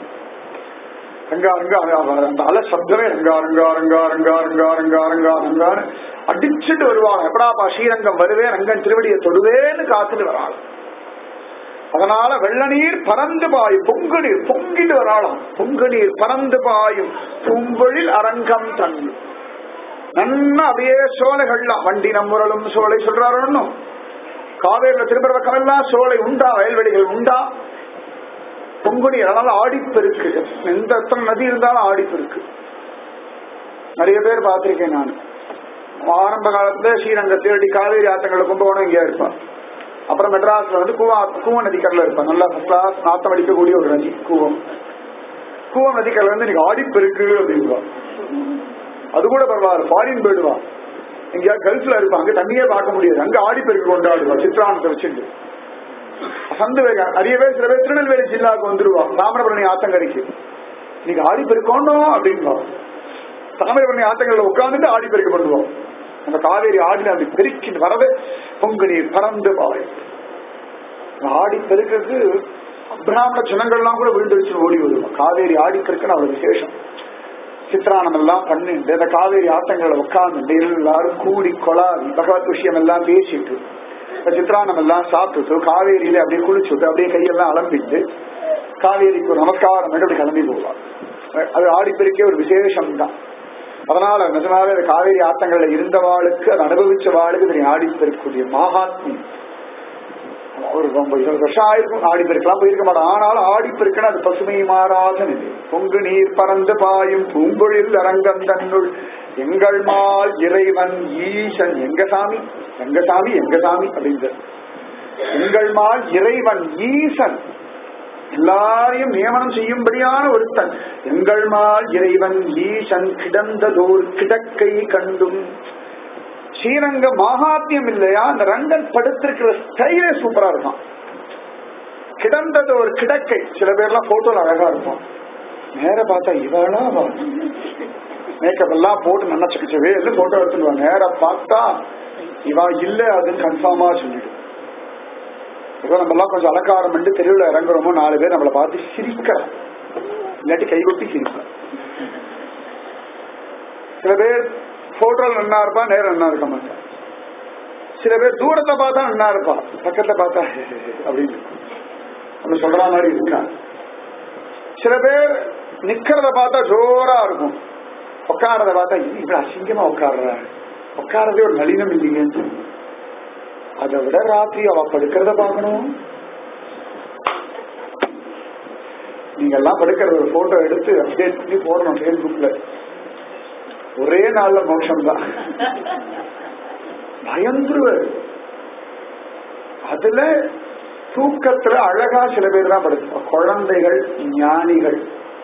ரங்கா ரங்கா அந்த அல சப்தமே ரங்கா ரங்கா ரங்கா ரங்கா ரங்கா ரங்கா ரங்கா ரங்கான்னு அடிச்சுட்டு வருவாங்க எப்படாப்பா ஸ்ரீரங்கம் வருவேன் ரங்கன் திருவடியை தொடுவேன்னு காத்துட்டு வராங்க அதனால வெள்ள நீர் பறந்து பாயும் பொங்கு நீர் பொங்கிட்டு வராளாம் பொங்கு நீர் பறந்து பாயும் பூம்பொழில் அரங்கம் தண்ணு நன்னா அப்படியே சோலைகள்லாம் வண்டி நம்முரலும் சோலை சொல்றாரு ஒண்ணும் காவேரியில திரும்புற பக்கம் எல்லாம் சோலை உண்டா வயல்வெளிகள் உண்டா பொங்குனி அதனால ஆடிப்பெருக்கு எந்த எத்தனை நதி இருந்தாலும் ஆடிப்பெருக்கு நிறைய பேர் பார்த்திருக்கேன் நான் ஆரம்ப காலத்துல ஸ்ரீரங்க தேடி காவேரி ஆத்தங்களை கும்பகோணம் இங்கே இருப்பான் அப்புறம் மெட்ராஸ்ல வந்து கூவா கூவ நதிக்கரில் இருப்பான் நல்லா ஃபர்ஸ்ட் கிளாஸ் நாத்தம் அடிக்கக்கூடிய ஒரு நதி கூவம் கூவம் நதிக்கரில் வந்து இன்னைக்கு ஆடிப்பெருக்கு அப்படின்வா அது கூட பரவாயில்ல ஃபாரின் போயிடுவான் எங்கேயா கல்ஃப்ல இருப்பாங்க தண்ணியே பார்க்க முடியாது அங்க ஆடிப்பெருக்கு கொண்டாடுவா சித்ரானத்தை வச்சுட்டு சந்து வேக நிறைய பேர் சில பேர் திருநெல்வேலி ஜில்லாவுக்கு வந்துருவா தாமிரபரணி ஆத்தங்கரைக்கு இன்னைக்கு ஆடி பெருக்கணும் அப்படின்பா தாமிரபரணி ஆத்தங்கள்ல உட்கார்ந்துட்டு ஆடி பெருக்க பண்ணுவோம் அந்த காவேரி ஆடின அப்படி பெருக்கிட்டு வரவே பொங்கு நீர் பறந்து பாய் ஆடி பெருக்கிறது பிராமண ஜனங்கள்லாம் கூட விழுந்துருச்சு ஓடி வருவோம் காவேரி ஆடி பெருக்குன்னு அவ்வளவு விசேஷம் சித்திரானம் எல்லாம் பண்ணிட்டு இந்த காவேரி ஆட்டங்களை உட்கார்ந்து எல்லாரும் கூடி கொலாவி பகவத் விஷயம் எல்லாம் பேசிட்டு சித்ரானம் எல்லாம் சாப்பிட்டுட்டு காவேரியில அப்படியே குளிச்சுட்டு அப்படியே கையெல்லாம் அலம்பிட்டு காவேரிக்கு ஒரு நமஸ்காரம் அப்படி கிளம்பி போவார் அது ஆடிப்பெருக்கே ஒரு விசேஷம் தான் அதனால நிஜமாவே அந்த காவேரி ஆட்டங்கள்ல இருந்தவாளுக்கு அதை அனுபவிச்ச வாளுக்கு இதை ஆடிப்பெருக்கூடிய மகாத்மியம் ஒரு ரொம்ப இருபது வருஷம் ஆயிருக்கும் ஆடிப்பெருக்கலாம் போயிருக்க மாட்டோம் ஆனாலும் ஆடிப்பெருக்கணும் அது பசுமை மாறாத நிலை பொங்கு நீர் பறந்து பாயும் பூம்பொழில் அரங்கம் தன்னுள் எங்கள் மால் இறைவன் ஈசன் எங்க சாமி எங்க சாமி எங்க சாமி அப்படின்ற எங்கள் மால் இறைவன் ஈசன் எல்லாரையும் நியமனம் செய்யும்படியான ஒருத்தன் எங்கள் மால் இறைவன் ஈசன் கிடந்ததோர் கிடக்கை கண்டும் ஸ்ரீரங்க மகாத்மியம் இல்லையா அந்த ரங்கன் படுத்திருக்கிற ஸ்டைலே சூப்பரா இருக்கும் கிடந்தது ஒரு கிடக்கை சில பேர்லாம் போட்டோல அழகா இருக்கும் நேர பார்த்தா இவாளா அவ மேக்கப் எல்லாம் போட்டு நல்லா சக்கச்சவே எல்லாம் போட்டோ எடுத்துடுவா நேர பார்த்தா இவா இல்ல அதுன்னு கன்ஃபார்மா சொல்லிடும் இப்போ நம்ம எல்லாம் கொஞ்சம் அலங்காரம் பண்ணி தெருவில் இறங்குறோமோ நாலு பேர் நம்மளை பார்த்து சிரிக்கிறோம் இல்லாட்டி கைகொட்டி சிரிப்போம் சில பேர் போட்டோல நன்னா இருப்பா நேரம் நன்னா இருக்க மாட்டான் சில பேர் தூரத்தை பார்த்தா நன்னா இருப்பா பக்கத்துல பார்த்தா அப்படின்னு நம்ம சொல்ற மாதிரி இருக்கா சில பேர் நிக்கிறத பார்த்தா ஜோரா இருக்கும் உட்காரத பார்த்தா இப்படி அசிங்கமா உட்காடுற உட்காரதே ஒரு நளினம் இல்லைங்க அதை விட ராத்திரி அவ படுக்கிறத பார்க்கணும் நீங்க எல்லாம் படுக்கிற ஒரு போட்டோ எடுத்து அப்டேட் பண்ணி போடணும் ஃபேஸ்புக்ல ஒரே நாள்ல மோட்சம் தான் பயந்துருவர் அதுல தூக்கத்துல அழகா சில பேர் தான் படுத்துப்போம் குழந்தைகள் ஞானிகள்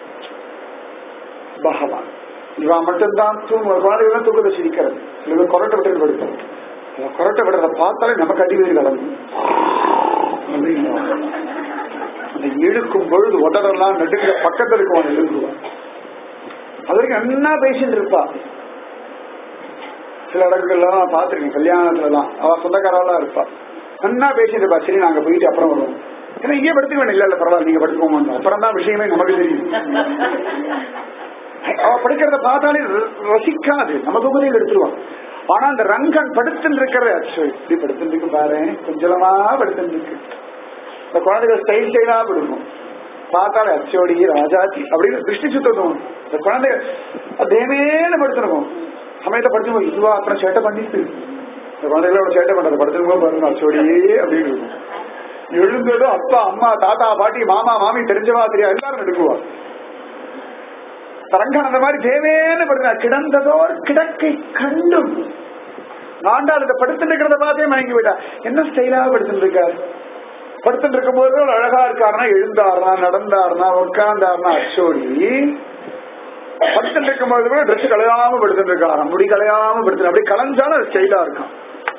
பகவான் இவா மட்டும்தான் தூங்க குழந்தைகள் தூக்கத்தை சிரிக்கிறது சில பேர் கொரட்டை விட்டு படுத்தோம் அந்த கொரட்டை விடுறத பார்த்தாலே நமக்கு அடிவேறு கலந்து அந்த இழுக்கும் பொழுது உடலெல்லாம் நடுங்கிற பக்கத்துல இருக்கும் இழுக்குவான் அது வரைக்கும் என்ன பேசிட்டு இருப்பா சில இடங்கள்லாம் நான் பார்த்திருக்கேன் கல்யாணத்துல எல்லாம் அவ சொந்தக்காரெல்லாம் இருப்பா நன்னா பேசிட்டு இருப்பா சரி நாங்க போயிட்டு அப்புறம் வருவோம் ஏன்னா இங்கே படுத்துக்க வேணும் இல்ல இல்ல பரவாயில்ல நீங்க படுத்துக்கோங்க அப்புறம் தான் விஷயமே நமக்கு தெரியும் அவ படிக்கிறத பார்த்தாலே ர- ரசிக்காது நம்ம தொகுதியில் எடுத்துருவான் ஆனா அந்த ரங்கன் படுத்துட்டு இருக்கிற அச்சோ இப்படி படுத்துட்டு இருக்கு பாரு கொஞ்சமா படுத்துட்டு இருக்கு இந்த குழந்தைகள் ஸ்டைல் ஸ்டைலா படுக்கும் பார்த்தாலே அச்சோடி ராஜாச்சி அப்படின்னு திருஷ்டி சுத்தணும் இந்த குழந்தை தேவேன்னு படுத்துருக்கும் சமயத்தை படுத்துக்கும் இதுவா அப்புறம் சேட்டை பண்ணிட்டு இந்த குழந்தைகளோட சேட்டை பண்றது படுத்துருக்கும் பாருங்க அச்சோடியே அப்படின்னு இருக்கும் எழுந்ததும் அப்பா அம்மா தாத்தா பாட்டி மாமா மாமி தெரிஞ்சவா தெரியா எல்லாரும் நடுக்குவா தரங்கன் அந்த மாதிரி தேவேன்னு படுத்தா கிடந்ததோர் கிடக்கை கண்டும் ஆண்டாள் இதை படுத்துட்டு இருக்கிறத பார்த்தே மயங்கி விட்டா என்ன ஸ்டைலா படுத்துட்டு இருக்காரு படுத்துட்டு இருக்கும் போது ஒரு அழகா இருக்காருன்னா எழுந்தாருனா நடந்தாருனா உட்கார்ந்தாருனா அச்சோடி படுத்துட்டு இருக்கும் போது கூட ட்ரெஸ் கலையாம படுத்துட்டு இருக்காராம் முடி கலையாம படுத்து அப்படி கலைஞ்சாலும் அது ஸ்டைலா இருக்கும்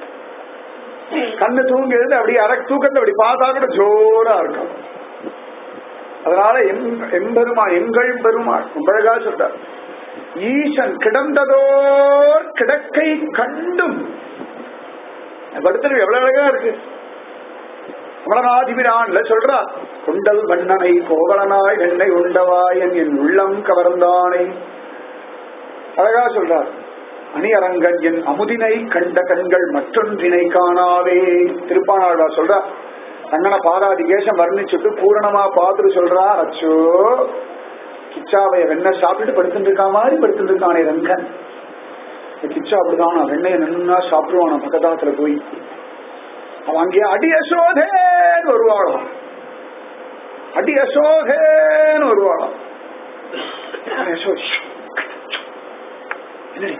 கண்ணு தூங்கி எழுந்து அப்படியே அரை தூக்கத்தை அப்படி பார்த்தா கூட ஜோரா இருக்கும் அதனால எம்- எம்பெருமா எங்கள் பெருமாள் ரொம்ப அழகா சொல்றார் ஈசன் கிடந்ததோர் கிடக்கை கண்டும் படுத்துறது எவ்வளவு அழகா இருக்கு அமரநாதிபிரான்ல சொல்றா கொண்டல் வண்ணனை கோவலனாய் வெண்ணை உண்டவாயன் என் உள்ளம் கவர்ந்தானை அழகா சொல்றார் அணியரங்கன் என் அமுதினை கண்ட கண்கள் மற்றொன்றினை காணாவே திருப்பானாழ்வா சொல்றா ரங்கன பாதாதி கேசம் வர்ணிச்சுட்டு பூரணமா பார்த்துட்டு சொல்றா அச்சோ கிச்சாவைய வெண்ணெய் சாப்பிட்டு படுத்துட்டு இருக்கா மாதிரி படுத்துட்டு இருக்கானே ரங்கன் இந்த கிச்சா அப்படிதான் வெண்ணெயை நன்னா சாப்பிடுவான் பக்கத்தாத்துல போய் அவன் அங்கே அடி அசோதேன்னு வருவாளாம் அடி அசோகேன்னு வருவாளாம் அவன் யசோதை, என்னடி?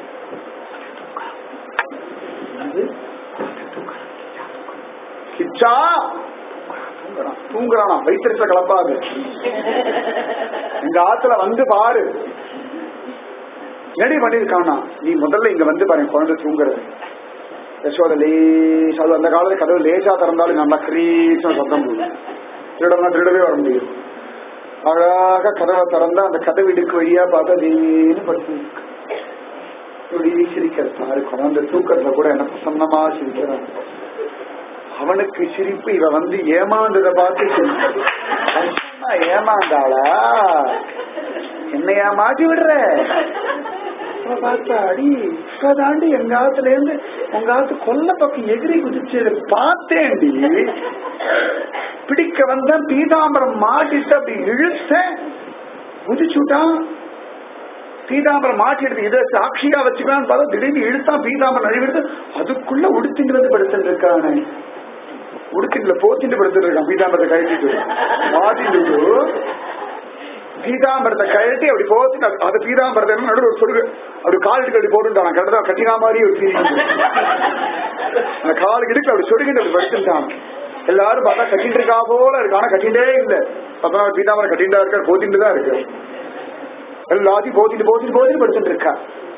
என்னது? கிச்சா தூங்குறான் தூங்குறானா வயிற்றுல கலப்பாது எங்க ஆத்துல வந்து பாரு என்னடி பண்ணிருக்கானா நீ முதல்ல இங்க வந்து பாரு என் குழந்தை தூங்குறது யசோத லேசா அது அந்த காலத்துல கதவு லேசா திறந்தாலும் நல்லா கிரீச்சம் சத்தம் போடும் திருடனா திருடவே வர முடியும் அழகாக கதவை திறந்தா அந்த கதவு இடுக்கு வழியா பார்த்தா தேன்னு படுத்து இப்படி சிரிக்கிறது பாரு குழந்தை தூக்கத்துல கூட என்ன பிரசன்னமா சிரிக்கிறான் அவனுக்கு சிரிப்பு இவ வந்து ஏமாந்ததை பார்த்து சிரிப்பு. அம்மா ஏமாந்தாளா என்ன ஏமாத்தி விடுற அவ பார்த்தா அடி இப்பதாண்டி எங்க ஆத்துல இருந்து உங்க ஆத்து கொல்ல பக்கம் எகிரி குதிச்சது பார்த்தேன்டி பிடிக்க வந்த பீதாம்பரம் மாட்டிட்டு அப்படி இழுத்தேன் குதிச்சுட்டான் பீதாம்பரம் மாட்டி எடுத்து இதை சாட்சியா வச்சுக்கலாம்னு பார்த்தா திடீர்னு இழுத்தா பீதாம்பரம் நழுவிடுது அதுக்குள்ள உடுத்திங்கிறது படுத்துட்டு இருக்கானே உடுத்திங்கள போத்திட்டு படுத்துட்டு இருக்கான் பீதாம்பரத்தை கழட்டிட்டு மாட்டிட்டு பீதாம்பரத்தை கழட்டி அப்படி போட்டு அது பீதாம்பரத்தை நடுவில் ஒரு சொடுக்கு அப்படி காலுக்கு அப்படி போட்டுட்டான் கரெக்டா கட்டினா மாதிரி ஒரு ஃபீலிங் அந்த காலுக்கு இடுக்கு அப்படி சொடுக்கிட்டு அப்படி படுத்துட்டான் எல்லாரும் பார்த்தா கட்டிட்டு இருக்கா போல இருக்கு ஆனா கட்டிட்டே இல்ல அப்பதான் பீதாம்பரம் கட்டிட்டு இருக்காரு போத்திட்டு தான் இருக்கு எல்லாத்தையும் போத்திட்டு போத்திட்டு போத்திட்டு படுத்துட்டு இருக்கா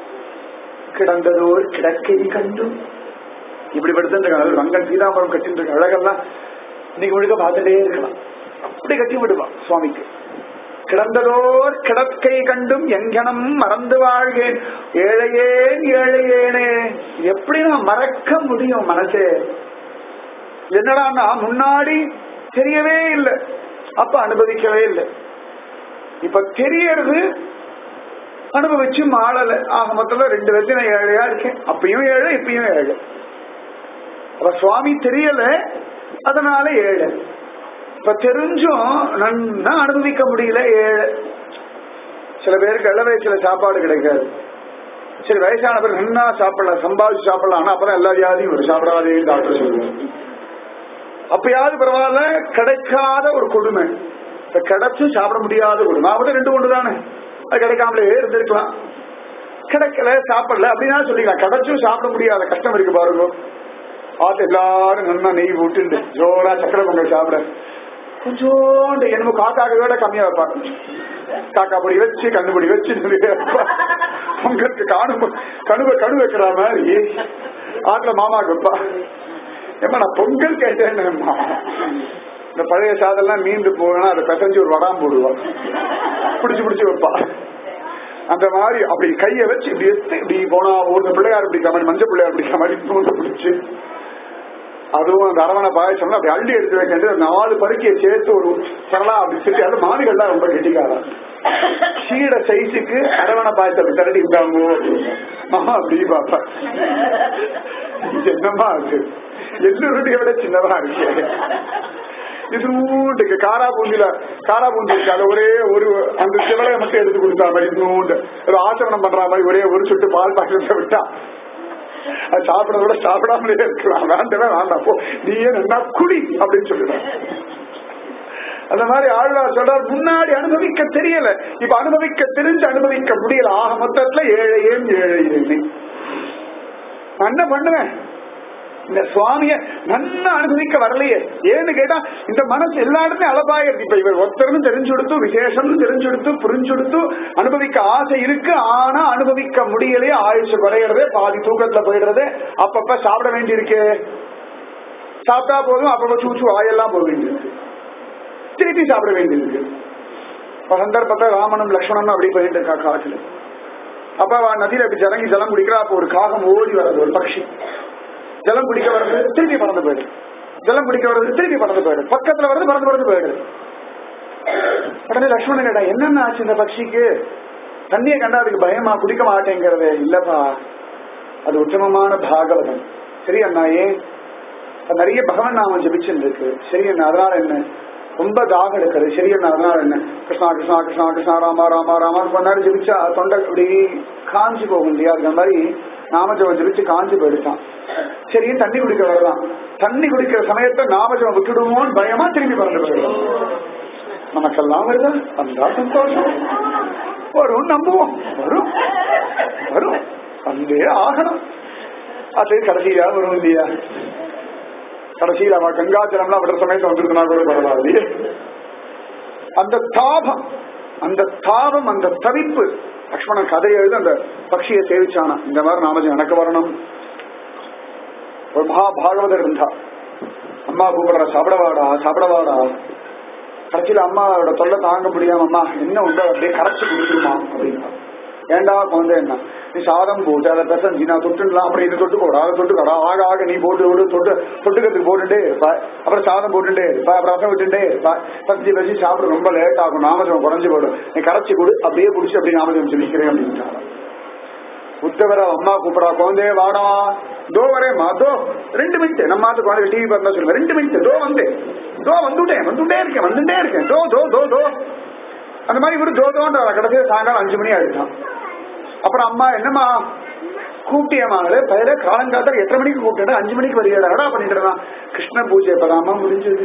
கிடந்ததோர் கிடக்கை கண்டும் இப்படி படுத்துட்டு இருக்காங்க ரங்கன் பீதாம்பரம் கட்டிட்டு இருக்க அழகெல்லாம் இன்னைக்கு முழுக்க பார்த்துட்டே இருக்கலாம் அப்படி கட்டி விடுவான் சுவாமிக்கு கிடந்ததோர் கிடக்கை கண்டும் எங்கனம் மறந்து வாழ்கேன் ஏழையேன் ஏழையேனே எப்படி நான் மறக்க முடியும் மனசே என்னடான்னா முன்னாடி தெரியவே இல்லை அப்ப அனுபவிக்கவே இல்லை இப்ப தெரியறது அனுபவிச்சு மாளல ஆக மொத்தத்துல ரெண்டு வருஷம் நான் ஏழையா இருக்கேன் அப்பயும் ஏழை இப்பயும் ஏழை அப்ப சுவாமி தெரியல அதனால ஏழை இப்ப தெரிஞ்சும் நன்னா அனுபவிக்க முடியல ஏழை சில பேருக்கு இள வயசுல சாப்பாடு கிடைக்காது சரி வயசான பேர் நன்னா சாப்பிடலாம் சம்பாதிச்சு சாப்பிடலாம் ஆனா அப்பதான் எல்லா வியாதியும் ஒரு சாப்பிடாதே டாக்டர் சொல்லுவாங்க அப்பயாவது பரவாயில்ல கிடைக்காத ஒரு கொடுமை இப்ப கிடைச்சும் சாப்பிட முடியாத ஒரு மாவட்டம் ரெண்டு ஒன்று தானே அது கிடைக்காமலே இருந்திருக்கலாம் கிடைக்கல சாப்பிடல அப்படின்னா சொல்லிக்கலாம் கிடைச்சும் சாப்பிட முடியாத கஷ்டம் இருக்கு பாருங்க ஆத்து எல்லாரும் நல்லா நெய் விட்டுண்டு ஜோரா சக்கரை பொங்கல் சாப்பிட கொஞ்சோண்டு என்னமோ காக்காக்கு விட கம்மியா வைப்பாங்க காக்கா பொடி வச்சு கண்ணு பொடி வச்சு நிறைய வைப்பா. பொங்கலுக்கு காணு கணுவை கணு வைக்கிற மாதிரி ஆத்துல மாமாக்கு வைப்பா ஏமா நான் பொங்கல் கேட்டேன்னுமா இந்த பழைய சாதம்லாம் மீண்டு போனா அதை பிசைஞ்சு ஒரு வடாம் போடுவா பிடிச்சு பிடிச்சு வைப்பா அந்த மாதிரி அப்படி கையை வச்சு இப்படி எடுத்து இப்படி போனா ஒரு பிள்ளையார் பிடிக்க மாதிரி மஞ்சள் பிள்ளையார் பிடிக்க மாதிரி தூண்டு பிடிச்சு அதுவும் அந்த அரவணை பாயசம்லாம் அப்படி அள்ளி எடுத்து வைக்கின்ற நாலு பருக்கியை சேர்த்து ஒரு சரளா அப்படி சொல்லி அது மாடுகள்லாம் ரொம்ப கெட்டிக்காரா சீட சைஸுக்கு அரவணை பாயசம் அப்படி திரட்டி விட்டாங்க மாமா அப்படி பாப்பா இது என்னமா இருக்கு எல்லோருடைய விட சின்னதா இருக்கு இதுண்டு காரா பூந்தில காரா பூந்தி இருக்கு அது ஒரே ஒரு அந்த சிவலையை மட்டும் எடுத்து கொடுத்தா மாதிரி இதுண்டு ஒரு ஆச்சரணம் பண்ற மாதிரி ஒரே ஒரு சொட்டு பால் பாக்கெட்டை விட்டா அது சாப்பிடறத விட சாப்பிடாமலே இருக்கலாம் வேண்டவே வேண்டாம் போ நீ ஏன் என்ன குடி அப்படின்னு சொல்லிடுறேன் அந்த மாதிரி ஆழ்வார் சொல்றார் முன்னாடி அனுபவிக்க தெரியல இப்ப அனுபவிக்க தெரிஞ்சு அனுபவிக்க முடியல ஆக மொத்தத்துல ஏழை ஏன் ஏழை ஏழை நான் என்ன பண்ணுவேன் இந்த சுவாமிய நன்னா அனுபவிக்க வரலையே ஏன்னு கேட்டா இந்த மனசு எல்லா இடத்துலயும் அலபாயிருக்கு இப்ப இவர் ஒருத்தரும் தெரிஞ்சு கொடுத்து விசேஷம் தெரிஞ்சு கொடுத்து புரிஞ்சு கொடுத்து அனுபவிக்க ஆசை இருக்கு ஆனா அனுபவிக்க முடியலையே ஆயுஷ் குறையிறதே பாதி தூக்கத்துல போயிடுறது அப்பப்ப சாப்பிட வேண்டியிருக்கு சாப்பிட்டா போதும் அப்பப்ப சூச்சு வாயெல்லாம் போக வேண்டியிருக்கு திருப்பி சாப்பிட வேண்டியிருக்கு இப்ப சந்தர்ப்பத்தை ராமனும் லக்ஷ்மணனும் அப்படி போயிட்டு இருக்கா காட்டுல அப்ப அவ நதியில அப்படி ஜலங்கி ஜலம் குடிக்கிறா அப்ப ஒரு காகம் ஓடி வர்றது ஒரு பட்சி ஜலம் குடிக்க வர்றது திருப்பி பறந்து போயிடு ஜலம் குடிக்க வர்றது திருப்பி பறந்து போயிடு பக்கத்துல வர்றது பறந்து பறந்து போயிடு உடனே லக்ஷ்மணன் கேட்டா என்னென்ன ஆச்சு இந்த பட்சிக்கு தண்ணியை கண்டா அதுக்கு பயமா குடிக்க மாட்டேங்கிறது இல்லப்பா அது உத்தமமான பாகவதம் சரி அண்ணா ஏன் அது நிறைய பகவன் நாமம் ஜபிச்சுட்டு இருக்கு சரி அண்ணா அதனால என்ன ரொம்ப தாகம் எடுக்கிறது சரி அண்ணா அதனால என்ன கிருஷ்ணா கிருஷ்ணா கிருஷ்ணா கிருஷ்ணா ராமா ராமா ராமா கொஞ்ச நேரம் ஜபிச்சா தொண்டை அப்படி காஞ்சி போகும் இல்லையா அந்த மாதிரி நாமஜபம் ஜபிச்சு காஞ்சி போயிடுச்சான் சரி தண்ணி குடிக்க வரலாம் தண்ணி குடிக்கிற சமயத்தை நாமஜபம் விட்டுடுவோம்னு பயமா திரும்பி பறந்து போயிடும் நமக்கெல்லாம் வருதா வந்தா சந்தோஷம் வரும் நம்புவோம் வரும் வரும் வந்தே ஆகணும் அது கடைசியா வரும் இல்லையா கடைசியில் அவன் கங்காச்சலம்லாம் விடுற சமயத்தை வந்திருந்தா கூட பரவாயில்லையே அந்த தாபம் அந்த தாபம் அந்த தவிப்பு லக்ஷ்மணன் கதை எழுத அந்த பக்ஷியை சேவிச்சானா இந்த மாதிரி நாமஜம் எனக்கு வரணும் ஒரு மகா பாகவதர் இருந்தா அம்மா கூப்பிடுற சாப்பிடவாடா சாப்பிடவாடா கடைசியில அம்மாவோட தொல்லை தாங்க முடியாம அம்மா என்ன உண்டோ அப்படியே கரைச்சு குடிச்சிருமா அப்படின்னா ஏண்டா குழந்தை என்ன நீ சாதம் போட்டு அதை பெசஞ்சு நான் தொட்டுலாம் அப்புறம் இது தொட்டு போடா அதை தொட்டு கடா ஆக ஆக நீ போட்டு விடு தொட்டு தொட்டுக்கிறதுக்கு போட்டுட்டே இருப்பா அப்புறம் சாதம் போட்டுட்டே இருப்பா அப்புறம் ரசம் விட்டுட்டே இருப்பா பசி பசி சாப்பிட ரொம்ப லேட் ஆகும் நாமஜம் குறைஞ்சு போடும் நீ கரைச்சி கொடு அப்படியே குடிச்சு அப்படியே நாமஜம் சொல்லிக்கிறேன் அப்படின்ட்டாங்க உத்தவர அம்மா கூப்பிடா குழந்தைய வாடா தோ வரேம்மா தோ ரெண்டு மினிட் நம்ம மாத்து குழந்தை டிவி பார்த்தா சொல்லுவேன் ரெண்டு மினிட் தோ வந்தேன் தோ வந்துட்டேன் வந்துட்டே இருக்கேன் வந்துட்டே இருக்கேன் தோ தோ தோ தோ அந்த மாதிரி இவரு தோ தோன்ற கடைசியில் சாயங்காலம் அஞ்சு மணி ஆயிடுச்சான் அப்புறம் அம்மா என்னம்மா கூப்பிட்டியம்மாங்களே பயிர காலங்காத்தா எத்தனை மணிக்கு கூப்பிட்டேன் அஞ்சு மணிக்கு வருகிறடா பண்ணிட்டு இருந்தான் கிருஷ்ண பூஜை இப்பதாம்மா முடிஞ்சது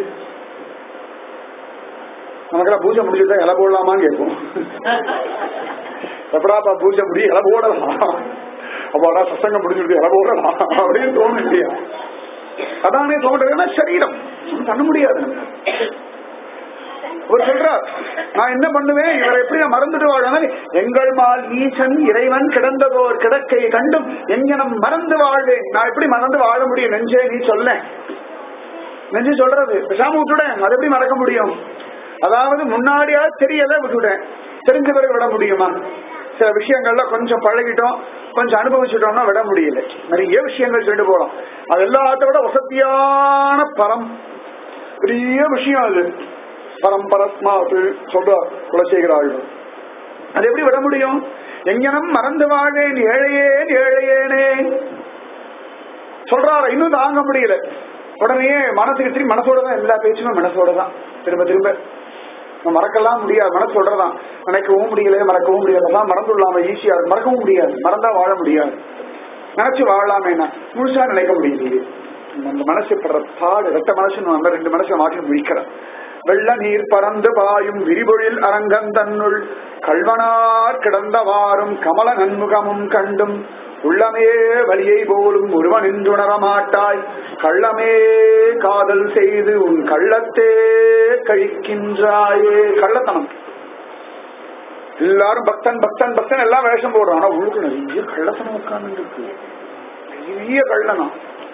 நமக்கெல்லாம் பூஜை முடிஞ்சதா இலை போடலாமான்னு கேட்போம் எப்படாப்பா பூஜை முடி இலை போடலாம் அப்பாடா சசங்கம் முடிஞ்சிருக்கு இலை போடலாம் அப்படின்னு தோணும் இல்லையா அதானே தோன்றதுன்னா சரீரம் பண்ண முடியாது நமக்கு அவர் சொல்றார் நான் என்ன பண்ணுவேன் இவரை எப்படி நான் மறந்துட்டு வாழ்வேன் எங்கள் மால் ஈசன் இறைவன் கிடந்ததோர் கிடக்கை கண்டும் எங்கனம் மறந்து வாழ்வேன் நான் எப்படி மறந்து வாழ முடியும் நெஞ்சே நீ சொல்ல நெஞ்சு சொல்றது பேசாம விட்டுடேன் அது எப்படி மறக்க முடியும் அதாவது முன்னாடியா தெரியல விட்டுட்டேன் தெரிஞ்ச பிறகு விட முடியுமா சில விஷயங்கள்ல கொஞ்சம் பழகிட்டோம் கொஞ்சம் அனுபவிச்சுட்டோம்னா விட முடியல நிறைய விஷயங்கள் சொல்லிட்டு போறோம் அது எல்லாத்த விட வசதியான பரம் பெரிய விஷயம் அது பரம்பரஸ்மாத்து சொல்றார் குலசேகராயுடு அது எப்படி விட முடியும் எங்கனம் மறந்து வாழேன் ஏழையேன் ஏழையேனே சொல்றாரு இன்னும் தாங்க முடியல உடனே மனசுக்கு திரும்பி மனசோட தான் எல்லா பேச்சுமே மனசோட தான் திரும்ப திரும்ப நம்ம மறக்கலாம் முடியாது மனசு சொல்றதான் நினைக்கவும் முடியல மறக்கவும் முடியாது அதான் மறந்துடலாம ஈஸியா இருக்கு மறக்கவும் முடியாது மறந்தா வாழ முடியாது நினைச்சு வாழலாமேனா முழுசா நினைக்க முடியலையே நம்ம மனசு படுற பாடு ரெட்ட மனசு நம்ம ரெண்டு மனசை மாற்றி முடிக்கிறோம் வெள்ள நீர் பறந்து பாயும் விரிபொழில் அரங்கன் தன்னுள் கல்வனார் கிடந்தவாறும் கமல நன்முகமும் கண்டும் உள்ளமே வலியை போலும் ஒருவனின்றுணர மாட்டாய் கள்ளமே காதல் செய்து உன் கள்ளத்தே கழிக்கின்றாயே கள்ளத்தனம் எல்லாரும் பக்தன் பக்தன் பக்தன் எல்லாம் வேஷம் போடுறான் ஆனா உள்ளுக்கு நிறைய கள்ளத்தனம் உட்கார்ந்து இருக்கு நிறைய கள்ளனம்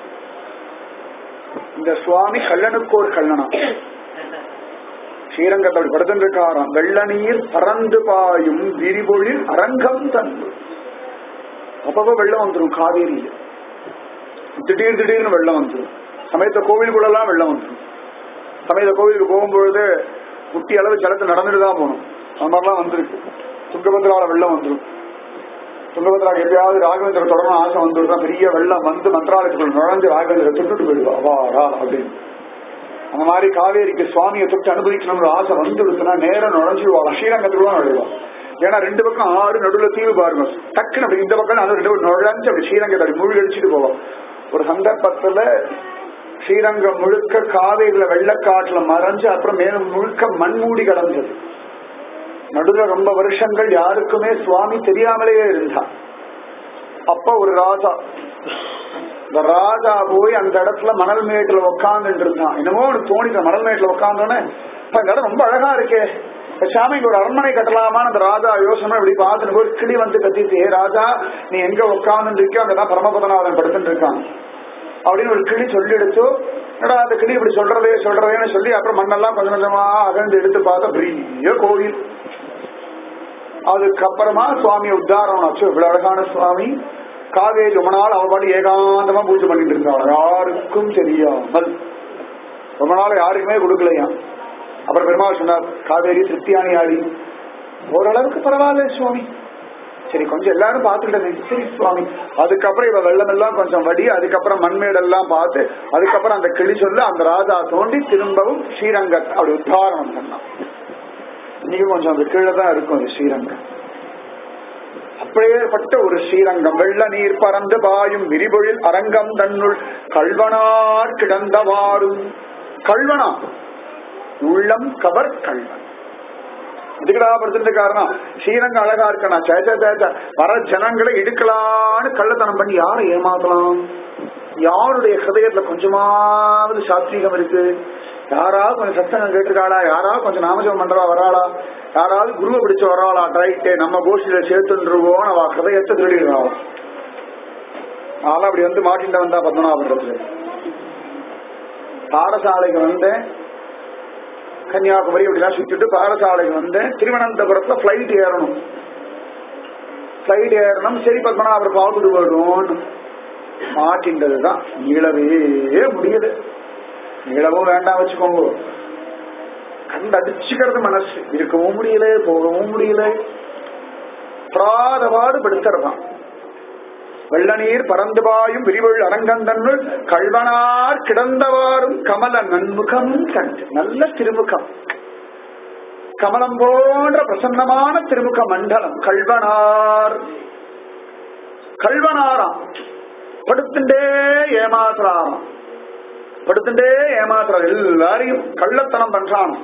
இந்த சுவாமி கள்ளனுக்கு ஒரு கள்ளனம் ஸ்ரீரங்கத்தை அப்படி படுத்துட்டு இருக்காராம் வெள்ள நீர் பறந்து பாயும் விரிபொழில் அரங்கம் தந்து அப்பப்ப வெள்ளம் வந்துடும் காவேரியில திடீர் திடீர்னு வெள்ளம் வந்துடும் சமயத்த கோவிலுக்குள்ளெல்லாம் வெள்ளம் வந்துடும் சமயத்த கோவிலுக்கு போகும்பொழுது குட்டி அளவு ஜலத்தை நடந்துட்டு தான் போகணும் அந்த மாதிரிலாம் வந்திருக்கு துங்கபத்ரால வெள்ளம் வந்துடும் துங்கபத்ராக்கு எப்பயாவது ராகவேந்திர தொடரணும் ஆசை வந்துருந்தா பெரிய வெள்ளம் வந்து மந்திராலயத்துக்குள்ள நுழைஞ்சு ராகவேந்திர தொட்டுட்டு போயிடுவா அவாரா அப்படின்னு அந்த மாதிரி காவேரிக்கு சுவாமியை தொட்டு அனுபவிக்கணும்னு ஆசை வந்துடுச்சுன்னா நேரம் நுழைஞ்சிடுவா ஸ்ரீரங்கத்துக்கு தான் நுழைவா ஏன்னா ரெண்டு பக்கம் ஆறு நடுவுல தீவு பாருங்க டக்குன்னு அப்படி இந்த பக்கம் அது ரெண்டு பக்கம் நுழைஞ்சு அப்படி ஸ்ரீரங்கத்தை அப்படி மூழ்கடிச்சிட்டு போவோம் ஒரு சந்தர்ப்பத்துல ஸ்ரீரங்கம் முழுக்க காவேரியில வெள்ளக்காட்டுல மறைஞ்சு அப்புறம் மேலும் முழுக்க மண்மூடி கடந்தது நடுவுல ரொம்ப வருஷங்கள் யாருக்குமே சுவாமி தெரியாமலேயே இருந்தா அப்ப ஒரு ராஜா இந்த ராஜா போய் அந்த இடத்துல மணல் மேட்டுல உட்காந்துட்டு இருந்தான் என்னமோ அவனுக்கு தோணிட்ட மணல் மேட்டுல உட்காந்தோன்னே "அப்பா, இந்த இடம் ரொம்ப அழகா இருக்கே பேசாம இங்க ஒரு அரண்மனை கட்டலாமான்னு அந்த ராஜா யோசனை இப்படி பார்த்துட்டு போய் கிளி வந்து கத்திட்டு "ஏ ராஜா நீ எங்க உட்கார்ந்து இருக்கியோ அங்கதான் பரமபதநாதன் படுத்துட்டு இருக்கான் அப்படின்னு ஒரு கிளி சொல்லி எடுத்து என்னடா அந்த கிளி இப்படி சொல்றதே சொல்றதேன்னு சொல்லி அப்புறம் மண்ணெல்லாம் கொஞ்சம் கொஞ்சமா அகழ்ந்து எடுத்து பார்த்தா பெரிய கோவில் அதுக்கப்புறமா சுவாமியை உத்தாரணம் ஆச்சு இவ்வளவு அழகான சுவாமி காவேரி ரொம்ப நாள் அவ பாட்டு ஏகாந்தமா பூஜை பண்ணிட்டு இருந்தாங்க யாருக்கும் தெரியாமல் ரொம்ப நாள் யாருக்குமே கொடுக்கலையா அப்புறம் பெருமாள் சொன்னார் காவேரி திருப்தியானி ஆடி ஓரளவுக்கு பரவாயில்ல சுவாமி சரி கொஞ்சம் எல்லாரும் பார்த்துக்கிட்டே சரி சுவாமி அதுக்கப்புறம் இவ வெள்ளம் எல்லாம் கொஞ்சம் வடி அதுக்கப்புறம் மண்மேடெல்லாம் பார்த்து அதுக்கப்புறம் அந்த கிளி சொல்ல அந்த ராஜா தோண்டி திரும்பவும் ஸ்ரீரங்கத் அப்படி உத்தாரணம் பண்ணான் இன்னைக்கு கொஞ்சம் அந்த கீழே தான் இருக்கும் அது ஸ்ரீரங்கம் அப்படியேப்பட்ட ஒரு ஸ்ரீரங்கம் வெள்ள நீர் பறந்து பாயும் விரிபொழில் அரங்கம் தன்னுள் கல்வனார் கிடந்தவாறும் கல்வனா உள்ளம் கவர் கல்வன் இதுக்கடா படுத்துட்டு காரணம் ஸ்ரீரங்கம் அழகா இருக்கணா சேச்ச சேச்ச வர ஜனங்களை இடுக்கலான்னு கள்ளத்தனம் பண்ணி யாரை ஏமாத்தலாம் யாருடைய ஹதயத்துல கொஞ்சமாவது சாத்வீகம் இருக்கு யாராவது கொஞ்சம் சத்தங்கம் கேட்டிருக்காளா யாராவது கொஞ்சம் நாமஜபம் பண்றா வராளா யாராவது குருவை பிடிச்சு வராளா ரைட்டு நம்ம கோஷ்டியில சேர்த்துருவோம் அவ ஹதயத்தை திருடிடுறாள் நானும் அப்படி வந்து மாட்டிட்டு வந்தா பத்மநாபுரத்துல பாடசாலைக்கு வந்தேன் கன்னியாகுமரி இப்படிலாம் சுத்திட்டு பாடசாலைக்கு வந்தேன் திருவனந்தபுரத்துல பிளைட் ஏறணும் பிளைட் ஏறணும் சரி பத்மநாபர் பார்த்துட்டு போயிடும்னு மாட்டின்றதுதான் நீளவே முடியல நீளவும் வேண்டாம் வச்சுக்கோங்க கண்டு அடிச்சுக்கிறது மனசு இருக்கவும் முடியல போகவும் முடியல பிராதபாடு படுத்துறதான் வெள்ள நீர் பறந்து பாயும் விரிவள் அரங்கந்தன்னுள் கல்வனார் கிடந்தவாறும் கமல நன்முகம் கண்டு நல்ல திருமுகம் கமலம் போன்ற பிரசன்னமான திருமுக மண்டலம் கல்வனார் கல்வனாராம் படுத்துட்டே ஏமாத்துறாராம் படுத்துட்டே ஏமாத்துறார் எல்லாரையும் கள்ளத்தனம் பண்றான்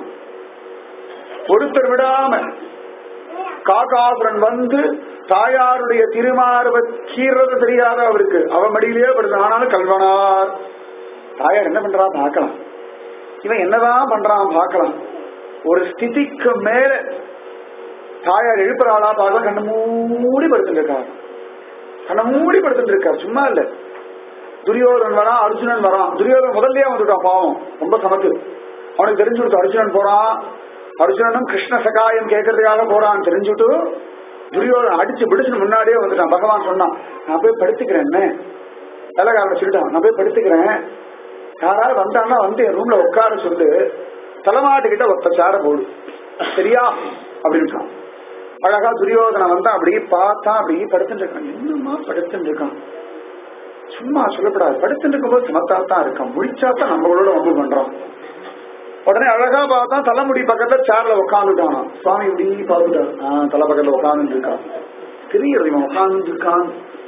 ஒருத்தர் விடாம காகாசுரன் வந்து தாயாருடைய திருமார்ப கீறது தெரியாத அவருக்கு அவ மடியிலேயே படுத்து ஆனாலும் கல்வனார் தாயார் என்ன பண்றா பார்க்கலாம் இவன் என்னதான் பண்றான் பார்க்கலாம் ஒரு ஸ்திதிக்கு மேல தாயார் எழுப்புறாளா பார்க்கலாம் கண்ணு மூடி படுத்துட்டு இருக்கார் கண்ணை மூடி படுத்துட்டு இருக்கார் சும்மா இல்ல துரியோதன் வரான் அர்ஜுனன் வரான் துரியோதன் முதல்லயே வந்துட்டான் பாவம் ரொம்ப சமத்து அவனுக்கு தெரிஞ்சு கொடுத்து அர்ஜுனன் போறான் அர்ஜுனனும் கிருஷ்ண சகாயம் கேட்கறதுக்காக போறான் தெரிஞ்சுட்டு துரியோதன் அடிச்சு பிடிச்சு முன்னாடியே வந்துட்டான் பகவான் சொன்னான் நான் போய் படுத்துக்கிறேன் என்ன தலைகாரனை சொல்லிட்டான் நான் போய் படுத்துக்கிறேன் யாராவது வந்தாங்கன்னா வந்து என் ரூம்ல உட்கார சொல்லு தலைமாட்டுக்கிட்ட ஒத்த சார போடு சரியா அப்படின்ட்டான் அழகா துரியோதனை வந்தா அப்படி பார்த்தா அப்படி படுத்துட்டு இருக்கான் என்னமா படுத்துட்டு இருக்கான் சும்மா சொல்லப்படாது படுத்துட்டு இருக்கும்போது சமத்தா தான் இருக்கான் முடிச்சா தான் நம்மளோட வம்பு பண்றான் உடனே அழகா பார்த்தா தலைமுடி பக்கத்துல சேர்ல உட்காந்துட்டானா சுவாமி இப்படி பார்த்துட்டாரு ஆஹ் தலை பக்கத்துல உட்கார்ந்து இருக்கான் தெரியுது இவன் உட்கார்ந்து இருக்கான்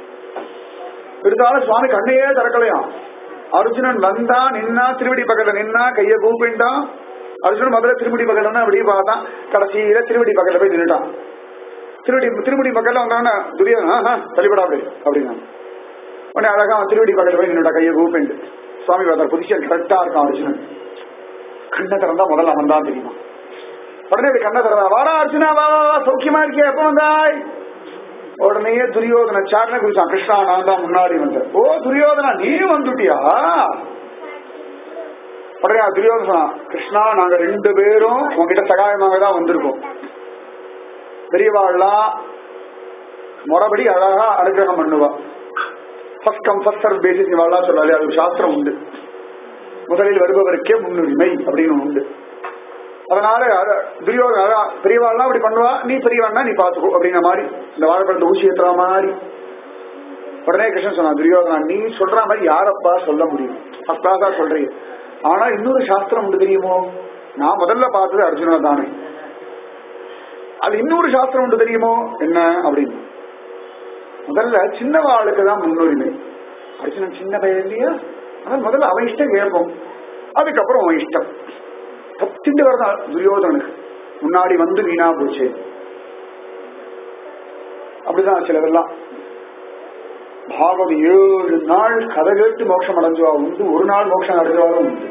இருந்தாலும் சுவாமி கண்ணையே திறக்கலையாம் அர்ஜுனன் வந்தா நின்னா திருவடி பக்கத்துல நின்னா கைய கூப்பிட்டான் அர்ஜுனன் முதல்ல திருமுடி பக்கத்துல அப்படியே பார்த்தான் கடைசியில திருவடி பக்கத்துல போய் நின்னுட்டான் திருவடி திருமுடி பக்கத்துல வந்தாங்கன்னா துரியோதனா ஆஹா, தள்ளிப்படா அப்படி அப்படின்னா உடனே அழகா அவன் திருவடி பக்கத்துல போய் நின்னுட்டா கையை கூப்பிட்டு சுவாமி பார்த்தா பொசிஷன் கரெக்டா இருக்கான் அர்ஜுனன் கண்ணை திறந்தா முதல்ல அவன் தான் தெரியுமா உடனே இப்படி கண்ணை திறந்தா வாடா அர்ஜுனா வா வா, வா சௌக்கியமா இருக்கியா எப்ப வந்தாய் உடனே துரியோதன சாரண குறிச்சான் கிருஷ்ணா நான் தான் முன்னாடி வந்தேன் ஓ துரியோதனா நீயும் வந்துட்டியா உடனே அவன் துரியோதன சொன்னான், கிருஷ்ணா நாங்க ரெண்டு பேரும் உங்ககிட்ட சகாயமாக தான் வந்திருக்கோம் பெரியவாள்லாம் முறைப்படி அழகா அனுகிரகம் பண்ணுவா first come first serve basis இவாள்லாம் சொல்லாலே அது ஒரு சாஸ்திரம் உண்டு முதலில் வருபவருக்கே முன்னுரிமை அப்படின்னு ஒண்ணு உண்டு அதனால அத- துரியோதன அதான் பெரியவாள்லாம் அப்படி பண்ணுவா நீ பெரியவான்னா நீ பாத்துக்கோ அப்படிங்கிற மாதிரி இந்த வாழைப்பழத்தை ஊசி ஏத்துற மாதிரி உடனே கிருஷ்ணன் சொன்னான் துரியோதனா நீ சொல்ற மாதிரி யாரப்பா சொல்ல முடியும் ஃபர்ஸ்ட் கிளாஸா சொல்றீங்க ஆனா இன்னொரு சாஸ்திரம் உண்டு தெரியுமோ நான் முதல்ல பார்த்தது அர்ஜுனா தானே அது இன்னொரு சாஸ்திரம் உண்டு தெரியுமோ என்ன அப்படின்னு முதல்ல சின்னவாளுக்கு தான் முன்னுரிமை அர்ஜுனன் சின்ன பையன் இல்லையா அதனால முதல்ல அவன் இஷ்டம் கேட்போம் அதுக்கப்புறம் அவன் இஷ்டம் பத்துட்டு வரதான் துரியோதனுக்கு முன்னாடி வந்து வீணா போச்சு அப்படிதான் சிலதெல்லாம் பாகவம் ஏழு நாள் கதை கேட்டு மோட்சம் அடைஞ்சவா உண்டு ஒரு நாள் மோட்சம் அடைஞ்சவாலும் உண்டு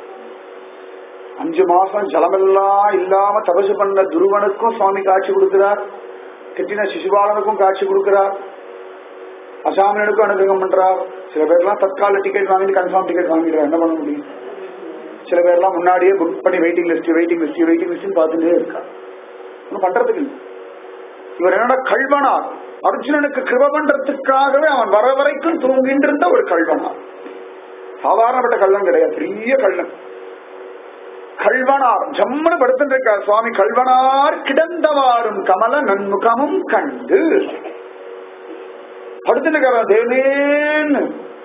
அஞ்சு மாசம் ஜலமெல்லாம் இல்லாம தபசு பண்ண துருவனுக்கும் சுவாமி காட்சி கொடுக்கிறார் கெட்டின சிசுபாலனுக்கும் காட்சி கொடுக்கிறார் அசாமியனுக்கும் அனுகிரகம் பண்றார் சில பேர்லாம் தற்கால டிக்கெட் வாங்கிட்டு கன்ஃபார்ம் டிக்கெட் வாங்கிடுறார் என்ன பண்ண முடியும் சில பேர்லாம் முன்னாடியே புக் பண்ணி waiting list waiting list waiting list பார்த்துட்டே இருக்கா ஒன்றும் பண்றதுக்கு இல்லை இவர் என்னடா கல்வனார் அர்ஜுனனுக்கு கிருப பண்றதுக்காகவே அவன் வர வரைக்கும் தூங்கிட்டு இருந்த ஒரு கல்வனார் சாதாரணப்பட்ட கள்ளன் கிடையாது பெரிய கள்ளன் கல்வனார் ஜம்மனு படுத்துட்டு இருக்கார் சுவாமி கல்வனார் கிடந்தவாறும் கமல நன்முகமும் கண்டு படுத்துட்டு இருக்கார் தேவேன்னு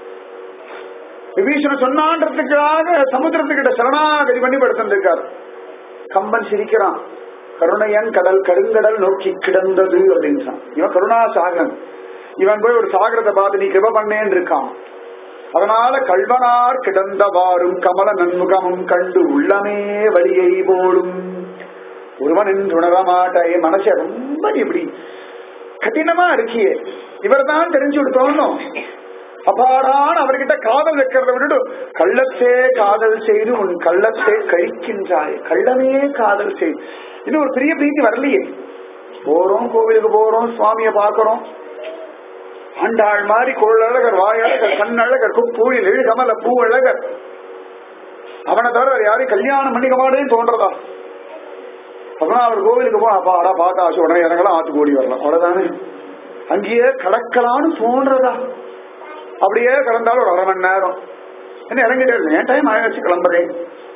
விபீஷண சொன்னான்றதுக்காக சமுத்திரத்துக்கிட்ட சரணாகதி பண்ணி படுத்துட்டு இருக்கார் கம்பன் சிரிக்கிறான் கருணையன் கடல் கருங்கடல் நோக்கி கிடந்தது அப்படின்னு சொன்னான். இவன் கருணா சாகரன் இவன் போய் ஒரு சாகரத்தை பார்த்து நீ கிருப பண்ணேன்னு இருக்கான் அதனால கல்வனார் கிடந்தவாறும் கமல நன்முகமும் கண்டு உள்ளமே வழியை போலும் ஒருவன் என்று உணர மாட்டாயே மனசை ரொம்ப நீ இப்படி கடினமா இருக்கியே இவர் தான் தெரிஞ்சு விடுத்தோம் அப்பாடான் அவர்கிட்ட காதல் வைக்கிறத விட்டுட்டு கள்ளத்தே காதல் செய்து உன் கள்ளத்தை கழிக்கின்றாய் கள்ளமே காதல் செய் இன்னும் ஒரு பெரிய பிரீத்தி வரலையே போறோம் கோவிலுக்கு போறோம் சுவாமிய பாக்குறோம் ஆண்டாள் மாதிரி கொள்ளழகர் வாயழகர் கண்ணழகர் குப்பூழில் எழுகமல பூ அழகர் அவனை தவிர வேற யாரையும் கல்யாணம் பண்ணிக்க மாட்டேன்னு தோன்றதா பதினாறு கோவிலுக்கு போ அப்பா அடா பார்த்தா ஆச்சு உடனே இறங்கலாம் ஆத்து ஓடி வரலாம் அவ்வளவுதானே அங்கேயே கடக்கலான்னு தோன்றதா அப்படியே கிடந்தாலும் ஒரு அரை மணி நேரம் என்ன இறங்கிட்டே இருக்கு என் டைம் ஆயிடுச்சு கிளம்புறேன்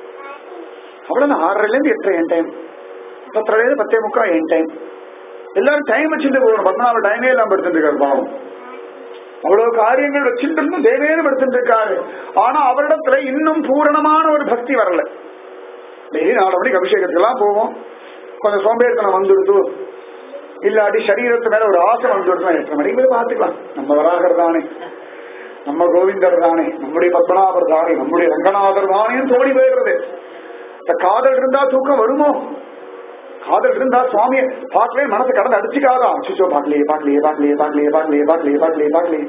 அவ்வளவு ஆறரைல இருந்து எட்டரை என் டைம் பத்தரைல இருந்து பத்தே முக்கா என் டைம் எல்லாரும் டைம் வச்சுட்டு போகணும் பதினாலு டைமே எல்லாம் படுத்துட்டு இருக்காரு பாவம் அவ்வளவு காரியங்கள் வச்சுட்டு இருந்தும் தேவேன்னு படுத்துட்டு இருக்காரு ஆனா அவரிடத்துல இன்னும் பூரணமான ஒரு பக்தி வரல டெய்லி நாலு மணிக்கு அபிஷேகத்துக்கெல்லாம் போவோம் கொஞ்சம் சோம்பேறித்தனம் வந்துடுது இல்லாட்டி சரீரத்து மேல ஒரு ஆசை வந்துடுதுன்னா எட்டரை மணிக்கு போய் பார்த்துக்கலாம் நம்ம வராகர் தானே நம்ம கோவிந்தர் தானே நம்முடைய பத்மநாபர் தானே நம்முடைய ரங்கநாதர் தானேன்னு தோணி போயிடுறது இந்த காதல் இருந்தா தூக்கம் வருமோ காதல் இருந்தா சுவாமியை பார்க்கவே மனசு கடந்து அடிச்சுக்காதா சிச்சோ பார்க்கலையே பார்க்கலையே பார்க்கலையே பார்க்கலையே பார்க்கலையே பார்க்கலையே பார்க்கலையே பார்க்கலையே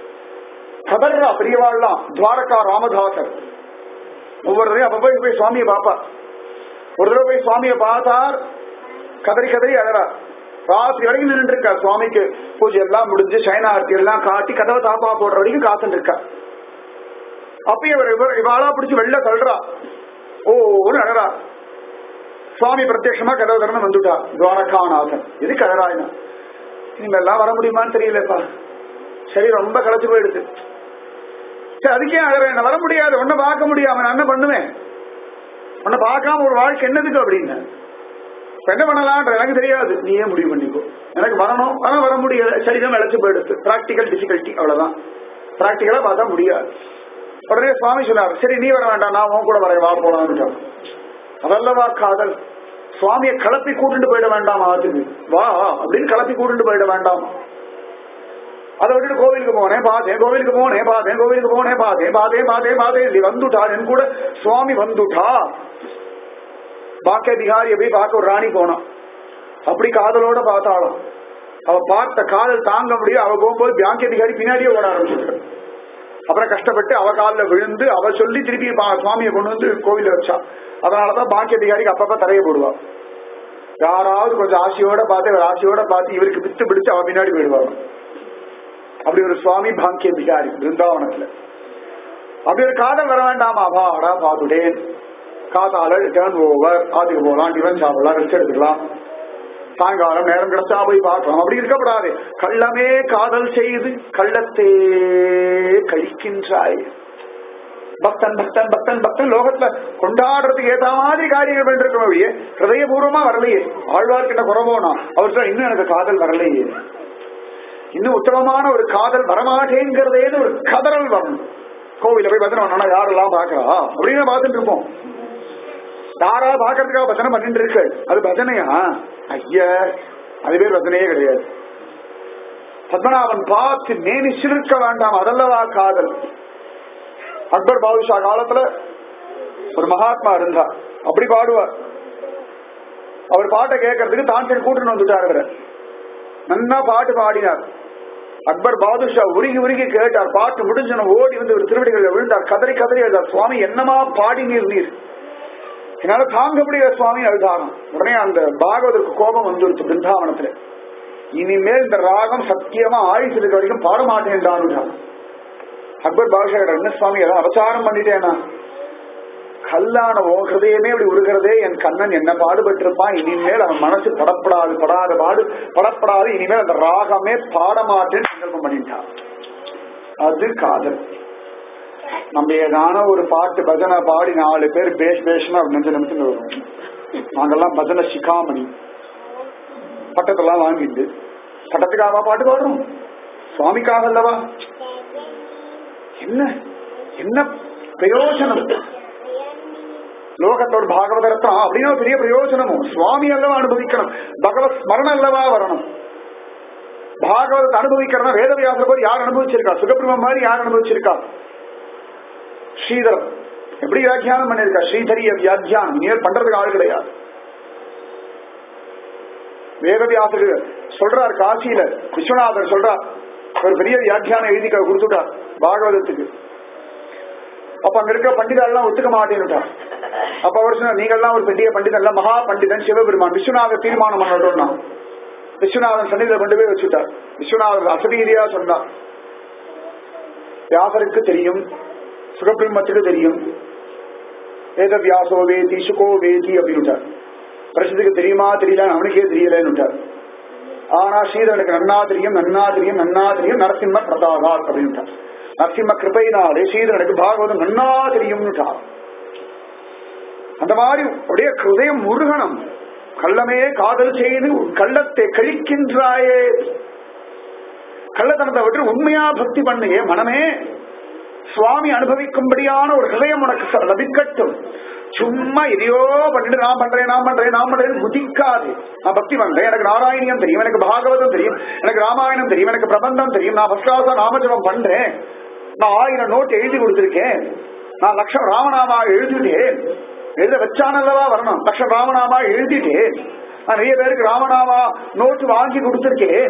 கதர்ரா பெரியவாள்லாம் துவாரகா ராமதாசர் ஒவ்வொரு தடவையும் அப்ப போய் போய் சுவாமியை பாப்பா ஒரு தடவை போய் சுவாமியை பார்த்தார் கதறி கதறி அழறார் ராத்திரி வரைக்கும் நின்று இருக்கா சுவாமிக்கு பூஜை எல்லாம் முடிஞ்சு சைனா ஆர்த்தி எல்லாம் காட்டி கதவை தாப்பா போடுற வரைக்கும் காத்துட்டு இருக்கா அப்பயும் இவர் இவர் இவாளா பிடிச்சு வெளில தள்ளுறா ஓன்னு அழறா சுவாமி பிரத்யட்சமா கதவை திறந்து வந்துட்டா துவாரகாநாதன் எதுக்கு அழறாயினா இனிமேல்லாம் வர முடியுமான்னு தெரியலப்பா சரி ரொம்ப களைச்சு போயிடுது சரி அதுக்கே அழறேன் என்ன வர முடியாது ஒன்ன பார்க்க முடியாம நான் என்ன பண்ணுவேன் உன்னை பார்க்காம ஒரு வாழ்க்கை என்னதுக்கு அப்படின்னு இப்ப என்ன பண்ணலான்ற எனக்கு தெரியாது நீயே முடிவு பண்ணிக்கோ எனக்கு வரணும் ஆனா வர முடியாது சரீரம் இழைச்சு போயிடுது பிராக்டிக்கல் டிஃபிகல்ட்டி அவ்வளவுதான் பிராக்டிக்கலா பார்த்தா முடியாது உடனே சுவாமி சொன்னார் சரி நீ வர வேண்டாம் நான் உன் கூட வரேன் வா போலான்னு அதல்லவா காதல் சுவாமியை கலப்பி கூட்டிட்டு போயிட வேண்டாம் ஆத்துக்கு வா அப்படின்னு கலப்பி கூட்டிட்டு போயிட வேண்டாம் அதை விட்டுட்டு கோவிலுக்கு போனேன் பார்த்தேன் கோவிலுக்கு போனேன் பார்த்தேன் கோவிலுக்கு போனேன் பார்த்தேன் பார்த்தேன் பார்த்தேன் பார்த்தேன் ಇಲ್ಲಿ வந்துட்டா என் கூட சுவாமி வந்துட்டா பாக்கிய பிகாரிய போய் பார்க்க ஒரு ராணி போனான் அப்படி காதலோட பார்த்தாலும் அவ பார்த்த காதல் தாங்க முடியும் அவ போகும்போது பாக்கிய பிகாரி பின்னாடியே ஓட ஆரம்பிச்சிருக்காரு அப்புறம் கஷ்டப்பட்டு அவ காலில் விழுந்து அவ சொல்லி திருப்பி பா- சுவாமியை கொண்டு வந்து கோவில வச்சா அதனாலதான் பாக்கிய பிகாரிக்கு அப்பப்ப தரைய போடுவா யாராவது கொஞ்சம் ஆசையோட பார்த்து இவர் ஆசையோட பார்த்து இவருக்கு பித்து பிடிச்சு அவ பின்னாடி போயிடுவாங்க அப்படி ஒரு சுவாமி பாக்கிய பிகாரி பிருந்தாவனத்துல அப்படி ஒரு காதல் வர வேண்டாமா வாடா பாத்துட்டேன் காதால டேர்ன் ஓவர் ஆத்துக்கு போகலாம் டிஃபன் சாப்பிடலாம் ரெஸ்ட் எடுத்துக்கலாம் சாயங்காலம் நேரம் கிடைச்சா போய் பார்க்கலாம் அப்படி இருக்கக்கூடாது கள்ளமே காதல் செய்து கள்ளத்தே கழிக்கின்றாய் பக்தன் பக்தன் பக்தன் பக்தன் லோகத்துல கொண்டாடுறதுக்கு ஏத்த மாதிரி காரியங்கள் பண்ணிருக்கோம் அப்படியே ஹிருதயபூர்வமா வரலையே ஆழ்வார்கிட்ட குறவோனா அவர் சொல்றார், இன்னும் எனக்கு காதல் வரலையே இன்னும் உத்தமமான ஒரு காதல் வரமாட்டேங்கிறதேன்னு ஒரு கதறல் வரணும் கோவில போய் பஜனை பண்ணா யாரெல்லாம் பாக்குறா அப்படின்னு பார்த்துட்டு இருப்போம் யாரா பாக்குறதுக்காக பஜனை பண்ணிட்டு இருக்கு அது பஜனையா ஐயா அது பேர் பஜனையே கிடையாது பத்மநாபன் பார்த்து மேனி சிலிர்க்க வேண்டாம் அதல்லவா காதல் அக்பர் பாதுஷா காலத்துல ஒரு மகாத்மா இருந்தார் அப்படி பாடுவார் அவர் பாட்டை கேட்கறதுக்கு தான்சன் கூட்டுன்னு வந்துட்டார் அவரை நன்னா பாட்டு பாடினார் அக்பர் பாதுஷா உருகி உருகி கேட்டார் பாட்டு முடிஞ்சன ஓடி வந்து ஒரு திருவடிகளில் விழுந்தார் கதறி கதறி எழுதார் சுவாமி என்னமா பாடி நீர் நீர் என்னால தாங்க முடியல சுவாமி அழுதாராம் உடனே அந்த பாகவதற்கு கோபம் வந்துருச்சு பிருந்தாவனத்துல இனிமேல் இந்த ராகம் சத்தியமா ஆயுசு இருக்க வரைக்கும் பாட மாட்டேன்டான் அக்பர் பாஷா என்ன சுவாமி ஏதாவது அபச்சாரம் பண்ணிட்டேனா கல்லான ஓ ஹிருதயமே இப்படி உருகிறதே என் கண்ணன் என்ன பாடுபட்டிருப்பான் இனிமேல் அவன் மனசு படப்படாது படாத பாடு படப்படாது இனிமேல் அந்த ராகமே பாட மாட்டேன்னு சங்கல்பம் பண்ணிட்டான் அது காதல் நம்ம ஏதான ஒரு பாட்டு பஜனை பாடி நாலு பேர் பேஷ் பேஷ்னா ஒரு நெஞ்ச நிமிஷம் வரும் நாங்கெல்லாம் பஜனை சிகாமணி பட்டத்தெல்லாம் வாங்கிட்டு பட்டத்துக்காக பாட்டு பாடுறோம் சுவாமிக்காக அல்லவா என்ன என்ன பிரயோஜனம் லோகத்தோட பாகவத ரத்னம் அப்படின்னு ஒரு பெரிய பிரயோஜனமும் சுவாமி அல்லவா அனுபவிக்கணும் பகவத் ஸ்மரணம் அல்லவா வரணும் பாகவதத்தை அனுபவிக்கிறதா வேதவியாசர் போய் யார் அனுபவிச்சிருக்கா சுகபிரமம் மாதிரி யார் அனுபவிச்சிருக்கா ஸ்ரீதரம் எப்படி வியாக்கியானம் பண்ணிருக்கா ஸ்ரீதரிய வியாக்கியானம் நேர் பண்றதுக்கு ஆள் கிடையாது வேதவியாசர் சொல்றார் காசியில விஸ்வநாதர் சொல்றார் ஒரு பெரிய வியாக்கியானம் எழுதி க- கொடுத்துட்டார் பாகவதத்துக்கு அப்ப அங்க இருக்க பண்டிதெல்லாம் ஒத்துக்க மாட்டேன்னுட்டார் அப்ப அவர் சொன்னார் நீங்கெல்லாம் ஒரு பெரிய பண்டிதன் இல்ல மகா பண்டிதன் சிவபெருமான் விஸ்வநாதர் தீர்மானம் பண்ணட்டும்னா விஸ்வநாதன் சன்னிதியில கொண்டு போய் வச்சுட்டார் விஸ்வநாதர் அசரீதியா சொன்னார் வியாசருக்கு தெரியும் சுகபிரம்மத்துக்கு தெரியும் வேத வியாசோ வேதி சுகோ வேதி அப்படின்னுட்டார் பிரசித்துக்கு தெரியுமா தெரியல அவனுக்கே தெரியலன்னுட்டார் ஆனா ஸ்ரீதரனுக்கு நன்னா தெரியும் நன்னா தெரியும் நன்னா தெரியும் நரசிம்ம பிரதாகார் அப்படின்ட்டார் நரசிம்ம கிருபையினாலே ஸ்ரீதரனுக்கு பாகவதம் நன்னா தெரியும்னுட்டார் அந்த மாதிரி அப்படியே ஹிருதயம் முருகனம் கள்ளமே காதல் செய்து உன் கள்ளத்தை கழிக்கின்றாயே கள்ளத்தனத்தை விட்டு உண்மையா பக்தி பண்ணுங்க மனமே சுவாமி அனுபவிக்கும்படியான ஒரு ஹிருதயம் உனக்கு ச- லபிக்கட்டும் சும்மா எதையோ பண்ணிட்டு நான் பண்றேன் நான் பண்றேன் நான் பண்றேன் குதிக்காது நான் பக்தி பண்றேன் எனக்கு நாராயணியம் தெரியும் எனக்கு பாகவதம் தெரியும் எனக்கு ராமாயணம் தெரியும் எனக்கு பிரபந்தம் தெரியும் நான் ஃபர்ஸ்ட் கிளாஸா நாமஜபம் பண்றேன் நான் ஆயிரம் நோட் எழுதி கொடுத்திருக்கேன் நான் லட்சம் ராமநாமா எழுதிட்டேன் எழுத வச்சானல்லவா வரணும் லட்சம் ராமநாமா எழுதிட்டேன் நான் நிறைய பேருக்கு ராமநாமா நோட்டு வாங்கி கொடுத்திருக்கேன்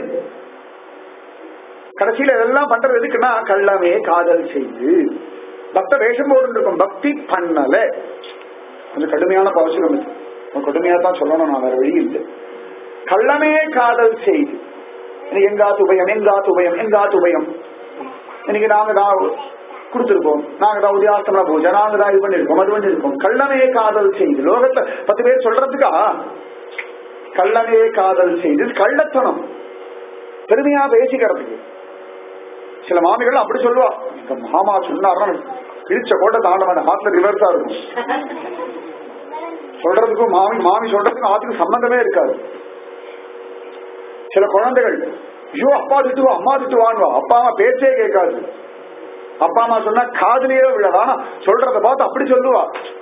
கடைசியில இதெல்லாம் பண்றது எதுக்குன்னா கள்ளமே காதல் செய்து பக்த வேஷம் போட்டு இருக்கும் பக்தி பண்ணல கொஞ்சம் கடுமையான பாவசியம் இது கொஞ்சம் கடுமையா தான் சொல்லணும் நான் வேற வழி இல்லை கள்ளமே காதல் செய்து இன்னைக்கு எங்காத்து உபயம் எங்காத்து உபயம் எங்காத்து உபயம் இன்னைக்கு நாங்க தான் கொடுத்திருக்கோம் நாங்க தான் உதயாஸ்தமன பூஜை நாங்க தான் இது பண்ணிருக்கோம் அது பண்ணிருக்கோம் கள்ளமே காதல் செய்து லோகத்துல பத்து பேர் சொல்றதுக்கா கள்ளமே காதல் செய்து இது கள்ளத்தனம் பெருமையா பேசிக்கிறதுக்கு சில மாமிகள் அப்படி சொல்லுவா இந்த மாமா சொன்னாருன்னா கிழிச்ச கோட்டை தாண்டவன் ஹார்ட்ல ரிவர்ஸா இருக்கும் சொல்றதுக்கும் மாமி மாமி சொல்றதுக்கும் ஆத்துக்கு சம்பந்தமே இருக்காது சில குழந்தைகள் ஐயோ அப்பா திட்டுவா அம்மா திட்டுவான்வா அப்பா அம்மா பேச்சே கேட்காது அப்பா அம்மா சொன்னா காதலியே விழாது ஆனா சொல்றத பார்த்து அப்படி சொல்லுவா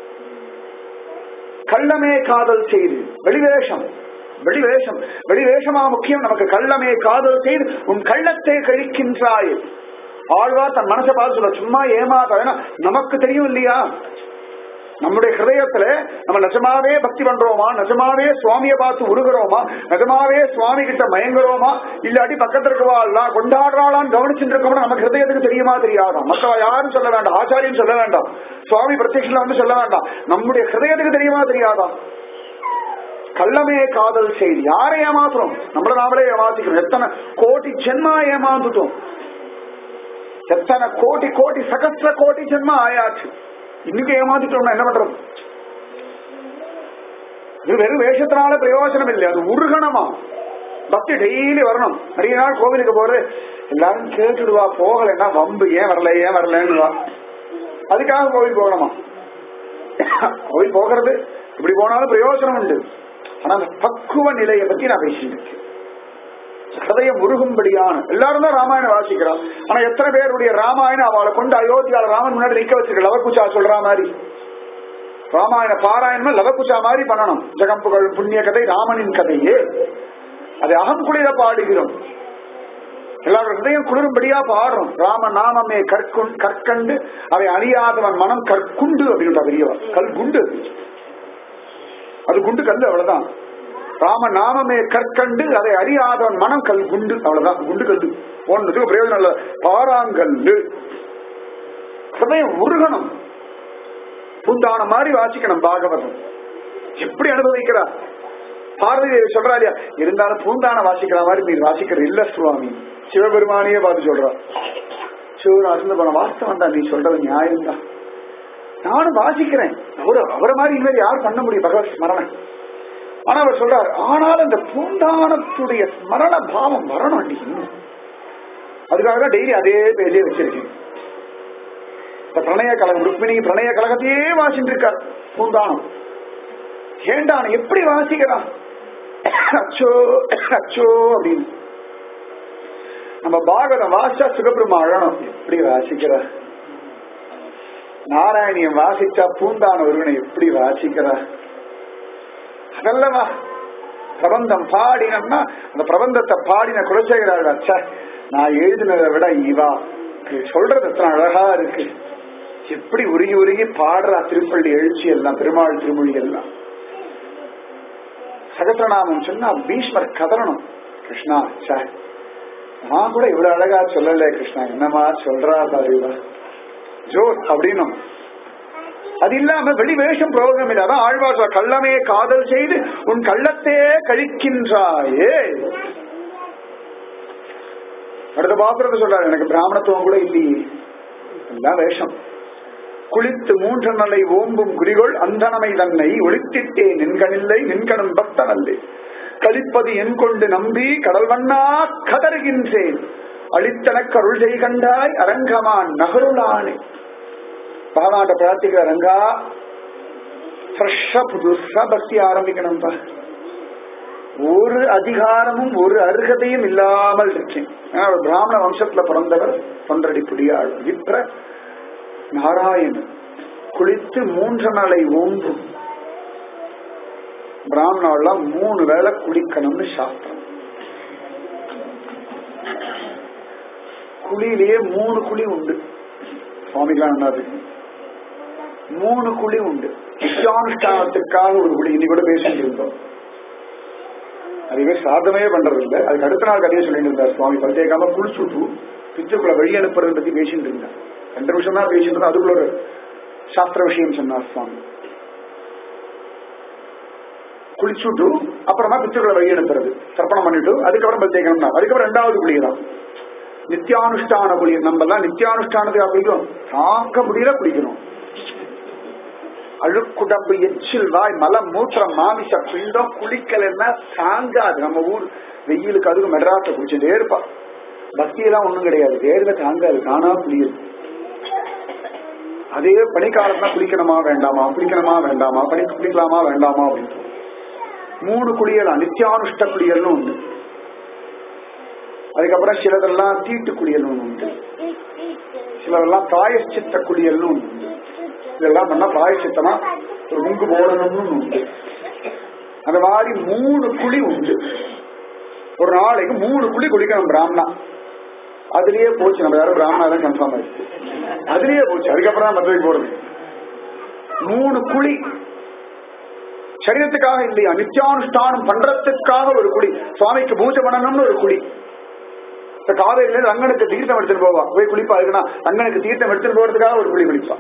கள்ளமே காதல் செய்து வெளிவேஷம் வெளிவேஷம் வெளிவேஷமா முக்கியம் நமக்கு கள்ளமே காதல் செய்து உன் கள்ளத்தை கழிக்கின்றாய் ஆழ்வார் தன் மனசை பார்த்து சொல்ல சும்மா ஏமாத்த ஏன்னா நமக்கு தெரியும் இல்லையா நம்முடைய ஹிருதயத்துல நம்ம நிஜமாவே பக்தி பண்றோமா நிஜமாவே சுவாமியை பார்த்து உருகிறோமா நிஜமாவே சுவாமி கிட்ட மயங்குறோமா இல்லாட்டி பக்கத்துல இருக்கவாள் கொண்டாடுறாளான்னு கவனிச்சுட்டு இருக்கோம்னா நமக்கு ஹிருதயத்துக்கு தெரியுமா தெரியாதா மற்றவ யாரும் சொல்ல வேண்டாம் ஆச்சாரியும் சொல்ல வேண்டாம் சுவாமி பிரத்யட்சில வந்து சொல்ல வேண்டாம் நம்முடைய ஹிருதயத்துக்கு தெரியுமா தெரியாதா கள்ளமே காதல் செய்தி யாரை ஏமாத்துறோம் நம்மள நாமளே ஏமாத்திக்கிறோம் எத்தனை கோடி ஜென்மா ஏமாந்துட்டோம் எத்தனை கோடி கோடி சகஸ்ர கோடி ஜென்மா ஆயாச்சு இன்னைக்கு ஏமாத்திட்டோம்னா என்ன பண்றது இது வெறும் வேஷத்தினால பிரயோஜனம் இல்லை அது உருகணமா பக்தி டெய்லி வரணும் நிறைய நாள் கோவிலுக்கு போறது எல்லாரும் கேட்டுடுவா போகலைன்னா வம்பு ஏன் வரல ஏன் வரலன்னு வா அதுக்காக கோவில் போகணுமா கோவில் போகிறது இப்படி போனாலும் பிரயோஜனம் உண்டு ஆனா அந்த பக்குவ நிலையை பத்தி நான் பேசிட்டு இருக்கேன் ஹதயம் உருகும்படியான எல்லாரும் தான் ராமாயணம் வாசிக்கிறான் ஆனா எத்தனை பேருடைய ராமாயணம் அவளை கொண்டு அயோத்தியால ராமன் முன்னாடி நிக்க வச்சிருக்க லவக்குச்சா சொல்ற மாதிரி ராமாயண பாராயணம் லவக்குச்சா மாதிரி பண்ணணும் ஜெகம் புகழ் புண்ணிய கதை ராமனின் கதையே அதை அகம் குளிர பாடுகிறோம் எல்லாரும் ஹிருதயம் குளிரும்படியா பாடுறோம் ராம நாமமே கற்குண் கற்கண்டு அதை அழியாதவன் மனம் கற்குண்டு அப்படின்னு பெரியவா கல் குண்டு அது. அது குண்டு கல்லு அவ்வளவுதான் ராம நாமமே கற்கண்டு அதை அறியாதவன் மனம் கல் குண்டு அவ்வளவுதான் குண்டு கல்லு ஒன்னுக்கு பிரயோஜனம் இல்ல பாராங்கல்லு ஹிருதயம் உருகணும் பூந்தான மாதிரி வாசிக்கணும் பாகவதம் எப்படி அனுபவிக்கிறா பார்வதி தேவி சொல்றா இல்லையா இருந்தாலும் பூந்தான வாசிக்கிற மாதிரி நீ வாசிக்கிற இல்ல சுவாமி சிவபெருமானையே பார்த்து சொல்றா சிவராசன் போன வாஸ்தவம் தான் நீ சொல்றது நியாயம் தான் நானும் வாசிக்கிறேன் அவரு அவரை மாதிரி இனிமேல் யார் பண்ண முடியும் பகவத் ஸ்மரணை ஆனா அவர் சொல்றார் ஆனால் அந்த பூந்தானத்துடைய ஸ்மரண பாவம் வரணும் அண்டி இன்னும் அதுக்காக தான் டெய்லி அதே பேஜே வச்சிருக்கேன் இந்த பிரணய கழகம் ருக்மிணி பிரணய கழகத்தையே வாசிட்டு இருக்கார் பூந்தானம் ஏண்டான் எப்படி வாசிக்கிறான் அச்சோ அச்சோ அப்படின்னு நம்ம பாகவதம் வாசிச்சா சிவபெருமா அழணும் எப்படி வாசிக்கிறா நாராயணியம் வாசிச்சா பூந்தான ஒருவனை எப்படி வாசிக்கிறா அதல்லவா பிரபந்தம் பாடினம்னா அந்த பிரபந்தத்தை பாடின குலசேகராக அச்சா நான் எழுதினதை விட இவா சொல்றது எத்தனை அழகா இருக்கு எப்படி உருகி உருகி பாடுறா திருப்பள்ளி எழுச்சி எல்லாம் பெருமாள் திருமொழி எல்லாம் சகசிரநாமம் சொன்னா பீஷ்மர் கதறணும் கிருஷ்ணா சே நான் கூட இவ்வளவு அழகா சொல்லல கிருஷ்ணா என்னமா சொல்றா பாருவா ஜோர் அப்படின்னும் அது இல்லாம வெளி வேஷம் பிரயோகம் இல்லை அதான் ஆழ்வார் சொல்றார், கள்ளமே காதல் செய்து உன் கள்ளத்தே கழிக்கின்றாயே அடுத்த பாத்திரத்தை சொல்றாரு எனக்கு பிராமணத்துவம் கூட இல்லையே எல்லாம் வேஷம் குளித்து மூன்று நலை ஓம்பும் குறிகோள் அந்தனமை தன்னை ஒளித்திட்டே நின்கனில்லை நின்கணும் பக்தனல்லே கழிப்பது என் கொண்டு நம்பி கடல் வண்ணா கதறுகின்றேன் அளித்தனக்கு அருள் செய் கண்டாய் அரங்கமான் நகருளானே பகவான்கிட்ட பிரார்த்திக்கிற ரங்கா ஃப்ரெஷ்ஷா புதுசா பக்தி ஆரம்பிக்கணும்பா ஒரு அதிகாரமும் ஒரு அருகதையும் இல்லாமல் இருக்கேன் ஏன்னா அவர் பிராமண வம்சத்துல பிறந்தவர் தொண்டரடி புடியாள் விப்ர நாராயணன் குளித்து மூன்று நாளை ஓம்பும் பிராமணாலாம் மூணு வேளை குளிக்கணும்னு சாஸ்திரம் குளியிலேயே மூணு குழி உண்டு சுவாமிகளாம் நல்லா இருக்கு மூணு குழி உண்டு நித்தியானுஷ்டானத்திற்காக ஒரு குழி இன்னைக்கு கூட பேசிட்டு இருந்தோம் அதுவே சாதமே பண்றது இல்லை அதுக்கு அடுத்த நாள் கதையை சொல்லிட்டு இருந்தார் சுவாமி பரிச்சயக்காம குளிச்சுட்டு பித்துக்குள்ள வழி அனுப்புறதை பத்தி பேசிட்டு இருந்தார் ரெண்டு நிமிஷம் தான் பேசிட்டு இருந்தா அதுக்குள்ள ஒரு சாஸ்திர விஷயம் சொன்னார் சுவாமி குளிச்சுட்டு அப்புறமா பித்துக்களை வழி அனுப்புறது தர்ப்பணம் பண்ணிட்டு அதுக்கப்புறம் பரிச்சயக்கணும்னா அதுக்கப்புறம் ரெண்டாவது குழி தான் நித்தியானுஷ்டான குழி நம்ம எல்லாம் நித்தியானுஷ்டானத்துக்கு குளிக்கிறோம் தாக்க முடியல குளிக்கிறோம் அழுக்குடம்பு எச்சில் வாய் மலம் மூத்திரம் மாமிச பிண்டம் குளிக்கலன்னா தாங்காது நம்ம ஊர் வெயிலுக்கு அதுக்கு மெட்ராஸ குளிச்சுட்டே இருப்பா பக்தியெல்லாம் ஒண்ணும் கிடையாது வேர்வை தாங்காது காணா புரியுது அதே பனிக்காலத்துல குளிக்கணுமா வேண்டாமா குளிக்கணுமா வேண்டாமா பனி குளிக்கலாமா வேண்டாமா அப்படின்னு மூணு குளியலாம் நித்தியானுஷ்ட குளியல்னு உண்டு அதுக்கப்புறம் சிலதெல்லாம் தீட்டு குளியல்னு ஒண்ணு உண்டு சிலதெல்லாம் பிராயஷ்சித்த குளியல்னு ஒண்ணு உண்டு இதெல்லாம் பண்ணா பிராயச்சித்தமா ஒரு முங்கு போடணும்னு ஒண்ணு உண்டு அந்த மாதிரி மூணு குழி உண்டு ஒரு நாளைக்கு மூணு குழி குளிக்கணும் பிராமணா அதுலயே போச்சு நம்ம யாரும் பிராமணா தான் கன்ஃபார்ம் ஆயிடுச்சு அதுலயே போச்சு அதுக்கப்புறம் தான் மதுரை போறது மூணு குழி சரீரத்துக்காக இல்லையா நித்தியானுஷ்டானம் பண்றதுக்காக ஒரு குழி சுவாமிக்கு பூஜை பண்ணணும்னு ஒரு குழி இப்ப காவேரியில ரங்கனுக்கு தீர்த்தம் எடுத்துட்டு போவா போய் குளிப்பா இருக்குன்னா ரங்கனுக்கு தீர்த்தம் எடுத்துட்டு போறதுக்காக ஒரு குழி குளிப்பா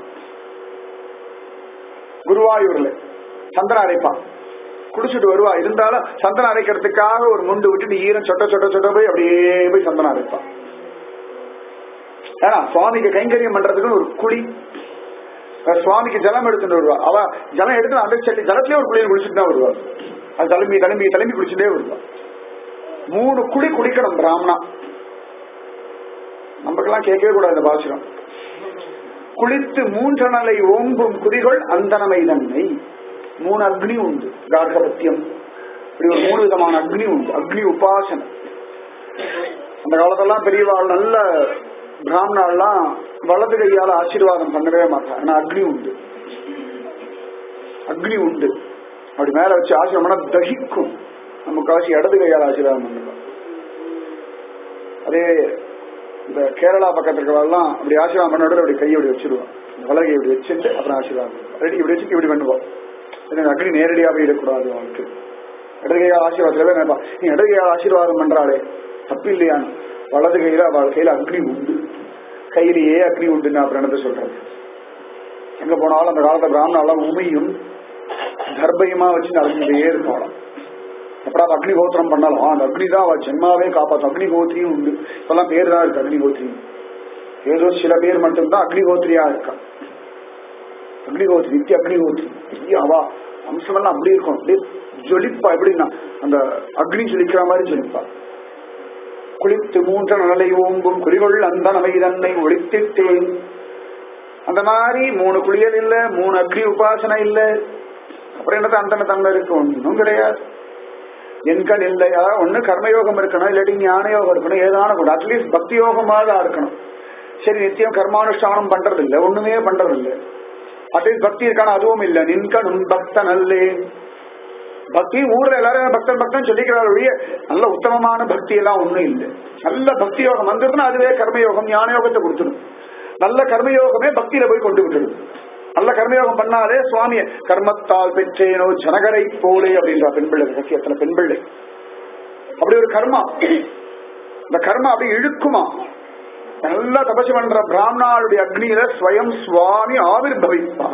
குருவாயூர்ல சந்தனம் அரைப்பான் குடிச்சிட்டு வருவா இருந்தாலும் சந்தனம் அரைக்கிறதுக்காக ஒரு முண்டு விட்டுட்டு ஈரம் சொட்ட சொட்ட சொட்ட போய் அப்படியே போய் சந்தனம் அரைப்பான் ஏன்னா சுவாமிக்கு கைங்கரியம் பண்றதுக்கு ஒரு குழி அஹ் சுவாமிக்கு ஜலம் எடுத்துட்டு வருவா அவ ஜலம் எடுத்து அந்த செல்லி ஜலத்திலே ஒரு குளியல் குளிச்சுட்டு தான் வருவா அது தழும்பி தழும்பி தழும்பி குளிச்சுட்டே வருவா மூணு குழி குளிக்கணும் பிராமணா நமக்கெல்லாம் கேட்கவே கூடாது இந்த பாசுரம் குளித்து மூன்றனலை ஓம்பும் குடிகள் அந்தனமை தன்னை மூணு அக்னி உண்டு கார்கபத்தியம் இப்படி ஒரு மூணு விதமான அக்னி உண்டு அக்னி உபாசனை அந்த காலத்தெல்லாம் பெரியவாள் நல்ல பிராமணாலாம் வலது கையால ஆசீர்வாதம் பண்ணவே மாட்டாங்க ஆனா அக்னி உண்டு அக்னி உண்டு அப்படி மேல வச்சு ஆசீர்வாதம் பண்ணா தகிக்கும் நமக்காசி இடது கையால ஆசீர்வாதம் பண்ணுவோம் அதே இந்த கேரளா பக்கத்துல இருக்கிறவெல்லாம் அப்படி ஆசீர்வாதம் பண்ண உடனே அப்படி கையை இப்படி வச்சிருவோம் வலகை இப்படி வச்சுட்டு அப்புறம் ஆசீர்வாதம் ரெடி இப்படி வச்சுட்டு இப்படி பண்ணுவோம் ஏன்னா அக்னி நேரடியாக இடக்கூடாது அவனுக்கு இடது கையால் ஆசீர்வாதத்துல நினைப்பா நீ இடது கையால் ஆசீர்வாதம் பண்றாளே தப்பு இல்லையான்னு வலது கையில அவள் கையில அக்னி உண்டு கையிலேயே அக்னி உண்டுன்னு அப்புறம் என்னத்த சொல்றது எங்க போனாலும் அந்த காலத்துல பிராமணாலாம் உமையும் கர்ப்பையுமா வச்சு நடந்துட்டே இருப்பாளாம் எப்படா அக்னி கோத்திரம் பண்ணாலும் அந்த அக்னி தான் அவள் ஜென்மாவே காப்பாற்றும் அக்னி கோத்திரியும் உண்டு இப்பெல்லாம் பேர் தான் இருக்கு அக்னி கோத்திரி ஏதோ சில பேர் மட்டும்தான் அக்னி கோத்திரியா இருக்கா அக்னிகோத்ரி நித்திய அக்னிகோத்ரி பெரிய அவா அம்சமெல்லாம் அப்படி இருக்கும் அப்படியே ஜொலிப்பா எப்படின்னா அந்த அக்னி ஜொலிக்கிற மாதிரி ஜொலிப்பா குளித்து மூன்ற நலை ஓம்பும் குறிகொள் அந்த நவை தன்னை ஒழித்திட்டேன் அந்த மாதிரி மூணு குளியல் இல்ல மூணு அக்னி உபாசனை இல்ல அப்புறம் என்னது அந்த தன்மை இருக்கு ஒன்றும் கிடையாது எண்கண் இல்லையா ஒண்ணு கர்மயோகம் இருக்கணும் இல்லாட்டி ஞான யோகம் இருக்கணும் ஏதான கூட அட்லீஸ்ட் பக்தி யோகமாக இருக்கணும் சரி நித்தியம் கர்மானுஷ்டானம் பண்றது இல்ல ஒண்ணுமே பண்றது இல்ல அட்லீஸ்ட் பக்தி இருக்கான அதுவும் இல்ல நின்கணும் பக்தன் அல்லே பக்தி ஊர்ல எல்லாரும் பக்தன் பக்தன் சொல்லிக்கிறார் ஒழிய நல்ல உத்தமமான பக்தி எல்லாம் ஒண்ணும் இல்லை நல்ல பக்தி யோகம் வந்ததுன்னா அதுவே கர்மயோகம் ஞான யோகத்தை கொடுத்துடும் நல்ல கர்மயோகமே பக்தியில போய் கொண்டு விட்டுடும் நல்ல கர்மயோகம் பண்ணாலே சுவாமிய கர்மத்தால் பெற்றேனோ ஜனகரை போலே அப்படின்ற பெண் பிள்ளை ரகசியத்துல பெண் பிள்ளை அப்படி ஒரு கர்மா இந்த கர்மா அப்படி இழுக்குமா நல்லா தபசு பண்ற பிராமணாளுடைய அக்னியில ஸ்வயம் சுவாமி ஆவிர் பவிப்பா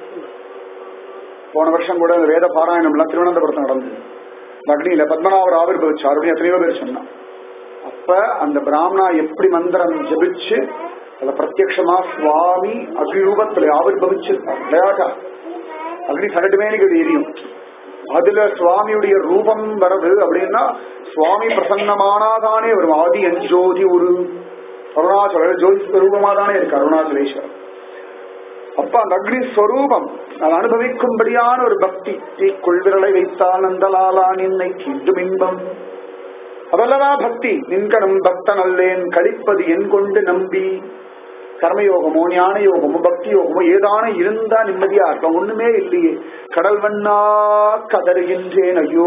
போன வருஷம் கூட இந்த வேத பாராயணம் எல்லாம் திருவனந்தபுரத்தில் நடந்தது இந்த அக்னியில பத்மநாபர் ஆவிர் பவிச்சார் அப்படின்னு எத்தனையோ பேர் சொன்னான் அப்ப அந்த பிராமணா எப்படி மந்திரம் ஜபிச்சு அதுல பிரத்யக்ஷமா சுவாமி அக்னிரூபத்துல ஆவிர் பவிச்சிருக்கார் விளையாட்டா அக்னி சகட்டுமேனிக்கு எரியும் அதுல சுவாமியுடைய ரூபம் வருது அப்படின்னா சுவாமி பிரசன்னமானாதானே வரும் ஆதி அஞ்சோதி ஒரு அருணாச்சல ஜோதி ஸ்வரூபமா தானே இருக்கு அருணாச்சலேஸ்வரர் அப்ப அந்த அக்னி ஸ்வரூபம் நான் அனுபவிக்கும்படியான ஒரு பக்தி தீ கொள்விரலை வைத்தால் நந்தலாலா நின்னை கிண்டும் இன்பம் அதல்லவா பக்தி நின்கணும் பக்தன் அல்லேன் கழிப்பது என் கொண்டு நம்பி கர்மயோகமோ ஞான யோகமோ பக்தி யோகமோ ஏதான இருந்தா நிம்மதியா இருக்கும் ஒண்ணுமே இல்லையே கடல் வண்ணா கதறுகின்றேன் ஐயோ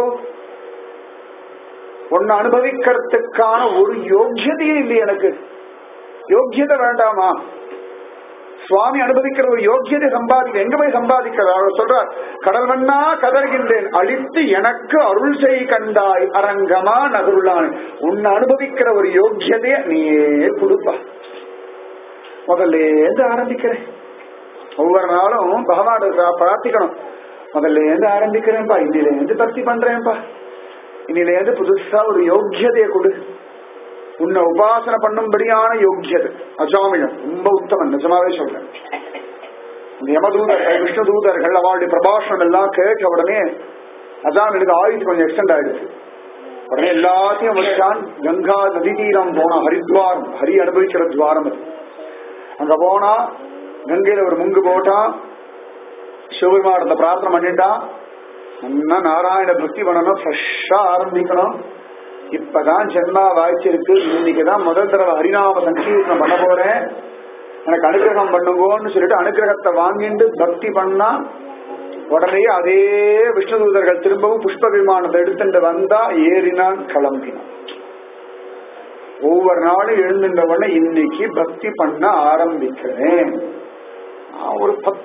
ஒன்னு அனுபவிக்கிறதுக்கான ஒரு யோக்கியதையே இல்லை எனக்கு யோக்கியதை வேண்டாமா சுவாமி அனுபவிக்கிற ஒரு யோக்கியதை சம்பாதிக்க எங்க போய் சம்பாதிக்கிறார் அவர் சொல்றார் கடல் வண்ணா கதறுகின்றேன் அழித்து எனக்கு அருள் செய் கண்டாய் அரங்கமா நகருளான் உன்னை அனுபவிக்கிற ஒரு யோக்கியதைய நீயே கொடுப்பா முதல்ல இருந்து ஆரம்பிக்கிறேன் ஒவ்வொரு நாளும் பகவான் பிரார்த்திக்கணும் முதல்ல இருந்து ஆரம்பிக்கிறேன்ப்பா இன்னில இருந்து பக்தி பண்றேன்ப்பா இன்னில இருந்து புதுசா ஒரு யோக்கியதையை கொடு உன்னை உபாசனை பண்ணும்படியான யோக்கியது அஜாமியம் ரொம்ப உத்தமன் நிஜமாவே சொல்றேன் இந்த யமதூதர்கள் விஷ்ணு தூதர்கள் அவளுடைய பிரபாஷணம் எல்லாம் கேட்ட உடனே அஜாமினுக்கு ஆயுள் கொஞ்சம் எக்ஸ்டெண்ட் ஆயிடுச்சு உடனே எல்லாத்தையும் வச்சான் கங்கா நதி தீரம் போனா ஹரித்வாரம் ஹரி அனுபவிக்கிற துவாரம் அது அங்க போனா கங்கையில ஒரு முங்கு போட்டான் சிவபெருமானத்தை பிரார்த்தனை பண்ணிட்டான் நல்லா நாராயண பக்தி பண்ணணும் ஃப்ரெஷ்ஷா ஆரம்பிக்கணும் இப்பதான் ஜென்மா வாய்ச்சிருக்கு இன்னைக்குதான் முதல் தடவை ஹரிநாம சங்கீர்த்தனம் பண்ண போறேன் எனக்கு அனுகிரகம் பண்ணுங்கன்னு சொல்லிட்டு அனுகிரகத்தை வாங்கிட்டு பக்தி பண்ணா உடனே அதே விஷ்ணு தூதர்கள் திரும்பவும் புஷ்ப விமானத்தை எடுத்துட்டு வந்தா ஏறினான் கிளம்பினான் ஒவ்வொரு நாளும் எழுந்துட்ட உடனே இன்னைக்கு பக்தி பண்ண ஆரம்பிக்கிறேன் நான் ஒரு பத்து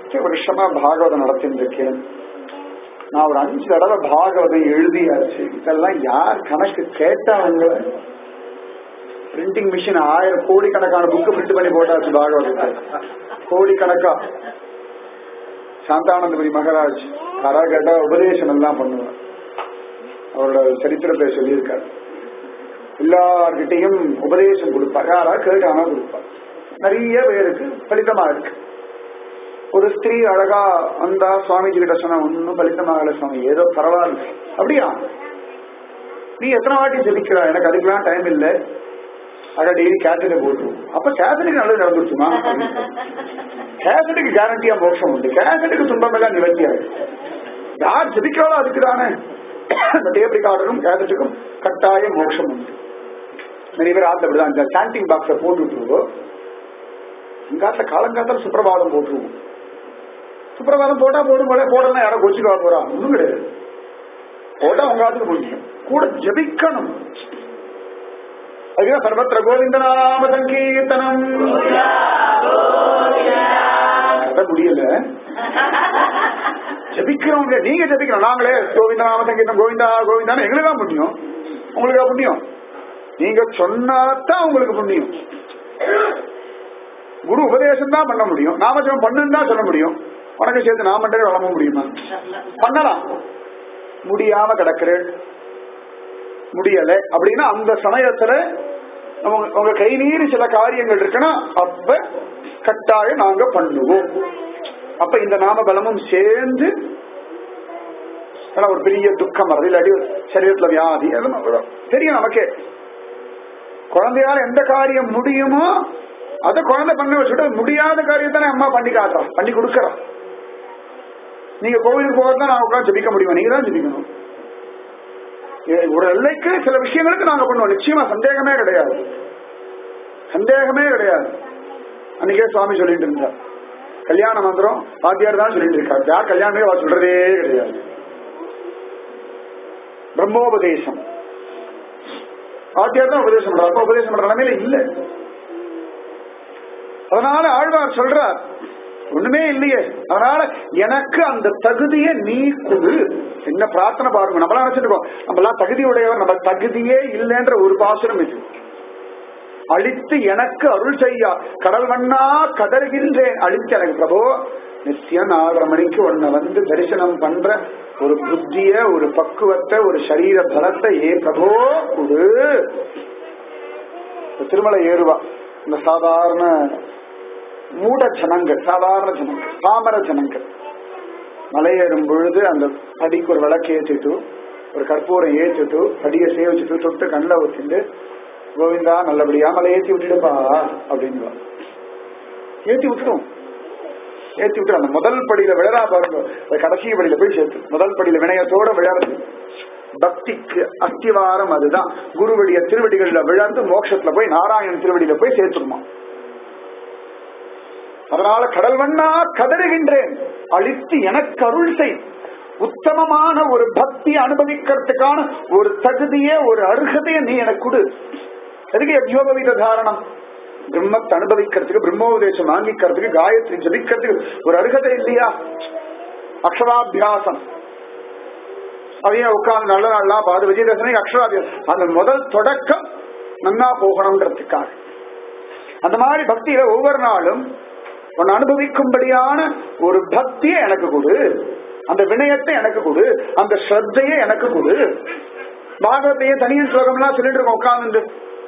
பத்து வருஷமா பாகவதம் நடத்திட்டு இருக்கேன் நான் ஒரு அஞ்சு தடவை பாகவதம் எழுதியாச்சு இதெல்லாம் யார் கணக்கு கேட்டாங்க பிரிண்டிங் மிஷின் ஆயிரம் கோடிக்கணக்கான புக்கு பிரிண்ட் பண்ணி போட்டாச்சு பாகவதத்தை கோடிக்கணக்கா சாந்தானந்தபுரி மகராஜ் யாராவது கேட்டா உபதேசம் எல்லாம் பண்ணுவார் அவரோட சரித்திரத்தை சொல்லியிருக்காரு எல்லார்கிட்டையும் உபதேசம் கொடுப்பார் யாராவது கேட்டானா கொடுப்பார் நிறைய பேருக்கு பலிதமா இருக்கு ஒரு ஸ்திரீ அழகா வந்தா சுவாமிஜி கிட்ட சொன்னா ஒன்னும் பலிதமாகல சுவாமி ஏதோ பரவாயில்ல அப்படியா நீ எத்தனை வாட்டி ஜெபிக்கிறா எனக்கு அதுக்கெல்லாம் டைம் இல்ல அத டெய்லி கேசட்டை போட்டுருவோம் அப்ப கேசட்டுக்கு நல்லது நடந்துருச்சுமா கேசட்டுக்கு கேரண்டியா மோட்சம் உண்டு கேசட்டுக்கு துன்பம் எல்லாம் நிவர்த்தி ஆகும் யார் ஜெபிக்கிறாளோ அதுக்கு தானே இந்த டேப் ரெக்கார்டரும் கேசட்டுக்கும் கட்டாய மோட்சம் உண்டு நிறைய பேர் ஆத்துல அப்படிதான் இந்த சாண்டிங் பாக்ஸ போட்டு விட்டுருவோம் இங்காத்துல காலங்காத்தால சுப்பிரபாதம் போட்டுருவோம் சுப்பிரபாதம் போட்டா போடும் போல போடலாம் யாரோ கொச்சுக்கா போறா ஒண்ணும் கிடையாது போட்டா உங்க ஆத்துக்கு முடியும் கூட ஜபிக்கணும் அதுதான் சர்வத்திர கோவிந்த நாம சங்கீர்த்தனம் கதை முடியல ஜபிக்கிறவங்க நீங்க ஜபிக்கணும் நாங்களே கோவிந்த நாம சங்கீர்த்தம் கோவிந்தா கோவிந்தான்னு எங்களுக்கு தான் புண்ணியம் உங்களுக்கு புண்ணியம் நீங்க சொன்னாதான் உங்களுக்கு புண்ணியம் குரு உபதேசம் தான் பண்ண முடியும் நாமஜபம் பண்ணுன்னு தான் சொல்ல முடியும் உனக்கு சேர்த்து நான் மட்டும் வளர முடியுமா பண்ணலாம் முடியாம கிடக்குறேன் முடியல அப்படின்னா அந்த சமயத்துல உங்க- உங்க கை மீறி சில காரியங்கள் இருக்குன்னா அப்ப கட்டாயம் நாங்க பண்ணுவோம் அப்ப இந்த நாம பலமும் சேர்ந்து ஆனா ஒரு பெரிய துக்கம் வருது இல்லாட்டி சரீரத்துல வியாதி அதெல்லாம் வரும். தெரியும் நமக்கே குழந்தையால எந்த காரியம் முடியுமோ அதை குழந்தை பண்ண வச்சுட்டு முடியாத காரியத்தானே அம்மா பண்ணி காட்டுறா பண்ணி கொடுக்கறா நீங்க கோவிலுக்கு போகிறதா நான் உட்காந்து ஜபிக்க முடியும் நீங்க தான் ஜபிக்கணும் ஏ- ஒரு எல்லைக்கு சில விஷயங்களுக்கு நாங்க பண்ணுவோம் நிச்சயமா சந்தேகமே கிடையாது சந்தேகமே கிடையாது அன்னைக்கே சுவாமி சொல்லிட்டு இருந்தார் கல்யாண மந்திரம் வாத்தியார் தான் சொல்லிட்டு இருக்காரு யார் கல்யாணமே அவர் சொல்றதே கிடையாது பிரம்மோபதேசம் வாத்தியார் தான் உபதேசம் பண்றார் அப்ப உபதேசம் பண்ற நிலைமையில இல்ல அதனால ஆழ்வார் சொல்றார் ஒண்ணுமே இல்லையே அதனால எனக்கு அந்த தகுதியை நீ கொடு என்ன பிரார்த்தனை பாருங்க நம்மளாம் நினைச்சிருக்கோம் நம்மளாம் தகுதி உடையவர் நம்ம தகுதியே இல்லைன்ற ஒரு பாசுரம் இது அழித்து எனக்கு அருள் செய்யா கடல் வண்ணா கதறுகின்றேன் அழித்து எனக்கு பிரபோ நித்தியம் நாலரை மணிக்கு உன்னை வந்து தரிசனம் பண்ற ஒரு புத்திய ஒரு பக்குவத்தை ஒரு சரீர பலத்தை ஏ பிரபோ கொடு இந்த திருமலை ஏறுவா இந்த சாதாரண மூட ஜனங்கள் சாதாரண ஜனங்கள் பாமர ஜனங்கள் மலையேறும் பொழுது அந்த படிக்கு ஒரு விளக்கு ஏற்றிட்டு ஒரு கற்பூரம் ஏற்றிட்டு படியை சேவிச்சுட்டு தொட்டு கண்ணில் ஊத்திட்டு கோவிந்தா நல்லபடியா மலை ஏத்தி விட்டுடுப்பா அப்படின்னு ஏத்தி விட்டுடும் ஏத்தி விட்டு அந்த முதல் படியில விழறா பாருங்க அது கடைசி படியில போய் சேர்த்து முதல் படியில வினயத்தோட விழறது பக்திக்கு அஸ்திவாரம் அதுதான் குருவடிய திருவடிகளில் விழந்து மோட்சத்துல போய் நாராயணன் திருவடியில போய் சேர்த்துருமா அதனால கடல் வண்ணா கதறுகின்றேன் அழித்து எனக்கு அருள் செய் உத்தமமான ஒரு பக்தி அனுபவிக்கிறதுக்கான ஒரு தகுதியே ஒரு அருகதையை நீ எனக்கு கொடு எதுக்கு யஜ்யோபவீத தாரணம் பிரம்மத்தை அனுபவிக்கிறதுக்கு பிரம்மோபதேசம் வாங்கிக்கிறதுக்கு காயத்ரி ஜபிக்கிறதுக்கு ஒரு அருகதை இல்லையா அக்ஷராபியாசம் அதையும் உட்கார்ந்து நல்ல நல்லா பாது விஜயதசமி அக்ஷராபியாசம் அந்த முதல் தொடக்கம் நன்னா போகணுன்றதுக்காக அந்த மாதிரி பக்தியில ஒவ்வொரு நாளும் உன்னை அனுபவிக்கும்படியான ஒரு பக்தியை எனக்கு கொடு அந்த வினயத்தை எனக்கு கொடு அந்த ஸ்ரத்தையை எனக்கு கொடு பாகவத்தையே தனியன் ஸ்லோகம்லாம் சொல்லிட்டு இருக்கோம் உட்கார்ந்து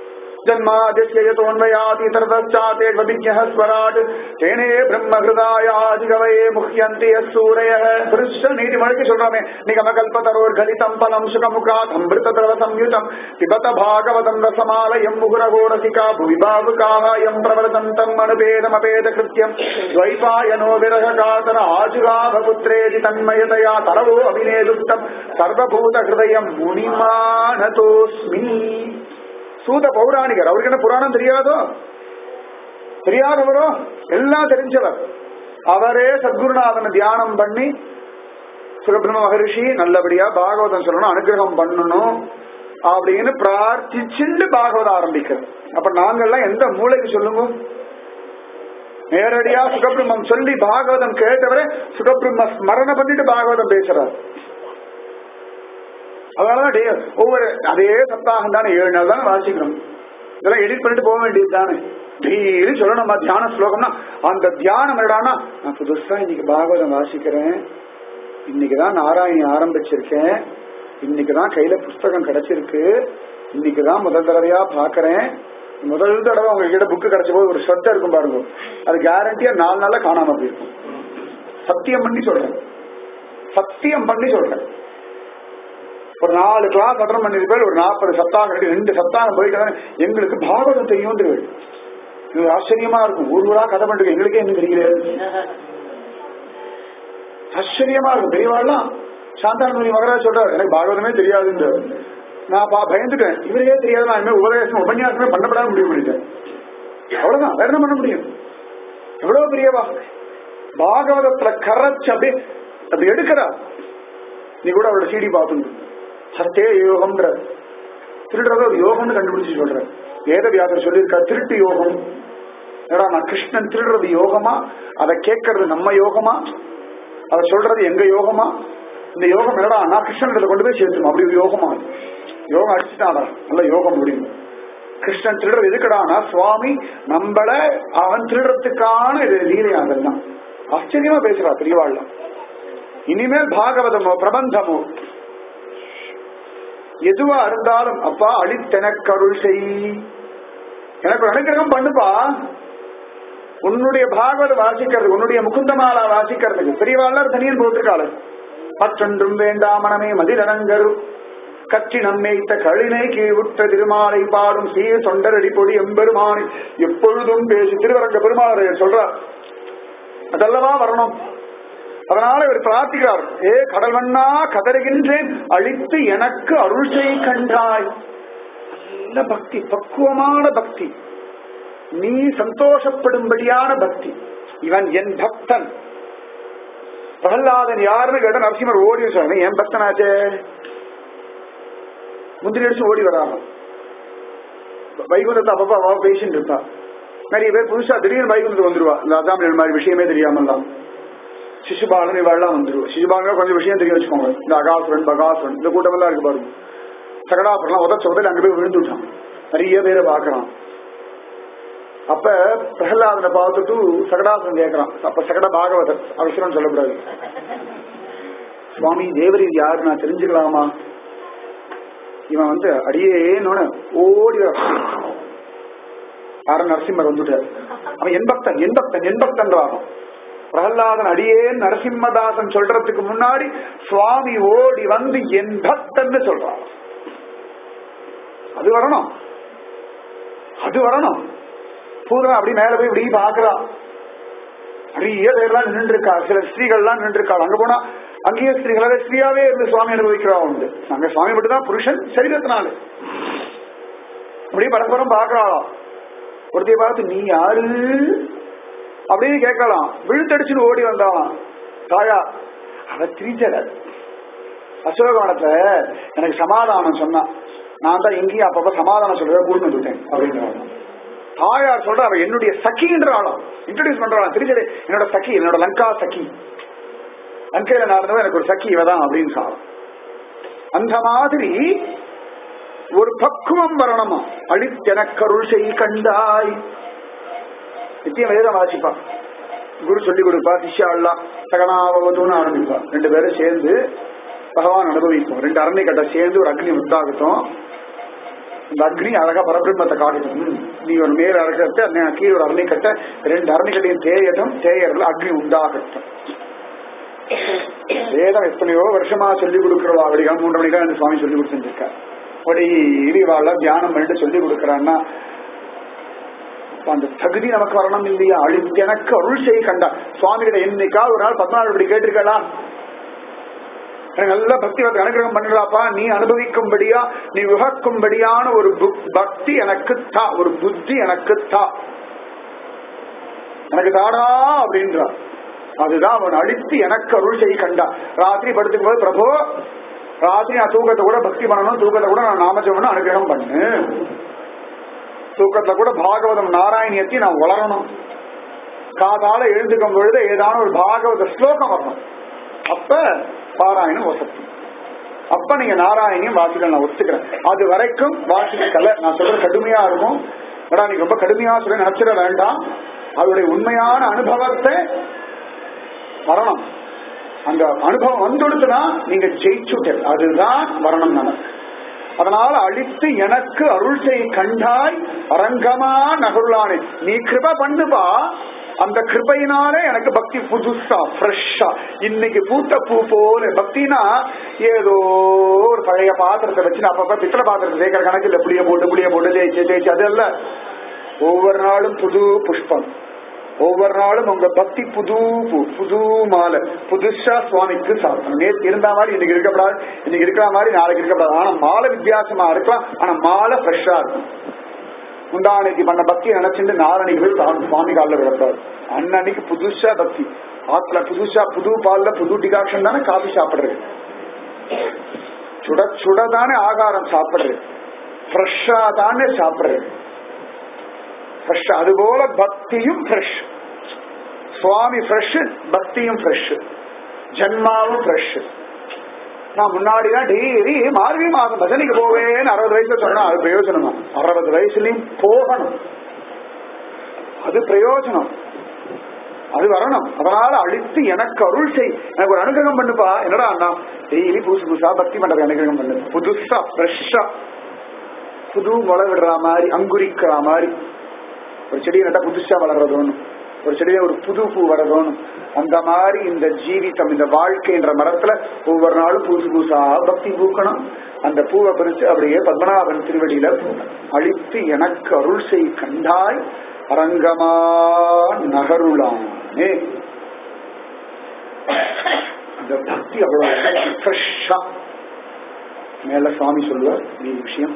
ஜன்மாதித்யோன்மயாதிதர்வச்சாத்தேர்வபிஜ்ஞः ஸ்வராட் தேனே பிரம்ம ஹிருதாயாதிகவயே முஹ்யந்தி யசூரயः புருஷ நீதி மழைக்கு சொல்றாமே நிகம கல்பதரோர் கலிதம் பலம் சுகமுகாத் அமிர்த திரவ சம்யுதம் பிபத பாகவதம் ரசமாலயம் முகுரகோ ரசிகா புவி பாவுகாயம் பிரவர்த்தந்தம் அனுபேதமபேத கிருத்தியம் द्वैपायनो विरह कातर आजुगाभ पुत्रेति तन्मयतया तरवो अभिनेदुक्तम् सर्वभूत हृदयम् मुनिमानतोऽस्मि சூத பௌராணிகர் அவருக்கு என்ன புராணம் தெரியாதோ தெரியாதவரோ எல்லாம் தெரிஞ்சவர் அவரே சத்குருநாதனை தியானம் பண்ணி சுரபிரம மகரிஷி நல்லபடியா பாகவதம் சொல்லணும் அனுகிரகம் பண்ணணும் அப்படின்னு பிரார்த்திச்சுண்டு பாகவதம் ஆரம்பிக்கிறது அப்ப நாங்கெல்லாம் எந்த மூளைக்கு சொல்லுங்க நேரடியா சுகபிரம்மம் சொல்லி பாகவதம் கேட்டவரை சுகபிரம்ம ஸ்மரண பண்ணிட்டு பாகவதம் பேசுறார் அதனாலதான் டே ஒவ்வொரு அதே சப்தாகம் தானே ஏழு நாள் தானே வாசிக்கணும் இதெல்லாம் எடிட் பண்ணிட்டு போக வேண்டியது தானே டெய்லி சொல்லணுமா தியான ஸ்லோகம்னா அந்த தியானம் என்னடான்னா நான் புதுசா இன்னைக்கு பாகவதம் வாசிக்கிறேன் இன்னைக்குதான் நாராயணி ஆரம்பிச்சிருக்கேன் இன்னைக்குதான் கையில புஸ்தகம் கிடைச்சிருக்கு இன்னைக்குதான் முதல் தடவையா பாக்குறேன் முதல் தடவை உங்ககிட்ட புக்கு கிடைச்ச போது ஒரு ஸ்ரத்த இருக்கும் பாருங்க அது கேரண்டியா நாலு நாள்ல காணாம போயிருக்கும் சத்தியம் பண்ணி சொல்றேன் சத்தியம் பண்ணி சொல்றேன் ஒரு நாலு கிளாஸ் அட்டன் பண்ணிருப்பேன் ஒரு நாற்பது சப்தாகம் ரெண்டு சப்தாகம் போயிட்டு எங்களுக்கு பாகவதம் தெரியும் இது ஆச்சரியமா இருக்கும் ஊர் ஊரா கதை பண்றது எங்களுக்கே என்ன தெரியல ஆச்சரியமா இருக்கும் பெரியவாள்லாம் சாந்தானந்தரி மகராஜ் சொல்றாரு எனக்கு பாகவதமே தெரியாதுன்னு நான் பா பயந்துட்டேன் இவரையே தெரியாது நான் இனிமே உபதேசம் உபன்யாசமே பண்ணப்படாத முடிவு பண்ணிட்டேன் அவ்வளவுதான் வேற என்ன பண்ண முடியும் எவ்வளவு பெரியவா பாகவதத்துல கரைச்சு அப்படியே அப்படி எடுக்கிறா நீ கூட அவரோட சிடி பார்த்துங்க சத்தே யோகம்ன்ற திருடுறத ஒரு யோகம்னு கண்டுபிடிச்சு சொல்ற வேத வியாசர் சொல்லியிருக்கா திருட்டு யோகம் ஏடா நான் கிருஷ்ணன் திருடுறது யோகமா அதை கேட்கறது நம்ம யோகமா அதை சொல்றது எங்க யோகமா இந்த யோகம் என்னடா நான் கிருஷ்ணன் கொண்டு போய் சேர்த்துணும் அப்படி ஒரு யோகமா அது. யோகம் அடிச்சுட்டாடா நல்ல யோகம் முடியும் கிருஷ்ணன் திருடுறது எதுக்கடானா சுவாமி நம்மள அவன் திருடுறதுக்கான இது லீலை அதெல்லாம் ஆச்சரியமா பேசுறா பெரியவாள்லாம் இனிமேல் பாகவதமோ பிரபந்தமோ எதுவா இருந்தாலும் அப்பா அழித்தெனக்கருள் செய் எனக்கு ஒரு அனுகிரகம் பண்ணுப்பா உன்னுடைய பாகவத வாசிக்கிறது உன்னுடைய முகுந்தமாலா வாசிக்கிறதுக்கு பெரியவாள்லாம் தனியன் போட்டிருக்காளு மற்றொன்றும் வேண்டாமனமே மதிலனங்கரு கட்சி நம்மைத்த கழினை கீழ்வுற்ற திருமாலை பாடும் சீர் தொண்டரடி பொடி எம்பெருமானை எப்பொழுதும் பேசி திருவரங்க பெருமாளை சொல்றார் அதல்லவா வரணும் அதனால இவர் பிரார்த்திக்கிறார் ஏ கடல் வண்ணா கதறுகின்றேன் அழித்து எனக்கு அருள் செய் கண்டாய் நல்ல பக்தி பக்குவமான பக்தி நீ சந்தோஷப்படும்படியான பக்தி இவன் என் பக்தன் பிரகலாதன் யாருன்னு கேட்ட நரசிம்மர் ஓடி சொன்ன என் பக்தனாச்சே முந்திரி அடிச்சு ஓடி வராங்க வைகுந்தத்தை அப்பப்பா அவ பேசிட்டு இருப்பா நிறைய பேர் புதுசா திடீர்னு வைகுந்தத்துக்கு வந்துருவா இந்த அசாமியல் மாதிரி விஷயமே தெரியாமல்லாம் சிசுபாலன் இவாள்லாம் வந்துருவா சிசுபாலன் கொஞ்சம் விஷயம் தெரிய வச்சுக்கோங்க இந்த அகாசுரன் பகாசுரன் இந்த கூட்டமெல்லாம் இருக்கு பாருங்க சகடாசுரன் உதச்ச உதல அங்க போய் விழுந்துட்டான் நிறைய பேரை பாக்குறான் அப்ப பிரகலாதனை பார்த்துட்டு சகடாசுரன் கேட்கறான் அப்ப சகட பாகவதர் அவசரம் சொல்லக்கூடாது சுவாமி தேவரி யாரு நான் தெரிஞ்சுக்கலாமா இவன் வந்து அடியேன்னு ஓடி ஆர நரசிம்மர் வந்துட்டார் அவன் என் பக்தன் என் பக்தன் என் பக்தன் ஆகும் பிரகலாதன் அடியே நரசிம்மதாசன் சொல்றதுக்கு முன்னாடி சுவாமி ஓடி வந்து என் பக்தன்னு சொல்றான் அது வரணும் அது வரணும் பூர்வம் அப்படி மேல போய் இப்படி பாக்குறான் நிறைய பேர்லாம் நின்று இருக்கா சில ஸ்திரீகள்லாம் நின்று இருக்கா அங்க போனா அங்கேயே ஸ்திரீகளாக ஸ்திரீயாவே இருந்து சுவாமி அனுபவிக்கிறா உண்டு அங்க சுவாமி மட்டும் தான் புருஷன் சரீரத்தினால அப்படி பரஸ்பரம் பாக்குறாளாம் ஒருத்தைய பார்த்து நீ யாரு அப்படின்னு கேட்கலாம் விழுத்தடிச்சுன்னு ஓடி வந்தாலாம் தாயா அவ திரிச்சல அசோகவனத்துல எனக்கு சமாதானம் சொன்னான் நான் தான் எங்கேயும் அப்பப்ப சமாதானம் சொல்றத கூட்டு வந்துட்டேன் அப்படின்றாங்க தாயார் சொல்ற அவ என்னுடைய சகின்ற ஆளாம் இன்ட்ரடியூஸ் பண்றாளாம் திருச்சடை என்னோட சகி என்னோட லங்கா சகி லங்கையில நான் இருந்தவன் எனக்கு ஒரு சகி இவதான் அப்படின்னு சொல்லலாம் அந்த மாதிரி ஒரு பக்குவம் வரணுமா அழித்தெனக்கருள் செய் கண்டாய் நித்தியம் வேதம் வாசிப்பா குரு சொல்லி கொடுப்பா சிஷ்யாள்லாம் சகனாவதுன்னு ஆரம்பிப்பா ரெண்டு பேரும் சேர்ந்து பகவான் அனுபவிக்கும் ரெண்டு அரண்மை கட்ட சேர்ந்து ஒரு அக்னி உண்டாகட்டும் இந்த அக்னி அழகா பரபிரம்மத்தை காட்டட்டும் நீ ஒரு மேல் அரக்கத்தை அந்த கீழே ஒரு அரணை கட்ட ரெண்டு அரணை கட்டையும் தேயட்டும் தேயறதுல அக்னி உண்டாகட்டும் வேதம் எத்தனையோ வருஷமா சொல்லி கொடுக்கிறவா அப்படிக்கா மூன்று மணிக்கா இந்த சுவாமி சொல்லி கொடுத்துருக்கா அப்படி இழிவாள தியானம் பண்ணிட்டு சொல்லி கொடுக்கறான்னா அந்த தகுதி நமக்கு வரணும் இல்லையா அழித்து எனக்கு அருள் செய்ய கண்டா சுவாமி கிட்ட என்னைக்கா ஒரு நாள் பத்மநாள் இப்படி கேட்டிருக்கலாம் எனக்கு நல்ல பக்தி வந்து அனுகிரகம் பண்ணலாப்பா நீ அனுபவிக்கும்படியா நீ உகக்கும்படியான ஒரு புக்- பக்தி எனக்கு தா ஒரு புத்தி எனக்கு தா எனக்கு தாடா அப்படின்றான் அதுதான் அவன் அழித்து எனக்கு அருள் செய்ய கண்டா ராத்திரி படுத்துக்கும் போது பிரபு ராத்திரி நான் தூக்கத்தை கூட பக்தி பண்ணணும் தூக்கத்தை கூட நான் நாமஜம் அனுகிரகம் பண்ணு தூக்கத்துல கூட பாகவதம் நாராயணியத்தை நான் வளரணும் காதால எழுந்துக்கும் பொழுது ஏதான ஒரு பாகவத ஸ்லோகம் வரணும் அப்ப பாராயணம் வசதி அப்ப நீங்க நாராயணியும் வாசிக்கலாம் நான் ஒத்துக்கிறேன் அது வரைக்கும் வாசிக்கல நான் சொல்றது கடுமையா இருக்கும் ஏடா நீங்க ரொம்ப கடுமையா சொல்ல நினைச்சிட வேண்டாம் அவருடைய உண்மையான அனுபவத்தை வரணும் அந்த அனுபவம் வந்துடுச்சுன்னா நீங்க ஜெயிச்சுட்டு அதுதான் வரணும் நமக்கு அதனால அழித்து எனக்கு அருள் செய் கண்டாய் அரங்கமா நகருளானே நீ கிருப பண்ணுபா அந்த கிருபையினாலே எனக்கு பக்தி புதுசா ஃப்ரெஷ்ஷா இன்னைக்கு பூத்த பூ போல பக்தினா ஏதோ ஒரு பழைய பாத்திரத்தை வச்சு நான் அப்பப்ப பித்தளை பாத்திரத்தை சேர்க்கிற கணக்கில் புளிய போட்டு புளிய போட்டு தேய்ச்சி தேய்ச்சி அது இல்ல ஒவ்வொரு நாளும் புது புஷ்பம் ஒவ்வொரு நாளும் உங்க பக்தி புது பூ புது மாலை புதுசா சுவாமிக்கு சாப்பிடணும் நேற்று இருந்த மாதிரி இன்னைக்கு இருக்கக்கூடாது இன்னைக்கு இருக்கிற மாதிரி நாளைக்கு இருக்கக்கூடாது ஆனா மாலை வித்தியாசமா இருக்கலாம் ஆனா மாலை ஃப்ரெஷ்ஷா இருக்கும் முந்தானைக்கு பண்ண பக்தியை நினைச்சிட்டு நாரணிக்கு போய் சுவாமி- சுவாமி காலில் விடக்கூடாது அன்னன்னைக்கு புதுசா பக்தி ஆத்துல புதுசா புது பால்ல புது டிகாக்ஷன் தானே காபி சாப்பிடுறது சுட சுட தானே ஆகாரம் சாப்பிடுறது ஃப்ரெஷ்ஷா தானே சாப்பிடுறது ஃப்ரெஷ் அதுபோல பக்தியும் ஃப்ரெஷ் சுவாமி ஃப்ரெஷ் பக்தியும் ஃப்ரெஷ் ஜன்மாவும் ஃப்ரெஷ் நான் முன்னாடி தான் டெய்லி மார்கழி மாதம் பஜனைக்கு போவேன்னு அறுபது வயசுல சொன்னா அது பிரயோஜனமா அறுபது வயசுலயும் போகணும் அது பிரயோஜனம் அது வரணும் அதனால அழித்து எனக்கு அருள் செய் எனக்கு ஒரு அனுகிரகம் பண்ணுப்பா என்னடா அண்ணா டெய்லி புதுசு புதுசா பக்தி பண்றது அனுகிரகம் பண்ணு புதுசா ஃப்ரெஷ்ஷா புது முளை விடுற மாதிரி அங்குரிக்கிற மாதிரி ஒரு செடியை நட்டா புதுசா வளர்றதோன்னு ஒரு செடியில ஒரு புது பூ வரதோணும் அந்த மாதிரி இந்த ஜீவிதம் இந்த வாழ்க்கைன்ற மரத்துல ஒவ்வொரு நாளும் புதுசு புதுசா பக்தி பூக்கணும் அந்த பூவை பறிச்சு அப்படியே பத்மநாபன் திருவடியில போகணும் அழித்து எனக்கு அருள் செய் கண்டாய் அரங்கமா நகருளானே அந்த பக்தி அவ்வளவு ஃப்ரெஷ்ஷா மேல சுவாமி சொல்லுவார் நீ விஷயம்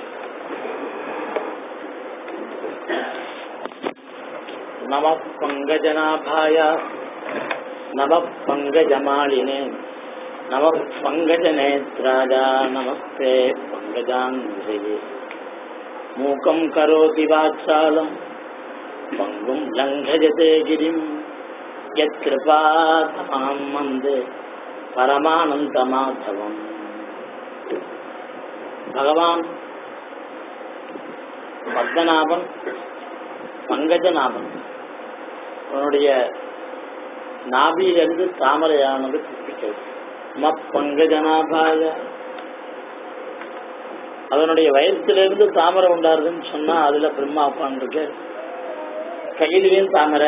नमः पङ्कजनाभाय नमः पङ्कजमालिने नमः पङ्कजनेत्राय नमस्ते पङ्कजाङ्घ्रिये मूकं करोति वाचालम् पङ्गुं लङ्घयते गिरिम् यत्कृपातमां वन्दे परमानन्दमाधवम् भगवान् பத்மநாபன் பங்கஜநாபன் அவனுடைய நாபியிலிருந்து தாமரையானது பிடிக்கிறது மப்பங்கஜநாபாய அதனுடைய வயத்திலிருந்து தாமரை உண்டாருதுன்னு சொன்னா அதுல பிரம்மா உட்காந்துருக்கு கையிலையும் தாமரை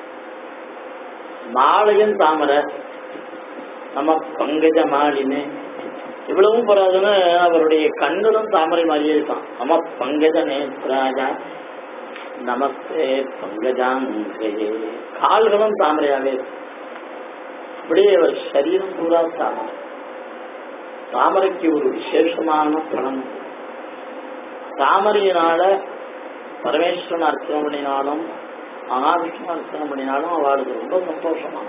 மாலையும் தாமரை நம்ம பங்கஜ மாலினே இவ்வளவும் போறாதுன்னு அவருடைய கண்களும் தாமரை மாதிரியே இருக்கான் நம்ம பங்கஜ நேத்ராஜா நமஸ்தே பங்கஜாங்கே கால்களும் தாமரையாவே இருக்கு அப்படியே அவர் சரீரம் பூரா தாமரை தாமரைக்கு ஒரு விசேஷமான பலன் தாமரையினால பரமேஸ்வரன் அர்ச்சனை பண்ணினாலும் மகாவிஷ்ணு அர்ச்சனை பண்ணினாலும் அவளுக்கு ரொம்ப சந்தோஷமா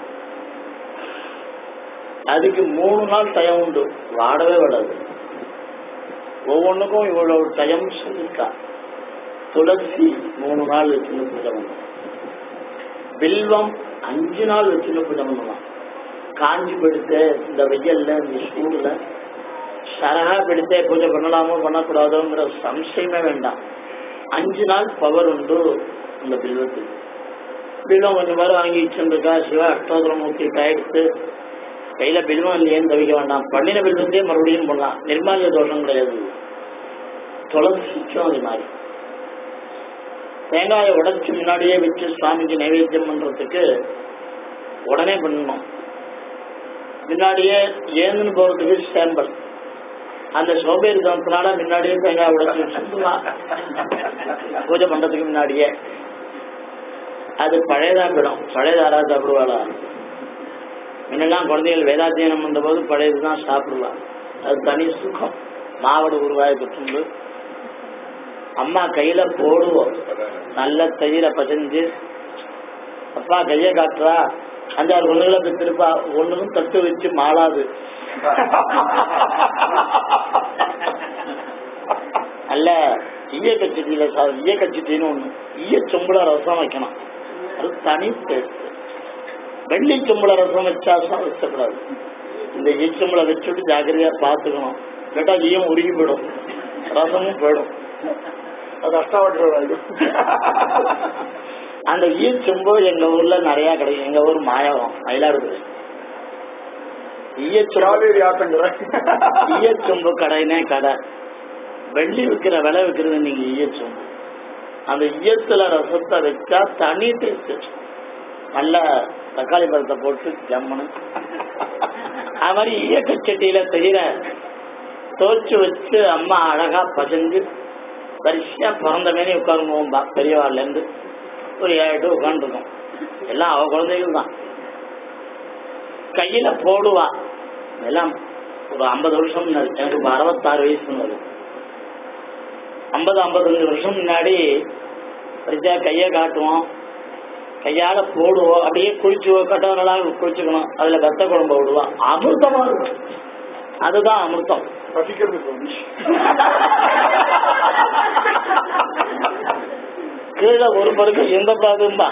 அதுக்கு மூணு நாள் டயம் உண்டு வாடவே விடாது ஒவ்வொன்றுக்கும் இவ்வளவு டயம் சொல்லியிருக்கா துளசி மூணு நாள் வச்சுன்னு பூஜை பண்ணணும் பில்வம் அஞ்சு நாள் வச்சுன்னு பூஜை பண்ணலாம் காஞ்சி பிடித்த இந்த வெயில்ல இந்த சூடுல சரகா பிடித்தே பூஜை பண்ணலாமோ பண்ணக்கூடாதோங்கிற சம்சயமே வேண்டாம் அஞ்சு நாள் பவர் உண்டு இந்த பில்வத்துக்கு பில்வம் கொஞ்சம் பேர் வாங்கி வச்சுருக்கா சிவா அஷ்டோதரமூர்த்தி கையெடுத்து கையில பில்வம் இல்லையேன்னு தவிக்க வேண்டாம் பண்ணின பில்வத்தையே மறுபடியும் பண்ணலாம் நிர்மாலிய தோஷம் கிடையாது துளசிக்கும் அது மாதிரி தேங்காயை உடைச்சு முன்னாடியே வச்சு சுவாமிக்கு நைவேத்தியம் பண்றதுக்கு உடனே பண்ணணும் முன்னாடியே ஏந்துன்னு போறதுக்கு சேம்பல் அந்த சோபேரிதனத்தினால முன்னாடியே தேங்காய் உடைச்சு வச்சுருக்கலாம் பூஜை பண்றதுக்கு முன்னாடியே அது பழையதா போயிடும் பழையதாரா சாப்பிடுவாளா முன்னெல்லாம் குழந்தைகள் வேதாத்தியனம் பண்ற போது பழையதுதான் சாப்பிடுவாங்க அது தனி சுகம் மாவடு உருவாய் பெற்று அம்மா கையில போடுவோம் நல்ல கையில பசஞ்சு அப்பா கைய காட்டுறா அஞ்சாறு ஒண்ணுகளை பெற்றிருப்பா ஒண்ணுக்கும் தட்டு வச்சு மாளாது நல்ல ஈய கச்சிட்டியில ஈய கச்சிட்டின்னு ஒண்ணு ஈய சொம்புல ரசம் வைக்கணும் அது தனி டேஸ்ட் வெள்ளி செம்பள ரசம் வச்சா வச்சக்கூடாது இந்த ஈச்சம்பளை வச்சுட்டு ஜாக்கிரதையா பார்த்துக்கணும் கேட்டா ஈயம் உருகி போயிடும் ரசமும் போயிடும் அது அஷ்டாவக்ரம் அந்த ஈச்செம்பு எங்க ஊர்ல நிறைய கிடைக்கும் எங்க ஊர் மாயாவரம் மயிலாடுதுறை ஈயச்செம்பு காவேரி ஆத்தங்கிற ஈயச்சொம்பு கடைனே கடை வெள்ளி விற்கிற விலை விற்கிறது நீங்க ஈயச்சொம்பு அந்த ஈயத்துல ரசத்தை வச்சா தனி டேஸ்ட் நல்ல தக்காளி பழத்தை போட்டு ஜம்முன்னு அது மாதிரி ஈயக்கச்சட்டியில செய்யற தோச்சு வச்சு அம்மா அழகா பசஞ்சு வரிசையா பிறந்த மாரி உட்காருவோம்பா பெரியவாள்ல இருந்து ஒரு ஏழு எட்டு உட்காந்துருக்கோம் எல்லாம் அவ குழந்தைகள் தான் கையில போடுவா எல்லாம் ஒரு ஐம்பது வருஷம் முன்னாடி எனக்கு இப்ப அறுபத்தாறு வயசு முன்னாடி ஐம்பது ஐம்பத்தஞ்சு வருஷம் முன்னாடி வரிசையா கையை காட்டுவோம் கையால போடுவோம் அப்படியே குளிச்சு கட்டவர்களா குளிச்சுக்கணும் அதுல வெத்த குழம்பு விடுவா அமிர்தமா இருக்கும் அதுதான் அமிர்தம் பசிக்கிறது சுவாமி கீழே ஒரு படுக்கை எந்த பாதும்பா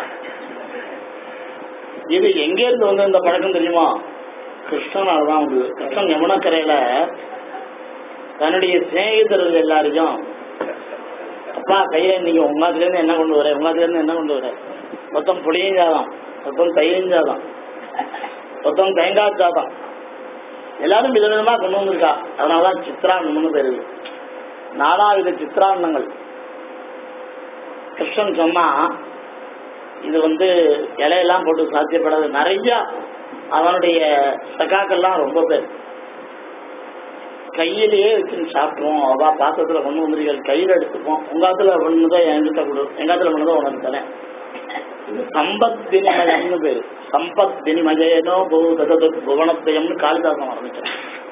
இது எங்க இருந்து வந்து இந்த பழக்கம் தெரியுமா கிருஷ்ணனால தான் வந்து கிருஷ்ணன் யமுனக்கரையில தன்னுடைய சிநேகிதர்கள் எல்லாரையும் அப்பா கையில நீங்க உங்காத்துல இருந்து என்ன கொண்டு வர உங்காத்துல இருந்து என்ன கொண்டு வர மொத்தம் புளியும் சாதம் மொத்தம் தயிரும் சாதம் மொத்தம் தேங்காய் சாதம் எல்லாரும் விதவிதமா கொண்டு வந்திருக்கா அதனாலதான் சித்ராண்ணம்னு பேரு நாலாவித சித்ராண்ணங்கள் கிருஷ்ணன் சொன்னா இது வந்து இலையெல்லாம் போட்டு சாத்தியப்படாது நிறைய அவனுடைய சகாக்கள்லாம் ரொம்ப பேர் கையிலேயே வச்சு சாப்பிட்டுருவோம் அவா பாத்திரத்துல கொண்டு வந்துருக்கீங்க கையில எடுத்துப்போம் உங்காத்துல ஒண்ணுதான் என்கிட்ட கொடு எங்காத்துல ஒண்ணுதான் உனக்கு தரேன் இது சம்பத் தினிமயம்னு பேரு சம்பத் தினிமயனோ பூதது புவனத்தையம்னு காளிதாசன் ஆரம்பிச்சான்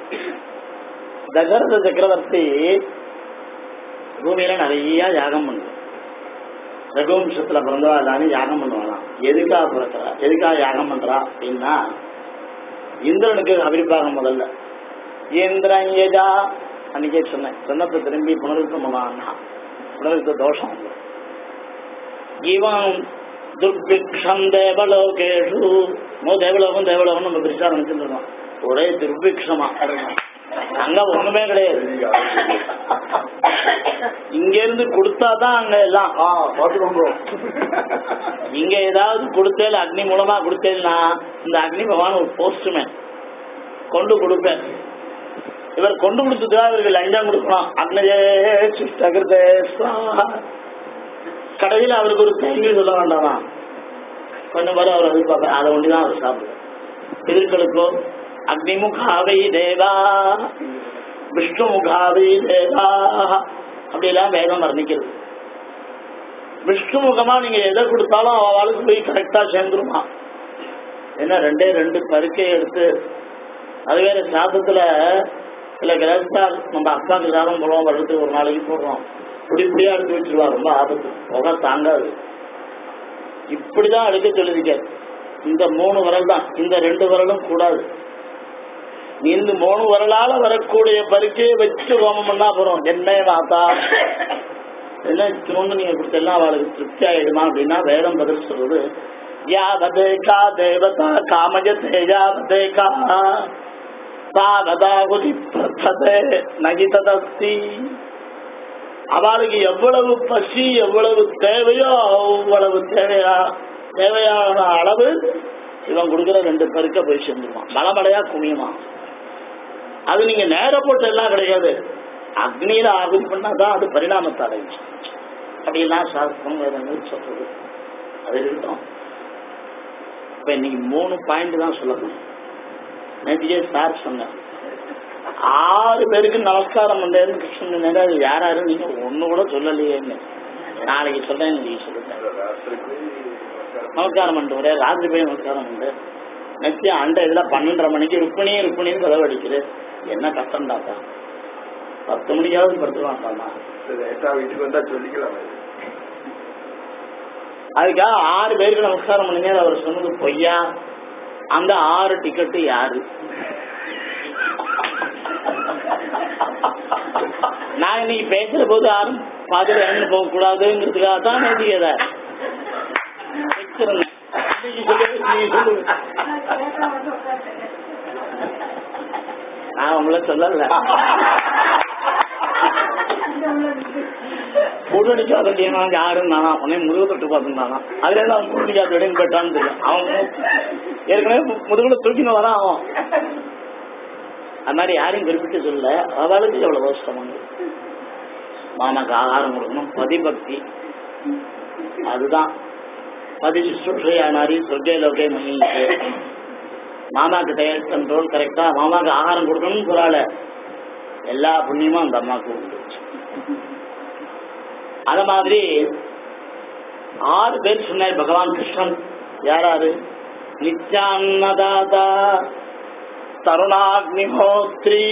தசரத சக்கரவர்த்தி பூமியில நிறைய யாகம் பண்ணுவான் ரகுவம்சத்துல பிறந்தவா எல்லாரும் யாகம் பண்ணுவாங்களாம் எதுக்காக பிறக்கிறா எதுக்காக யாகம் பண்றா அப்படின்னா இந்திரனுக்கு அபிரிப்பாகம் முதல்ல இந்திரன் எஜா அன்னைக்கே சொன்னேன் சொன்னப்ப திரும்பி புனருத்தம் பண்ணான்னா புனருத்த தோஷம் வந்து இவன் துர்பிக்ஷம் தேவலோகேஷு மோ தேவலோகம் தேவலோகம் நம்ம பிரிச்சா நினைச்சுட்டு இருக்கோம் ஒரே துர்பிக்ஷமா அங்க ஒண்ணுமே கிடையாது இங்க இருந்து கொடுத்தாதான் அங்க எல்லாம் ஆ பாத்துக்கோங்க இங்க ஏதாவது கொடுத்தேல் அக்னி மூலமா கொடுத்தேன்னா இந்த அக்னி பகவான் ஒரு போஸ்ட்மேன் கொண்டு கொடுப்பேன் இவர் கொண்டு கொடுத்ததுக்காக இவருக்கு லஞ்சம் கொடுக்கணும் அக்னஜே சிஷ்டகிருதே ஸ்வாஹா. கடைசியில் அவருக்கு ஒரு தேங்க்யூ சொல்ல வேண்டாமா கொஞ்சம் வரை அவர் எதிர்பார்ப்பார் அதை ஒண்டிதான் அவர் சாப்பிடுவார் பிதர்களுக்கோ அக்னிமுகாவை தேவா விஷ்ணு முகாவை தேவா அப்படியெல்லாம் வேதம் வர்ணிக்கிறது விஷ்ணு முகமா நீங்க எதை கொடுத்தாலும் அவளுக்கு போய் கரெக்டா சேர்ந்துருமா ஏன்னா ரெண்டே ரெண்டு பருக்கை எடுத்து அது வேற சாதத்துல சில கிரகஸ்தா நம்ம அக்காவுக்கு சாதம் போடுவோம் வருடத்துக்கு ஒரு நாளைக்கு போடுறோம் இப்படி இப்படியா எடுத்து வச்சிருவா ரொம்ப ஆபத்து புகை தாங்காது இப்படிதான் எடுக்க சொல்லிருக்காரு இந்த மூணு விரல் தான் இந்த ரெண்டு விரலும் கூடாது இந்த மூணு விரலால வரக்கூடிய பருக்கையை வச்சு ஹோமம் பண்ணா போறோம் என்ன மாத்தா என்ன இத்தினொன்னு நீங்க கொடுத்தெல்லாம் அவளுக்கு திருப்தி ஆயிடுமா அப்படின்னா வேதம் பதில் சொல்றது யாவதே கா தேவதா காமஜதே யாவதே கா தாவதாகுதி பிரததே நகிததஸ்தி அவளுக்கு எவ்வளவு பசி எவ்வளவு தேவையோ அவ்வளவு தேவையா தேவையான அளவு இவன் கொடுக்கிற ரெண்டு பருக்க போய் சேர்ந்துருவான் பலமடையா குமியுமா அது நீங்க நேர போட்டு எல்லாம் கிடையாது அக்னியில ஆகுதி பண்ணாதான் அது பரிணாமத்தை அடையும் அப்படியெல்லாம் சாஸ்திரம் வேதங்கள் சொல்றது அது இருக்கட்டும் இப்ப இன்னைக்கு மூணு பாயிண்ட் தான் சொல்லணும் நேற்றுக்கே சார் சொன்னேன் ஆறு பேருக்கு நமஸ்காரம் பண்றது கிருஷ்ணன் நேரம் அது யார் யாரும் நீங்க ஒண்ணு கூட சொல்லலையேன்னு நாளைக்கு சொல்றேன் நீங்க சொல்லுங்க நமஸ்காரம் பண்ணிட்டு வரேன் ராத்திரி போய் நமஸ்காரம் பண்ணு நிச்சயம் அண்ட இதுல பன்னெண்டரை மணிக்கு ருக்மிணி ருக்மிணின்னு கதவு அடிக்குது என்ன கஷ்டம் தாத்தா பத்து மணிக்காவது படுத்துவாங்க வீட்டுக்கு வந்தா சொல்லிக்கலாம் அதுக்காக ஆறு பேருக்கு நமஸ்காரம் பண்ணுங்க அவர் சொன்னது பொய்யா அந்த ஆறு டிக்கெட்டு யாரு நான் இன்னைக்கு பேசுற போது யாரும் பாதியில இறந்து போக கூடாதுங்கிறதுக்காக தான் நேற்றுக்கத வச்சிருந்தேன் இன்னைக்கு சொல்லு, நீ சொல்லு நான் உங்களை சொல்லல முருகடிக்காத வேண்டியவன் யாரும் நானா உடனே முருக தொட்டு பார்த்துருந்தானா அதுல இருந்து அவன் முருகடிக்காத வேண்டியன்னு போயிட்டான்னு தெரியும் அவன் மு- ஏற்கனவே மு- முதுகுல தூக்கின்னு வரான் அவன் அது மாதிரி யாரையும் குறிப்பிட்டு சொல்ல அவளுக்கு எவ்வளவு கஷ்டமாங்க மாமாக்கு ஆகாரம் கொடுக்கணும் பதிபக்தி அதுதான் பதி சுற்றுயானாரி சொர்க்கே லோகே மகிழ்ச்சி மாமாக்கு டயர் கண்ட்ரோல் கரெக்டா மாமாக்கு ஆகாரம் கொடுக்கணும்னு சொல்லால எல்லா புண்ணியமும் அந்த அம்மாவுக்கு உண்டு அத மாதிரி ஆறு பேர் சொன்னார் பகவான் கிருஷ்ணன் யாராரு நித்யான்னதாதா தருணாக்னிஹோத்ரி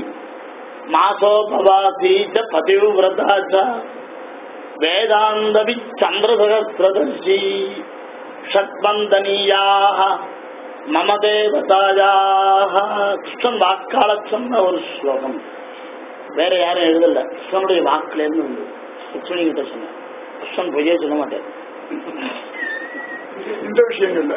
மாசோபவாசி ச பதிவிரதா ச வேதாந்தவி சந்திரசகசிரதர்ஷி ஷட்பந்தனீயாக மம தேவதாயாக கிருஷ்ணன் வாக்கால சொன்ன ஒரு ஸ்லோகம் வேற யாரும் எழுதல கிருஷ்ணனுடைய வாக்குல இருந்து உண்டு கிருஷ்ணன் கிட்ட சொன்னேன் கிருஷ்ணன் பொய்யே சொல்ல மாட்டேன் இந்த விஷயங்கள்ல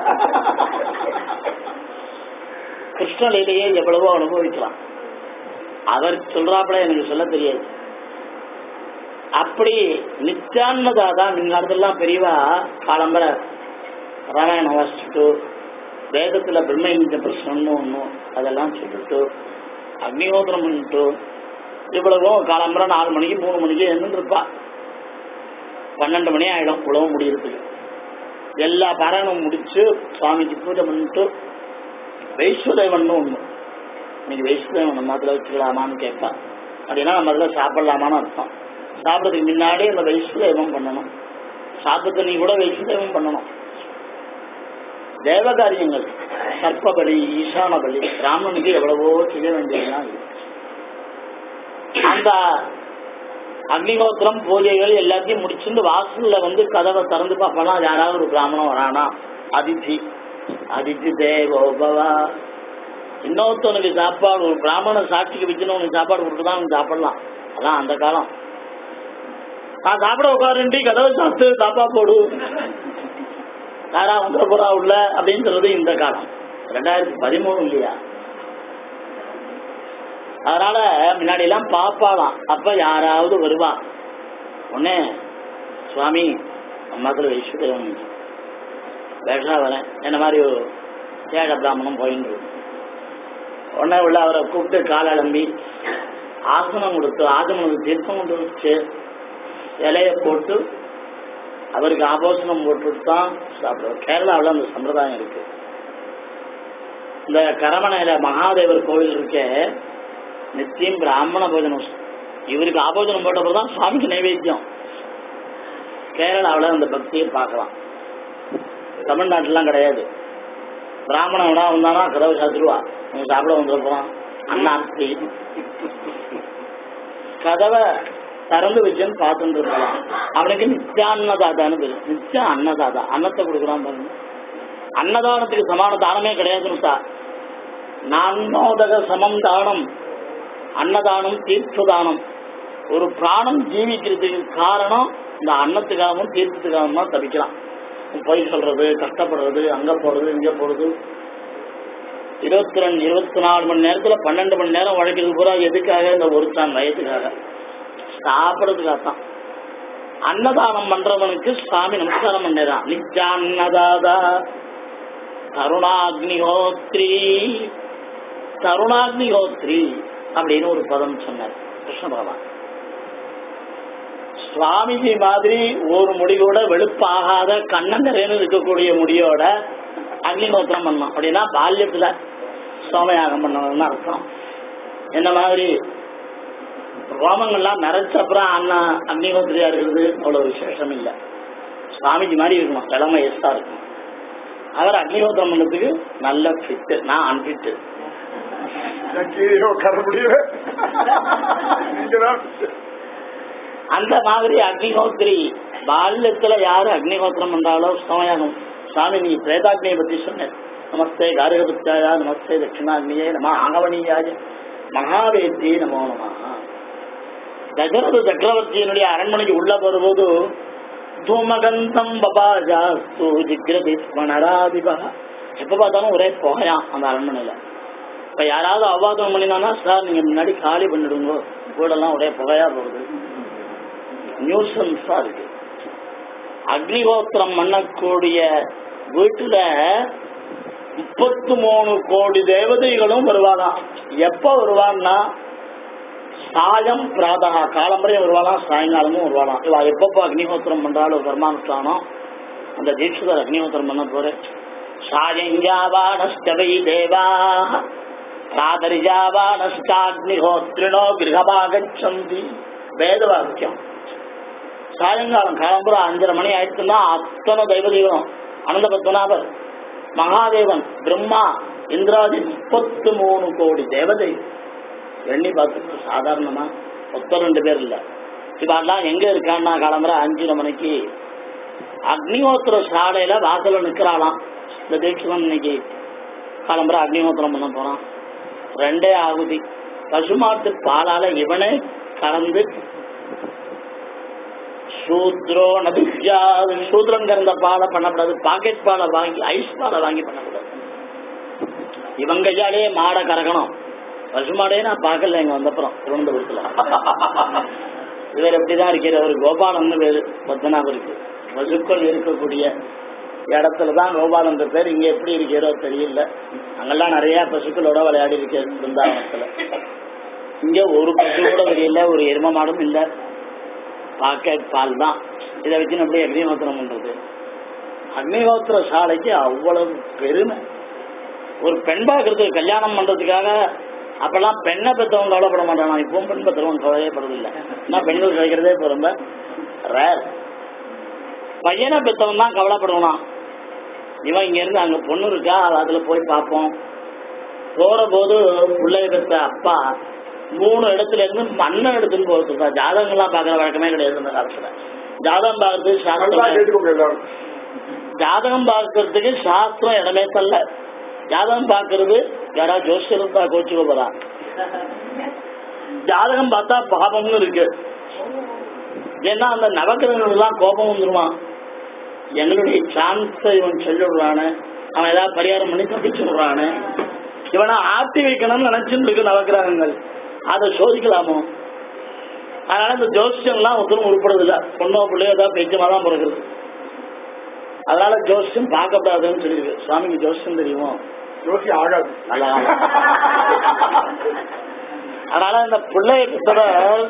கிருஷ்ணலீலையை எவ்வளவோ அனுபவிக்கலாம் அவர் சொல்றாப்புல எனக்கு சொல்ல தெரியாது அப்படி நித்யான்னதாதான் முன்னாடிலாம் பெரியவா காலம்பர ராமாயணம் வாசிச்சுட்டு வேதத்துல பிரம்ம இந்த பிரச்சனை ஒண்ணு அதெல்லாம் சொல்லிட்டு அக்னிஹோத்திரம் பண்ணிட்டு இவ்வளவும் காலம்பர நாலு மணிக்கு மூணு மணிக்கு எழுந்துட்டு இருப்பா பன்னெண்டு மணி ஆயிடும் உழவு முடியறதுக்கு எல்லா பாராயணம் முடிச்சு சுவாமிக்கு பூஜை பண்ணிட்டு வைஸ்வதேவன் ஒண்ணு இன்னைக்கு வைஸ்வதேவன் நம்ம அதுல வச்சுக்கலாமான்னு கேட்பா அப்படின்னா நம்ம அதுல சாப்பிடலாமான்னு அர்த்தம் சாப்பிடறதுக்கு முன்னாடி அந்த வைஸ்வதேவம் பண்ணணும் சாப்பிட்ட நீ கூட வைஸ்வதேவம் பண்ணணும் தேவகாரியங்கள் சர்ப்ப பலி ஈசான பலி பிராமணனுக்கு எவ்வளவோ செய்ய வேண்டியதுலாம் இருக்கு அந்த அக்னிஹோத்திரம் பூஜைகள் எல்லாத்தையும் முடிச்சுட்டு வாசல்ல வந்து கதவை திறந்து பார்ப்பலாம் யாராவது ஒரு பிராமணன் வரானா அதிதி அதிதி தேவோபவா இன்னொருத்தவனுக்கு சாப்பாடு ஒரு பிராமண சாட்சிக்கு வச்சுனவனுக்கு சாப்பாடு கொடுத்து தான் அவனுக்கு சாப்பிடலாம் அதான் அந்த காலம் நான் சாப்பிட உட்காருண்டி கதவை சாப்பிட்டு தாப்பா போடு யாரா வந்துட போறா உள்ள அப்படின்னு சொல்றது இந்த காலம் ரெண்டாயிரத்தி பதிமூணு இல்லையா அதனால முன்னாடி எல்லாம் பாப்பாலாம் அப்ப யாராவது வருவா உடனே சுவாமி அம்மாக்கள் வைஸ்வதேவன் வேஷா வரேன் என்ன மாதிரி ஒரு ஏழ பிராமணம் போயின்னு இருக்கு. உடனே உள்ள அவரை கூப்பிட்டு கால் அலம்பி ஆசனம் கொடுத்து ஆசமனுக்கு தீர்த்தம் கொண்டு வச்சு இலைய போட்டு அவருக்கு ஆபோஷணம் போட்டுட்டு தான் சாப்பிடுவார் கேரளாவில் அந்த சம்பிரதாயம் இருக்கு இந்த கரமனையில மகாதேவர் கோவில் இருக்கே நித்தியம் பிராமண போஜனம் இவருக்கு ஆபோஜனம் போட்டப்போ தான் சுவாமிக்கு நைவேத்தியம் கேரளாவில் அந்த பக்தியை பார்க்கலாம் தமிழ்நாட்டுலாம் கிடையாது பிராமணனா வந்தானா கதவை சாத்திருவா அவன் சாப்பிட வந்துட போறான் அண்ணாத்தி கதவை திறந்து வச்சுன்னு பார்த்துட்டு இருக்கலாம் அவனுக்கு நித்திய அன்னதாதான்னு பேரு நித்திய அன்னதாதா அன்னத்தை கொடுக்குறான் பாருங்க அன்னதானத்துக்கு சமான தானமே கிடையாதுன்னு சார் நான்னோதக சமம் தானம் அன்னதானம் தீர்த்த தானம் ஒரு பிராணம் ஜீவிக்கிறதுக்கு காரணம் இந்த அன்னத்துக்காகவும் தீர்த்தத்துக்காகவும் தான் தவிக்கலாம் பொய் சொல்றது கஷ்டப்படுறது அங்க போறது இங்க போறது இருபத்தி ரெண்டு இருபத்தி நாலு மணி நேரத்துல பன்னெண்டு மணி நேரம் உழைக்கிறது பூரா எதுக்காக இந்த ஒரு தான் வயதுக்காக சாப்பிடறதுக்காகத்தான் அன்னதானம் பண்றவனுக்கு சுவாமி நமஸ்காரம் பண்ணிடுறான் நித்யா அன்னதாதா கருணாக்னிஹோத்ரி கருணாக்னிஹோத்ரி அப்படின்னு ஒரு பதம் சொன்னார் கிருஷ்ண பகவான் சுவாமிஜி மாதிரி ஒரு முடியோட வெளுப்பாகாத கண்ணன் நிறையன்னு இருக்கக்கூடிய முடியோட அக்னிஹோத்திரம் பண்ணோம் அப்படின்னா பால்யத்துல சோமயாகம் பண்ணணும்னு அர்த்தம் என்ன மாதிரி ரோமங்கள்லாம் நிறைச்ச அப்புறம் அண்ணா அக்னிஹோத்திரியா இருக்கிறது அவ்வளவு விசேஷம் இல்லை சுவாமிஜி மாதிரி இருக்கணும் கிழமை எஸ்டா இருக்கணும் அவர் அக்னிஹோத்திரம் பண்ணதுக்கு நல்ல ஃபிட்டு நான் அன்ஃபிட்டு நான் கீழே உட்கார முடியல நீங்கதான் அந்த மாதிரி அக்னிஹோத்திரி பால்யத்துல யாரு அக்னிஹோத்திரம் பண்றாலோ சமயாகம் சுவாமி நீ பிரேதாக்னியை பத்தி சொன்ன நமஸ்தே காரகபுத்தியாயா நமஸ்தே தட்சிணாக்னியே நம ஆகவனியாய மகாவேத்தி நமோ நம தசரத சக்கரவர்த்தியினுடைய அரண்மனைக்கு உள்ள போறபோது தூமகந்தம் பபாஜாஸ்து ஜிக்ரதி ஸ்மணராதிபா எப்ப பார்த்தாலும் ஒரே புகையாம் அந்த அரண்மனையில இப்ப யாராவது அவாதம் பண்ணினானா சார் நீங்க முன்னாடி காலி பண்ணிடுங்க வீடெல்லாம் ஒரே புகையா போகுது நியூசன்ஸா இருக்கு அக்னிஹோத்திரம் பண்ணக்கூடிய வீட்டுல முப்பத்து மூணு கோடி தேவதைகளும் வருவாளாம் எப்ப வருவான்னா சாயம் பிராதகா காலம்பரையும் வருவாளாம் சாயங்காலமும் வருவாளாம் இவா எப்பப்போ அக்னிஹோத்திரம் பண்றாலும் கர்மானுஷ்டானம் அந்த தீட்சிதர் அக்னிஹோத்திரம் பண்ண போறேன் சாயஞ்சாவானஸ்டவை தேவா ராதரிஜாவானஸ்டாக்னிஹோத்ரிணோ கிரகமாகச்சந்தி வேத வாக்கியம் சாயங்காலம் காலம்புற அஞ்சரை மணி ஆயிடுச்சுன்னா அத்தனை தெய்வதீவனம் அனந்த பத்மநாபர் மகாதேவன் பிரம்மா இந்திராதி முப்பத்து மூணு கோடி தேவதை எண்ணி பார்த்துட்டு சாதாரணமா மொத்தம் ரெண்டு பேர் இல்ல இவாள்லாம் எங்க இருக்கான்னா காலம்புற அஞ்சரை மணிக்கு அக்னிஹோத்திர சாலையில வாசல்ல நிக்கிறாளாம் இந்த தீட்சிதம் இன்னைக்கு காலம்புற அக்னிஹோத்திரம் பண்ண போறான் ரெண்டே ஆகுதி பசுமாட்டு பாலால இவனே கலந்து சூத்ரோ நபியா சூத்ரன் கறந்த பாலை பண்ணக்கூடாது பாக்கெட் பாலை வாங்கி ஐஸ் பாலை வாங்கி பண்ணக்கூடாது இவன் கையாலே மாடை கறக்கணும் பசுமாடே நான் பார்க்கல இங்க வந்தப்புறம் திருவனந்தபுரத்துல இவர் எப்படிதான் இருக்கிறவர் கோபாலன் பேரு பத்மநாபருக்கு பசுக்கள் இருக்கக்கூடிய இடத்துலதான் கோபாலன் பேர் இங்க எப்படி இருக்கிறோ தெரியல அங்கெல்லாம் நிறைய பசுக்களோட விளையாடி இருக்க பிருந்தாவனத்துல இங்க ஒரு பசு கூட தெரியல ஒரு எரும மாடும் இல்ல பாக்கெட் பால் தான் இதை வச்சு நம்ம எப்படி அக்னிஹோத்திரம் பண்றது அக்னிஹோத்திர சாலைக்கு அவ்வளவு பெருமை ஒரு பெண் பார்க்கறதுக்கு கல்யாணம் பண்றதுக்காக அப்பெல்லாம் பெண்ணை பெற்றவங்க கவலைப்பட மாட்டானா இப்பவும் பெண் பெற்றவங்க கவலையே படுறதில்லை ஏன்னா பெண்கள் கிடைக்கிறதே இப்போ ரொம்ப ரேர் பையனை பெற்றவன் தான் கவலைப்படுவான் இவன் இங்க இருந்து அங்க பொண்ணு இருக்கா அதுல போய் பார்ப்போம் போற போது பிள்ளைய பெற்ற அப்பா மூணு இடத்துல இருந்து மண்ணை எடுத்துன்னு போறது ஜாதகங்கள்லாம் பாக்குற வழக்கமே கிடையாது இந்த காலத்துல ஜாதகம் பார்க்கறது நல்லா சாஸ்திரம் கேட்டுக்கோங்க எல்லாரும் ஜாதகம் பார்க்கறதுக்கு சாஸ்திரம் இடமே தல்ல ஜாதகம் பார்க்கறது யாராவது ஜோசியர் இருந்தா கோச்சுக்க போறா ஜாதகம் பார்த்தா பாபம்னு இருக்கு ஏன்னா அந்த நவக்கிரகங்கள் எல்லாம் கோபம் வந்துருவான் எங்களுடைய சான்ஸை இவன் சொல்லிடுறானு அவன் ஏதாவது பரிகாரம் பண்ணி தப்பிச்சு விடுறானு இவனை ஆட்டி வைக்கணும்னு நினைச்சுட்டு இருக்கு நவக்கிரகங்கள் அதை சோதிக்கலாமோ அதனால இந்த ஜோசியம்லாம் ஒருத்தரும் உருப்படுறது இல்ல பொண்ணோ பிள்ளையோ ஏதாவது பேச்சமா தான் பிறகுது அதனால ஜோசியம் பார்க்கப்படாதுன்னு சொல்லியிருக்கு சுவாமிக்கு ஜோசியம் தெரியுமோ யோசி ஆகாது நல்லா அதனால இந்த பிள்ளைய கிட்ட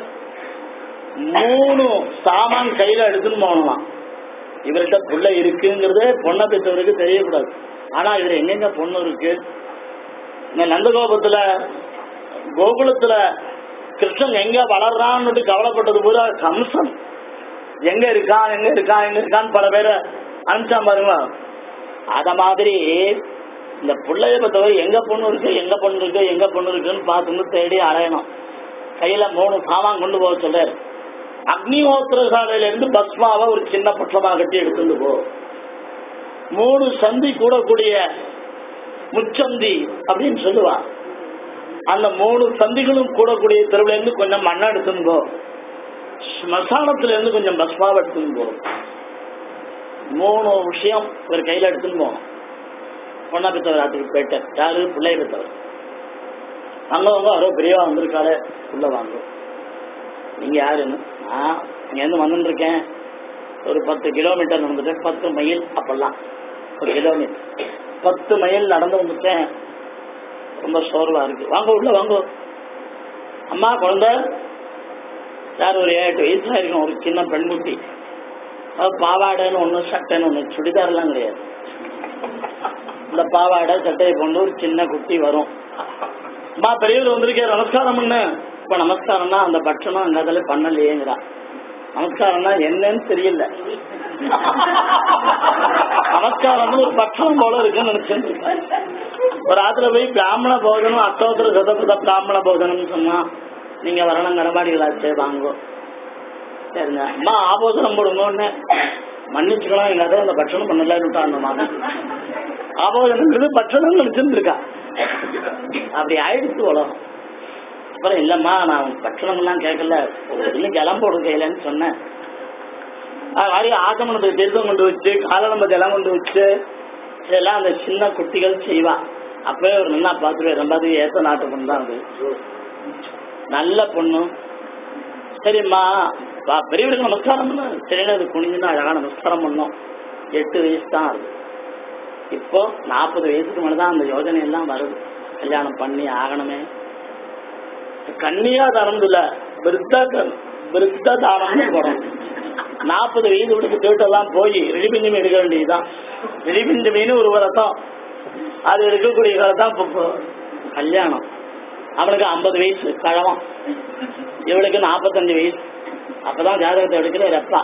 மூணு சாமான் கையில எடுத்துன்னு போகணுமா இவர்கிட்ட பிள்ளை இருக்குங்கிறதே பொண்ணை பெற்றவருக்கு தெரியக்கூடாது ஆனா இதுல எங்கெங்க பொண்ணு இருக்கு இந்த நந்தகோபத்துல கோகுலத்துல கிருஷ்ணன் எங்க வளர்றான்னு கவலைப்பட்டது பூரா கம்சன் எங்க இருக்கான் எங்க இருக்கான் எங்க இருக்கான்னு பல பேரை அனுப்பிச்சா பாருங்க அத மாதிரி இந்த பிள்ளைய பத்தவரை எங்க பொண்ணு இருக்கு எங்க பொண்ணு இருக்கு எங்க பொண்ணு இருக்குன்னு பார்த்து தேடி அலையணும் கையில மூணு சாமான் கொண்டு போக சொல்றாரு அக்னிஹோத்திர சாலையில இருந்து பஸ்மாவை ஒரு சின்ன பட்சமா கட்டி எடுத்துட்டு போ மூணு சந்தி கூடக்கூடிய முச்சந்தி அப்படின்னு சொல்லுவா அந்த மூணு சந்திகளும் கூடக்கூடிய தெருவுல இருந்து கொஞ்சம் மண்ணை எடுத்துன்னு போ ஸ்மசானத்துல இருந்து கொஞ்சம் பஸ்மாவை எடுத்துன்னு போ மூணு விஷயம் ஒரு கையில எடுத்துன்னு போகணும் பொண்ணா பெற்றவர் ஆத்துக்கு போயிட்டார் யாரு பிள்ளைய பெற்றவர் வந்தவங்க யாரோ பெரியவா வந்திருக்காளே உள்ள வாங்க நீங்க யாருன்னு நான் இங்க இருந்து வந்துட்டு இருக்கேன் ஒரு பத்து கிலோமீட்டர் நடந்துட்டேன் பத்து மைல் அப்பெல்லாம் ஒரு கிலோமீட்டர் பத்து மைல் நடந்து வந்துட்டேன் ரொம்ப சோர்வா இருக்கு வாங்க உள்ள வாங்க அம்மா குழந்தை யார் ஒரு ஏழு எட்டு வயசுல இருக்கும் ஒரு சின்ன பெண்குட்டி அது பாவாடைன்னு ஒண்ணு சட்டைன்னு ஒண்ணு சுடிதார்லாம் கிடையாது இந்த பாவாடை சட்டையை கொண்டு ஒரு சின்ன குட்டி வரும் அம்மா பெரியவர் வந்திருக்கே நமஸ்காரம் பண்ணு இப்ப நமஸ்காரம்னா அந்த பட்சணம் அந்த இடத்துல பண்ணலையேங்கிறா நமஸ்காரம்னா என்னன்னு தெரியல நமஸ்காரம்னு ஒரு பட்சணம் போல இருக்குன்னு நினைச்சிட்டு இருக்கேன். ஒரு ஆத்துல போய் பிராமண போஜனம் அஷ்டோத்திர சதபத பிராமண போஜனம் சொன்னா நீங்க வரணும் கனபாடிகளாச்சே வாங்கோ சரிங்க அம்மா ஆபோசனம் போடுங்கன்னு மன்னிச்சுக்கலாம் எங்க அதை அந்த பட்சணம் பண்ணலன்னு அந்த மாதிரி ஆபோசனங்கிறது பட்சணம் நினைச்சிட்டு இருக்கா அப்படி ஆயிடுச்சு உலகம் அப்புறம் இல்லம்மா நான் பட்சணம் எல்லாம் கேட்கல இன்னும் கிளம்போடு கையிலன்னு சொன்னேன் அது மாதிரி ஆசமனத்துக்கு தீர்த்தம் கொண்டு வச்சு காலநம்ப ஜலம் கொண்டு வச்சு இதெல்லாம் அந்த சின்ன குட்டிகள் செய்வா அப்பவே ஒரு நல்லா பார்த்துருவேன் ரெண்டாவது ஏத்த நாட்டு பொண்ணு தான் அது நல்ல பொண்ணு சரிம்மா வா பெரியவருக்கு நமஸ்காரம் பண்ண சரின்னு அது குனிஞ்சுன்னு அழகா நமஸ்காரம் பண்ணோம் எட்டு வயசு தான் ஆகுது இப்போ நாற்பது வயசுக்கு மேலே தான் அந்த யோஜனை எல்லாம் வருது கல்யாணம் பண்ணி ஆகணுமே கன்னியா தானம் இல்ல விருத்த விருத்த தானம்னு போறோம் நாற்பது வயது விடுக்கு கேட்டெல்லாம் போய் ரெடிபிஞ்சம் எடுக்க வேண்டியதுதான் ரெடிபிஞ்சமின்னு ஒரு ரத்தம் அது எடுக்கக்கூடிய காலத்தான் இப்போ இப்போ கல்யாணம் அவனுக்கு ஐம்பது வயசு கழவம் இவளுக்கு நாற்பத்தஞ்சு வயசு அப்பதான் ஜாதகத்தை எடுக்கிற ரெப்பா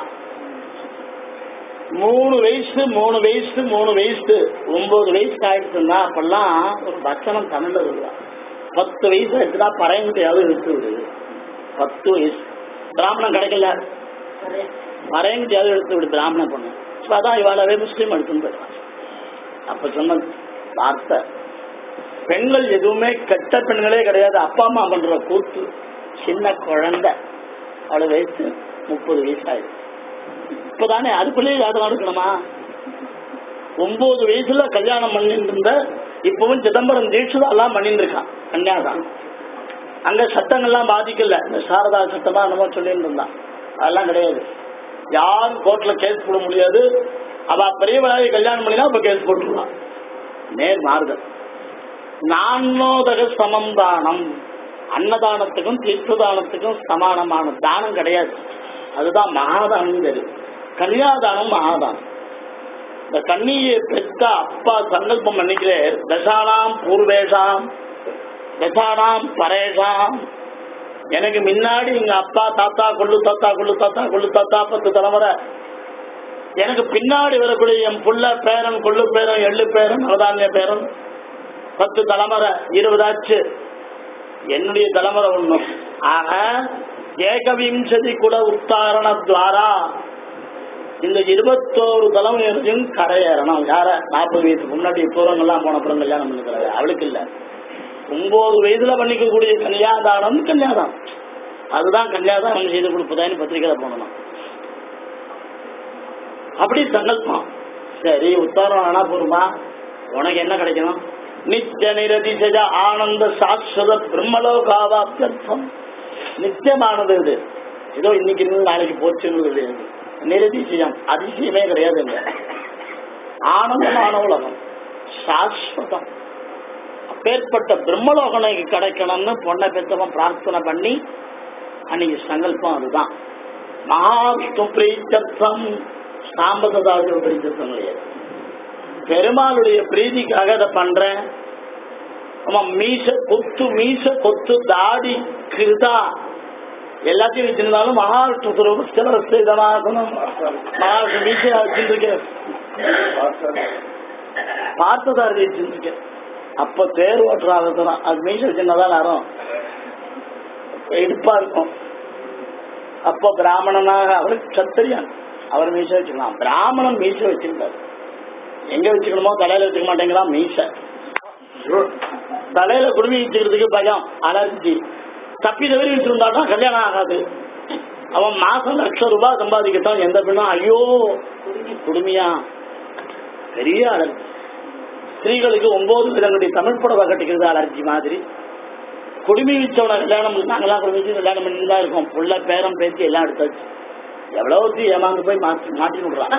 மூணு வயசு மூணு வயசு மூணு வயசு ஒன்பது வயசு ஆயிடுச்சுன்னா அப்பெல்லாம் ஒரு வச்சனம் தமிழ்ல வருவா பத்து வயசு ஆயிடுச்சுன்னா பறையங்கிட்டையாவது எடுத்து விடு பத்து வயசு பிராமணன் கிடைக்கல பறையங்கிட்டையாவது எடுத்து விடு பிராமண பொண்ணு இப்ப அதான் இவாளவே முஸ்லீம் எடுத்துன்னு போயிடுவான் அப்ப சொன்ன வார்த்தை பெண்கள் எதுவுமே கெட்ட பெண்களே கிடையாது அப்பா அம்மா பண்ற கூத்து சின்ன குழந்தை அவளை வயசு முப்பது வயசு ஆயிடுச்சு இப்பதானே அதுக்குள்ளேயே ஜாதகம் எடுக்கணுமா ஒன்பது வயசுல கல்யாணம் பண்ணிட்டு இருந்த இப்பவும் சிதம்பரம் தீட்சிதா எல்லாம் பண்ணிட்டு இருக்கான் கன்னியாதான் அங்க சட்டங்கள்லாம் பாதிக்கல இந்த சாரதா சட்டமா என்னமோ சொல்லிட்டு இருந்தான் அதெல்லாம் கிடையாது யாரும் கோர்ட்ல கேஸ் போட முடியாது அவ பெரியவளாகி கல்யாணம் பண்ணினா இப்ப கேஸ் போட்டுருலாம் நேர் மாறுதல் நான்மோதக சமம் தானம் அன்னதானத்துக்கும் தீர்த்ததானத்துக்கும் சமானமான தானம் கிடையாது அதுதான் மகாதானம் தெரியும் கன்னியாதானம் மகாதானம் இந்த கண்ணியை பெற்ற அப்பா சங்கல்பம் பண்ணிக்கிறேன் தசானாம் பூர்வேஷாம் தசானாம் பரேஷாம் எனக்கு முன்னாடி எங்க அப்பா தாத்தா கொள்ளு தாத்தா கொள்ளு தாத்தா கொள்ளு தாத்தா பத்து தலைமுறை எனக்கு பின்னாடி வரக்கூடிய என் புள்ள பேரன் கொள்ளு பேரன் எள்ளு பேரன் நவதானிய பேரன் பத்து தலைமுறை இருபதாச்சு என்னுடைய தலைமுறை ஒண்ணும் ஆக ஏகவிம்சதி குல உத்தாரண துவாரா இந்த இருபத்தோரு தலைமுறையும் கரையேறணும் யார நாற்பது வயசுக்கு முன்னாடி தூரங்கள்லாம் போன அப்புறம் கல்யாணம் பண்ணிக்கிறாங்க அவளுக்கு இல்ல ஒன்பது வயசுல பண்ணிக்கக்கூடிய கல்யாணம் கல்யாணம் அதுதான் கல்யாணம் செய்து கொடுப்பதான்னு பத்திரிகையில போடணும் அப்படி சங்கல்பம் சரி உத்தாரணம் ஆனா போருமா உனக்கு என்ன கிடைக்கணும் நித்திய நிரதிசஜ ஆனந்த சாஸ்வத பிரம்மலோகாவாப்தம் நித்தியமானது இது ஏதோ இன்னைக்கு இருந்து நாளைக்கு போச்சுங்கிறது கிடையாது நிரதிசயம் அதிசயமே கிடையாது இங்க ஆனந்தமான உலகம் சாஸ்வதம் அப்பேற்பட்ட பிரம்மலோகம் எனக்கு கிடைக்கணும்னு பொண்ணை பெற்றவன் பிரார்த்தனை பண்ணி அன்னைக்கு சங்கல்பம் அதுதான் மகாவிஷ்ணு பிரீத்தம் சாம்பதாஜ பிரீத்தம் கிடையாது பெருமாளுடைய பிரீதிக்காக இதை பண்றேன் ஆமா மீச கொத்து மீச கொத்து தாடி கிருதா எல்லாத்தையும் வச்சிருந்தாலும் மகாவிஷ்ணு சுரூபத்தில் செய்தனாகணும் மகாவிஷ்ணு மீசையா வச்சிருக்கேன் பார்த்ததாரி வச்சிருக்கேன் அப்ப தேர் ஓட்டுறாங்க அது மீச வச்சிருந்ததான் நேரம் இடுப்பா இருக்கும் அப்போ பிராமணனாக அவர் சத்திரியன் அவர் மீச வச்சுக்கலாம் பிராமணன் மீச வச்சிருந்தார் எங்க வச்சுக்கணுமோ தலையில வச்சுக்க மாட்டேங்கிறான் மீச தலையில குடுமி வச்சுக்கிறதுக்கு பயம் அலர்ஜி தப்பி தவறி வச்சிருந்தாதான் கல்யாணம் ஆகாது அவன் மாசம் லட்சம் ரூபாய் சம்பாதிக்கட்டும் எந்த பெண்ணும் ஐயோ குடுமியா பெரிய அலர்ஜி ஸ்திரீகளுக்கு ஒன்பது விதங்களுடைய தமிழ் புடவை கட்டிக்கிறது அலர்ஜி மாதிரி குடுமி வச்சவன கல்யாணம் பண்ணி நாங்கெல்லாம் குடுமி வச்சு கல்யாணம் பண்ணி தான் இருக்கோம் புள்ள பேரம் பேச்சு எல்லாம் எடுத்தாச்சு எவ்வளவு ஏமாந்து போய் மாற்றி மாட்டி விடுறான்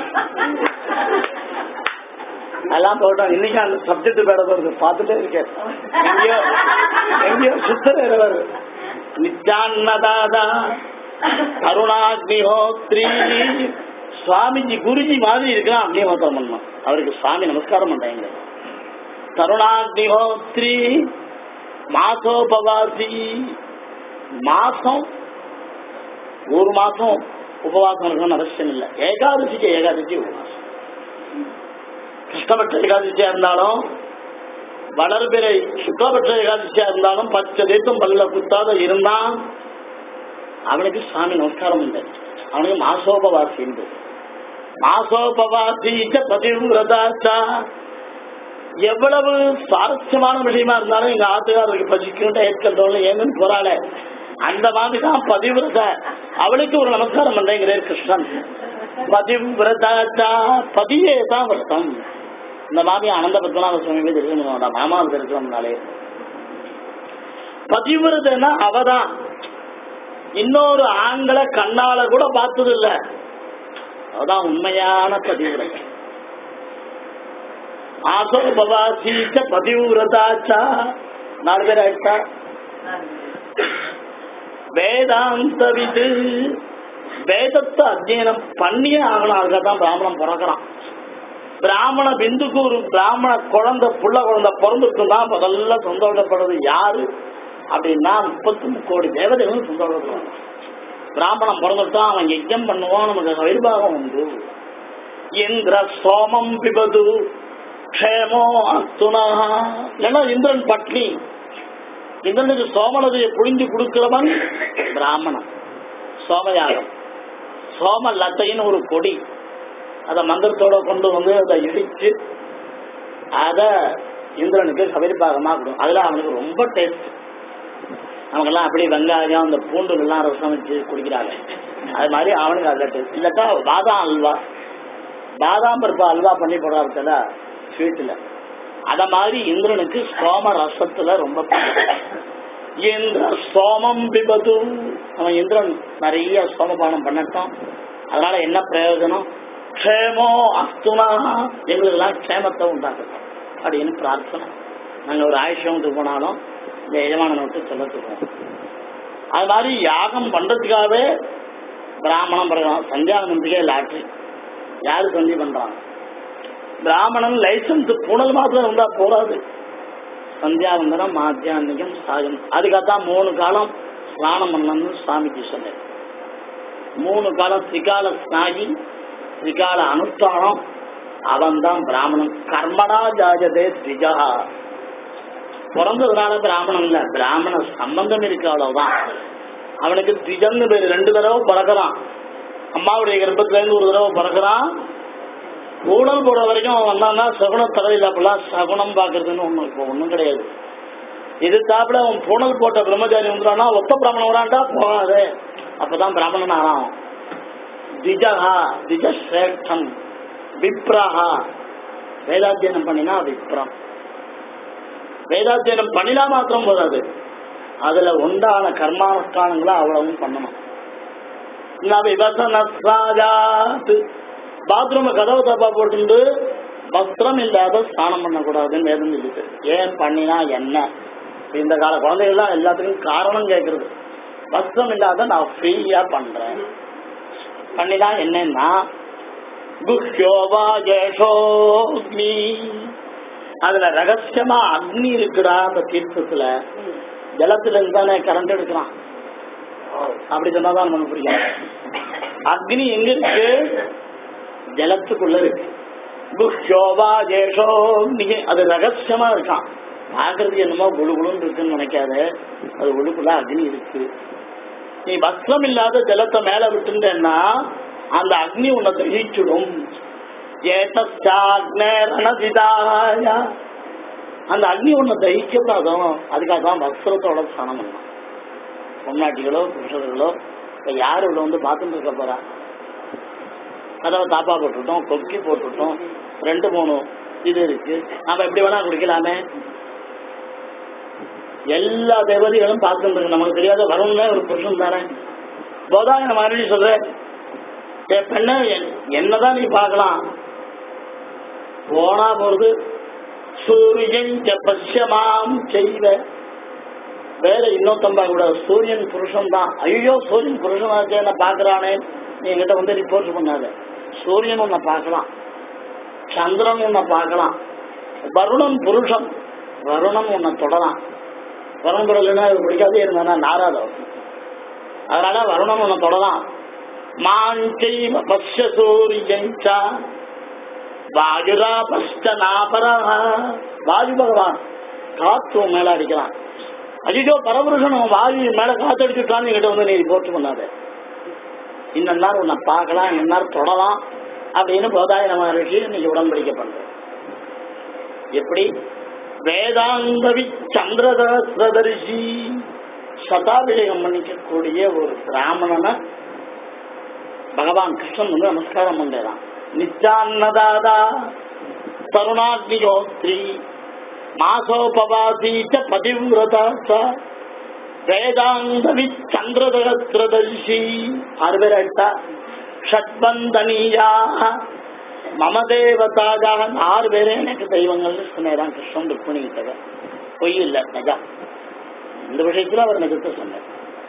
அதெல்லாம் போட்டோம் இன்னைக்கு அந்த சப்ஜெக்ட் பேட வருது பார்த்துட்டே இருக்கேன் எங்கேயோ எங்கேயோ சுத்தர் நித்யான்னதாதா கருணாக்னிஹோத்ரி சுவாமிஜி குருஜி மாதிரி இருக்கலாம் அக்னிஹோத்திரம் பண்ணணும் அவருக்கு சுவாமி நமஸ்காரம் பண்றாங்க கருணாக்னிஹோத்ரி மாசோபவாசி மாசம் ஒரு மாசம் உபவாசம் இருக்கணும்னு அவசியம் இல்லை ஏகாதசிக்கு ஏகாதசி உபவாசம் கிருஷ்ணபட்ச ஏகாதசியா இருந்தாலும் வளர்பிறை சுக்லபட்ச ஏகாதசியா இருந்தாலும் பச்சை தீர்த்தம் பல்ல குத்தாத இருந்தா அவனுக்கு சுவாமி நமஸ்காரம் உண்டு அவனுக்கு மாசோபவாசி உண்டு மாசோபவாசி பதிவிரதாச்சா எவ்வளவு சுவாரஸ்யமான விஷயமா இருந்தாலும் எங்க ஆத்துக்காரருக்கு பசிக்கும் ஏற்கனவே ஏன்னு போறாளே அந்த மாதிரி தான் பதிவிரத அவளுக்கு ஒரு நமஸ்காரம் பண்றேங்கிறார் கிருஷ்ணன் பதிவிரதாச்சா பதியே தான் விரதம் இந்த மாதிரி அனந்த பத்மநாப சுவாமி தரிசனம் மாமாவை தரிசனம்னாலே பதிவிரதன்னா அவதான் இன்னொரு ஆண்களை கண்ணால கூட பார்த்தது இல்ல அவதான் உண்மையான பதிவிரதை ஆசோ பவாசீச்ச பதிவிரதாச்சா நாலு பேர் ஆயிட்டா வேதாந்த விது வேதத்தை அத்தியனம் பண்ணியே ஆகணும் அதுக்காக தான் பிராமணன் பிறக்கிறான் பிராமண பிந்துக்கு ஒரு பிராமண குழந்தை புள்ள குழந்தை பிறந்திருக்குன்னா முதல்ல சந்தோஷப்படுறது யாரு அப்படின்னா முப்பத்தி கோடி தேவதைகளும் சந்தோஷப்படுவாங்க பிராமணன் பிறந்துட்டான் அவன் யஜ்யம் பண்ணுவான் நமக்கு வைபாகம் உண்டு இந்திர சோமம் பிபது க்ஷேமோ அஸ்துனா இல்லைன்னா இந்திரன் பட்னி இந்திரனுக்கு சோமனதையை புழிஞ்சு கொடுக்கிறவன் பிராமணன் சோமயாகம் சோம லத்தைன்னு ஒரு கொடி அத மந்திரத்தோட கொண்டு வந்து அதை இடிச்சு அத இந்திரனுக்கு கவிரிப்பாகமா கொடுக்கும் அதுல அவனுக்கு ரொம்ப டேஸ்ட் நமக்கெல்லாம் அப்படி வெங்காயம் அந்த பூண்டுகள்லாம் ரசம் வச்சு குடிக்கிறாங்க அது மாதிரி அவனுக்கு அதுல டேஸ்ட் இல்லட்டா பாதாம் அல்வா பாதாம் பருப்பு அல்வா பண்ணி போடுறாருல ஸ்வீட்ல அத மாதிரி இந்திரனுக்கு சோம ரசத்துல ரொம்ப பிடிக்கும். இந்திர சோமம் பிபது அவன் இந்திரன் நிறைய சோமபானம் பண்ணட்டும் அதனால என்ன பிரயோஜனம் க்ஷேமோ அஸ்துனா எங்களுக்கு எல்லாம் க்ஷேமத்தை உண்டாக்கட்டும் அப்படின்னு பிரார்த்தனை நாங்க ஒரு ஆயுஷத்துக்கு போனாலும் இந்த எஜமானனை விட்டு சொல்லத்துக்கோம் அது மாதிரி யாகம் பண்றதுக்காகவே பிராமணம் பிறகு சந்தியாவனத்துக்கே லாட்ரி யாரு சந்தி பண்றாங்க பிராமணன் லைசன்ஸ் புனல் மாத்திரம் இருந்தா போறாது சந்தியாவந்தனம் மாத்தியானிகம் சாயம் அதுக்காகத்தான் மூணு காலம் ஸ்நானம் பண்ணணும்னு சுவாமிக்கு சொன்னேன் மூணு காலம் திரிகால ஸ்நாகி திரிகால அனுஷ்டானம் அவன் தான் பிராமணன் கர்மடா ஜாஜதே திரிஜா பிறந்ததுனால பிராமணன் இல்ல பிராமண சம்பந்தம் இருக்கு அவ்வளவுதான் அவனுக்கு திஜன்னு பேரு ரெண்டு தடவை பிறக்கிறான் அம்மாவுடைய கர்ப்பத்துல இருந்து ஒரு தடவை பிறக்கிறான் ஊழல் போடுற வரைக்கும் அவன் வந்தான்னா சகுனம் தரவில்லை அப்பெல்லாம் சகுனம் பாக்குறதுன்னு ஒண்ணு இப்போ ஒண்ணும் கிடையாது இது தாப்புல அவன் புனல் போட்ட பிரம்மச்சாரி வந்துடானா ஒத்த பிராமணன் வரான்டா போகாது அப்பதான் பிராமணன் ஆனான் திஜகா திஜ சிரேஷ்டம் விப்ரஹா வேதாத்தியனம் பண்ணினா விப்ரம் வேதாத்தியனம் பண்ணினா மாத்திரம் போதாது அதுல உண்டான கர்மானுஷ்டானங்களை அவ்வளவும் பண்ணணும் நவிவசனஸ்ராஜாத் பாத்ரூம் கதவு தப்பா போட்டு வஸ்திரம் இல்லாத ஸ்நானம் பண்ணக்கூடாதுன்னு வேதம் சொல்லிட்டு ஏன் பண்ணினா என்ன இந்த கால குழந்தைகள்லாம் எல்லாத்துக்கும் காரணம் கேட்கறது வஸ்திரம் இல்லாத நான் ஃப்ரீயா பண்றேன் பண்ணினா என்னன்னா குஹ்யோவா ஜேஷோக்னி அதுல ரகசியமா அக்னி இருக்குடா அந்த தீர்த்தத்துல ஜலத்துல இருந்து தானே கரண்ட் எடுக்கிறான் அப்படி சொன்னாதான் நமக்கு புரியும் அக்னி எங்க இருக்கு ஜலத்துக்குள்ள இருக்கு குஹ்யோவா ஜேஷோ நீங்க அது ரகசியமா இருக்கான் பாக்குறதுக்கு என்னமோ குழு குழுன்னு இருக்குன்னு நினைக்காத அது உள்ளுக்குள்ள அக்னி இருக்கு நீ வஸ்திரம் இல்லாத ஜலத்தை மேல விட்டுட்டேன்னா அந்த அக்னி உன்னை தகிச்சிடும் ரணசிதாய அந்த அக்னி உன்னை தகிக்கப்படாதும் அதுக்காக தான் வஸ்திரத்தோட ஸ்நானம் பண்ணலாம் பொன்னாட்டிகளோ புருஷர்களோ இப்ப யாரு உள்ள வந்து பாத்ரூம் இருக்க போறா கதவை தாப்பா போட்டுட்டோம் கொக்கி போட்டுட்டோம் ரெண்டு மூணு இது இருக்கு நாம எப்படி வேணா குடிக்கலாமே எல்லா தேவதைகளும் பார்த்துட்டு இருக்கு நமக்கு தெரியாத வரும்னு ஒரு புருஷன் தானே போதாங்க நம்ம மறுபடியும் சொல்றேன் ஏ பெண்ண என்னதான் நீ பார்க்கலாம் போனா போறது சூரியன் பசியமாம் செய்வ வேற இன்னொருத்தம்பா கூட சூரியன் புருஷன் தான் ஐயோ சூரியன் புருஷனாச்சே என்ன பாக்குறானே நீ என்கிட்ட வந்து ரிப்போர்ட் பண்ணாத சூரியன் உன்னை பார்க்கலாம் சந்திரன் உன்னை பார்க்கலாம் வருணன் புருஷன் வருணன் உன்னை தொடலாம் வருணன் தொடலன்னா அது பிடிக்காதே இருந்தானா நாராதம் அதனால வருணன் உன்னை தொடலாம் மாஞ்சை பஸ்ய சூரியஞ்சா வாயுரா பஸ்ட நாபரா வாயு பகவான் காத்து உன் மேல அடிக்கிறான் ஐயோ பரபுருஷன் உன் வாயு மேல காத்து அடிச்சுட்டான்னு என்கிட்ட வந்து நீ ரிப்போர்ட் பண்ணாத இன்னும் நேரம் உன்னை பார்க்கலாம் இன்னும் நேரம் தொடலாம் அப்படின்னு போதாய நம்ம ரிஷி இன்னைக்கு உடன்படிக்கை பண்றோம் எப்படி வேதாந்தவி சந்திரதர்ஷி சதாபிஷேகம் பண்ணிக்கக்கூடிய ஒரு பிராமணனை பகவான் கிருஷ்ணன் வந்து நமஸ்காரம் பண்றான் நித்யான்னதாதா தருணாக்னியோத்ரி மாசோபவாசீச்ச பதிவிரதா ச வேதாந்தவி சந்திரதகத்திரதர்ஷி ஆறு பேர் ஆயிட்டா ஷட்பந்தனியா மம தேவதாக ஆறு பேரே எனக்கு தெய்வங்கள்னு சொன்னேதான் கிருஷ்ணன் ருக்மிணி கிட்டக பொய் இல்லை நிஜம் இந்த விஷயத்துல அவர் நிஜத்தை சொன்னார்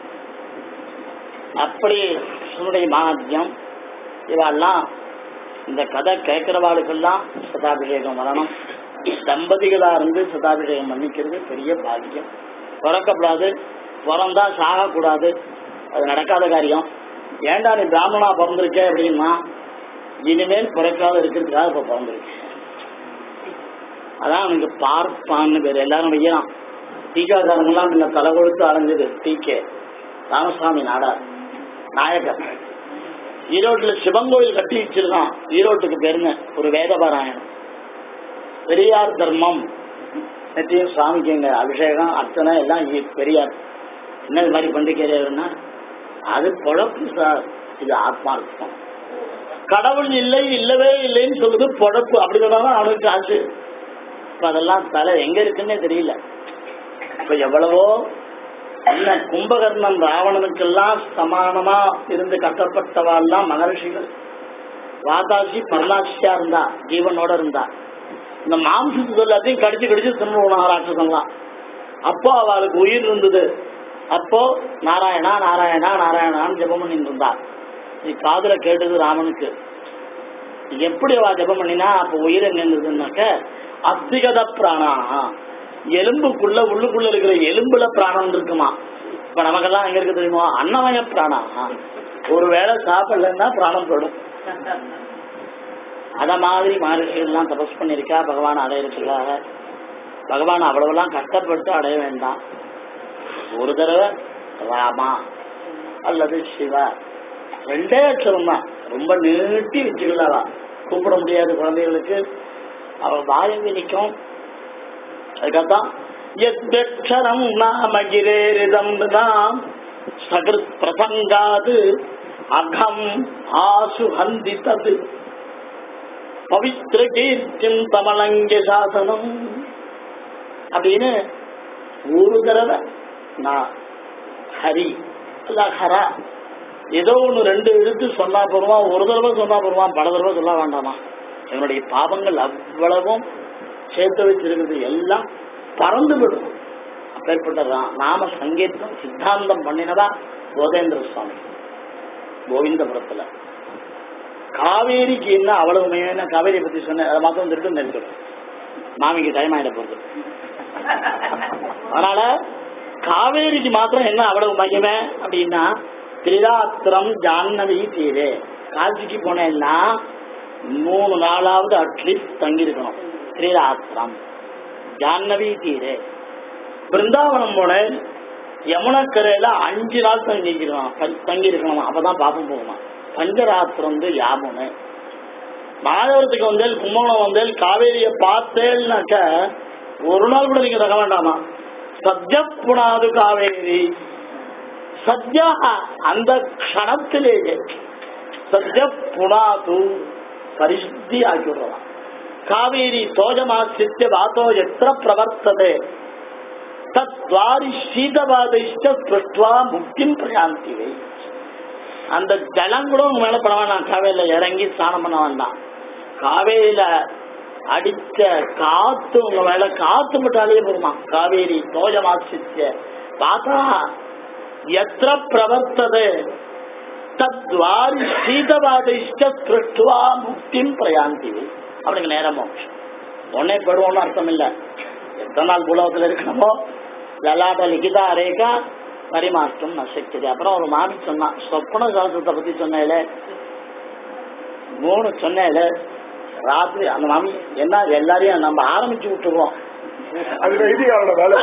அப்படி கிருஷ்ணனுடைய மகாத்யம் இவெல்லாம் இந்த கதை கேட்கிறவாளுக்கெல்லாம் சதாபிஷேகம் வரணும் தம்பதிகளா இருந்து சதாபிஷேகம் பண்ணிக்கிறது பெரிய பாக்கியம் பிறக்கப்படாது பிறந்தா சாகக்கூடாது அது நடக்காத காரியம் ஏண்டா நீ பிராமணா பிறந்திருக்க அப்படின்னா இனிமேல் பிறக்காத இருக்கிறதுக்காக இப்ப பிறந்திருக்கேன் அதான் அவனுக்கு பார்ப்பான்னு பேர் எல்லாரும் வையலாம் டீக்காக்காரங்கெல்லாம் முன்ன தலை கொடுத்து அலைஞ்சது டிகே ராமசாமி நாடார் நாயக்கர் ஈரோட்டுல சிவன் கோயில் கட்டி வச்சிருக்கான் ஈரோட்டுக்கு பெருமை ஒரு வேத பாராயணம் பெரியார் தர்மம் நெற்றியும் சுவாமிக்கு எங்க அபிஷேகம் அர்ச்சனை எல்லாம் இ- பெரியார் என்ன இது மாதிரி பண்டிகைன்னா அது பொழப்பு சார் இது ஆத்மார்த்தம் கடவுள் இல்லை இல்லவே இல்லைன்னு சொல்லுது பொழப்பு அப்படி சொன்னாலும் அவனுக்கு காசு இப்ப அதெல்லாம் தலை எங்க இருக்குன்னே தெரியல இப்ப எவ்வளவோ என்ன கும்பகர்ணன் ராவணனுக்கெல்லாம் சமானமா இருந்து கட்டப்பட்டவாள்லாம் மகர்ஷிகள் வாதாசி பரலாசியா இருந்தா ஜீவனோட இருந்தா இந்த மாம்சத்து எல்லாத்தையும் கடிச்சு கடிச்சு தின்னுவாங்க ராட்சசன்லாம் அப்போ அவளுக்கு உயிர் இருந்தது அப்போ நாராயணா நாராயணா நாராயணான்னு ஜெபம் பண்ணிட்டு இருந்தா இது காதுல கேட்டது ராமனுக்கு எப்படி அவ ஜெபம் பண்ணினா அப்ப உயிர் எங்க இருந்ததுன்னாக்க அஸ்திகத பிராணா எலும்புக்குள்ள உள்ளுக்குள்ள இருக்கிற எலும்புல பிராணம் இருக்குமா இப்ப நமக்கெல்லாம் எங்க இருக்கு தெரியுமா அன்னமய பிராணா ஒருவேளை சாப்பிடலன்னா பிராணம் போடும் அத மாதிரி மகர்ஷிகள் எல்லாம் தபஸ் பண்ணிருக்கா பகவான் அடையிறதுக்காக பகவான் அவ்வளவுலாம் கஷ்டப்பட்டு அடைய வேண்டாம் ஒரு தடவை ராமா அல்லது சிவா ரெண்டே அக்ஷரம் தான் ரொம்ப நீட்டி வச்சுக்கலாம் கூப்பிட முடியாது குழந்தைகளுக்கு அவ வாயவி நிற்கும் அதுக்காகத்தான் எத்தரம் நாமகிரேரிதம் நாம் சகிருத் பிரசங்காது அகம் ஆசு ஹந்தித்தது பவித்ர கீர்த்திம் தமலங்க சாசனம் அப்படின்னு ஒரு தடவை நான் ஹரி அல்ல ஹரா ஏதோ ஒண்ணு ரெண்டு எழுத்து சொன்னா போருவான் ஒரு தடவை சொன்னா போருவான் பல தடவை சொல்ல வேண்டாமா என்னுடைய பாவங்கள் அவ்வளவும் சேர்த்து வச்சிருக்கிறது எல்லாம் பறந்து விடும் அப்பேற்பட்டதான் நாம சங்கீதம் சித்தாந்தம் பண்ணினதா கோதேந்திர சுவாமி கோவிந்தபுரத்துல காவேரிக்கு என்ன அவ்வளவு மையம் காவேரியை பத்தி சொன்னேன் அதை மாத்திரம் திருட்டு நிறுத்தணும் மாமிக்கு டைம் ஆயிட போகுது அதனால காவேரிக்கு மாத்திரம் என்ன அவ்வளவு மையமே அப்படின்னா திரிராத்திரம் ஜான்னவி தீரே காஞ்சிக்கு போனேன்னா மூணு நாளாவது அட்லீஸ்ட் தங்கி இருக்கணும் திரிராத்திரம் ஜான்னவி தீரே பிருந்தாவனம் போனேன் யமுனக்கரையில அஞ்சு நாள் தங்கி இருக்கணும் தங்கி இருக்கணும் அப்பதான் பாப்பம் போகணும் பஞ்சராத்திரம் வந்து யாமுனு மாதவரத்துக்கு வந்தேல் கும்பகோணம் வந்தேல் காவேரியை பார்த்தேன்னாக்க ஒரு நாள் கூட நீங்க தக வேண்டாமா சத்ய புனாது காவேரி சத்யா அந்த க்ஷணத்திலேயே சத்ய புனாது பரிசுத்தி ஆக்கி விடுறதாம் காவேரி தோஜமாசித்ய வாத்தோ எத்திர பிரவர்த்ததே தத்வாரி சீதவாதிஷ்ட ஸ்பிருஷ்டுவா முக்திம் பிரயாந்தி வை அந்த ஜலம் கூட உங்க மேல பட வேண்டாம் காவேரியில இறங்கி ஸ்நானம் பண்ண வேண்டாம் காவேரியில அடிச்ச காத்து உங்க மேல காத்து மட்டும் போருமா காவேரி தோஜமாசித்ய பார்த்தா எத்திர பிரவர்த்தது தத்வாரி சீதவாதிஷ்ட ஸ்பிருஷ்டுவா முக்திம் பிரயாந்தி வை அவனுக்கு நேரம் மோட்சம் உடனே படுவோம்னு அர்த்தம் இல்ல எத்தனை நாள் பூலோகத்துல இருக்கணுமோ லலாட்ட லிகிதா ரேகா பரிமாற்றம் நசக்தி அப்புறம் ஒரு மாமி சொன்னான் சொப்பன சாஸ்திரத்தை பத்தி சொன்னேல மூணு சொன்னேல ராத்திரி அந்த மாமி என்ன எல்லாரையும் நம்ம ஆரம்பிச்சு விட்டுருவோம் அது வைதிகாரோட வேலை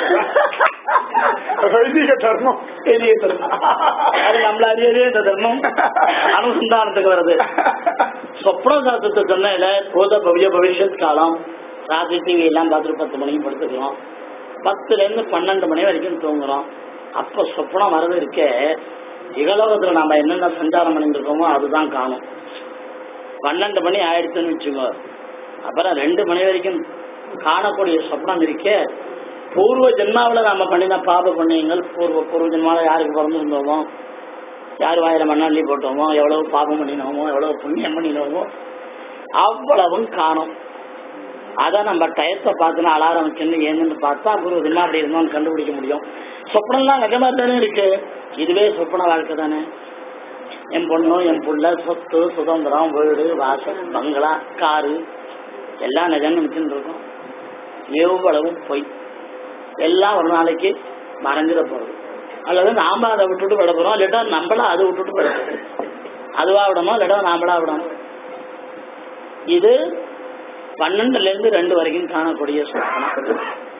வைதிக தர்மம் பெரிய தர்மம் அது நம்மள அறியவே இந்த தர்மம் அனுசந்தானத்துக்கு வருது சொப்ன சாஸ்திரத்தை சொன்னேல போத பவிய பவிஷ்யத் காலம் ராத்திரி டிவி எல்லாம் பார்த்துட்டு பத்து மணிக்கு படுத்துக்கிறோம் பத்துல இருந்து பன்னெண்டு மணி வரைக்கும் தூங்குறோம் அப்ப சொப்பனம் வரது இருக்கே இகலோகத்துல நாம என்னென்ன சஞ்சாரம் பண்ணிட்டு இருக்கோமோ அதுதான் காணும் பன்னெண்டு மணி ஆயிடுச்சுன்னு வச்சுக்கோ அப்புறம் ரெண்டு மணி வரைக்கும் காணக்கூடிய சொப்னம் இருக்கே பூர்வ ஜென்மாவில் நாம பண்ணின பாப புண்ணியங்கள் பூர்வ பூர்வ ஜென்மாவில் யாருக்கு பிறந்திருந்தோமோ யார் வாயில மண்ணாள்ளி போட்டோமோ எவ்வளவு பாபம் பண்ணினோமோ எவ்வளவு புண்ணியம் பண்ணினோமோ அவ்வளவும் காணும் அதை நம்ம டயத்தை பார்த்துனா அலாரம் வச்சுன்னு ஏன்னு பார்த்தா பூர்வ ஜென்மா அப்படி இருந்தோம்னு கண்டுபிடிக்க முடியும் சொப்னம்லாம் நிஜமா தானே இருக்கு இதுவே சொப்பன வாழ்க்கை தானே என் பொண்ணு என் புள்ள சொத்து சுதந்திரம் வீடு வாசல் பங்களா காரு எல்லாம் நிஜம்னு நினைச்சுட்டு இருக்கோம் எவ்வளவும் பொய் எல்லாம் ஒரு நாளைக்கு மறைஞ்சிட போறது அல்லது நாம அதை விட்டுட்டு விட போறோம் இல்லாட்டா நம்மள அதை விட்டுட்டு விட போறோம் அதுவா விடணும் இல்லாட்டா நாமளா விடணும் இது பன்னெண்டுல இருந்து ரெண்டு வரைக்கும் காணக்கூடிய சொப்பனம்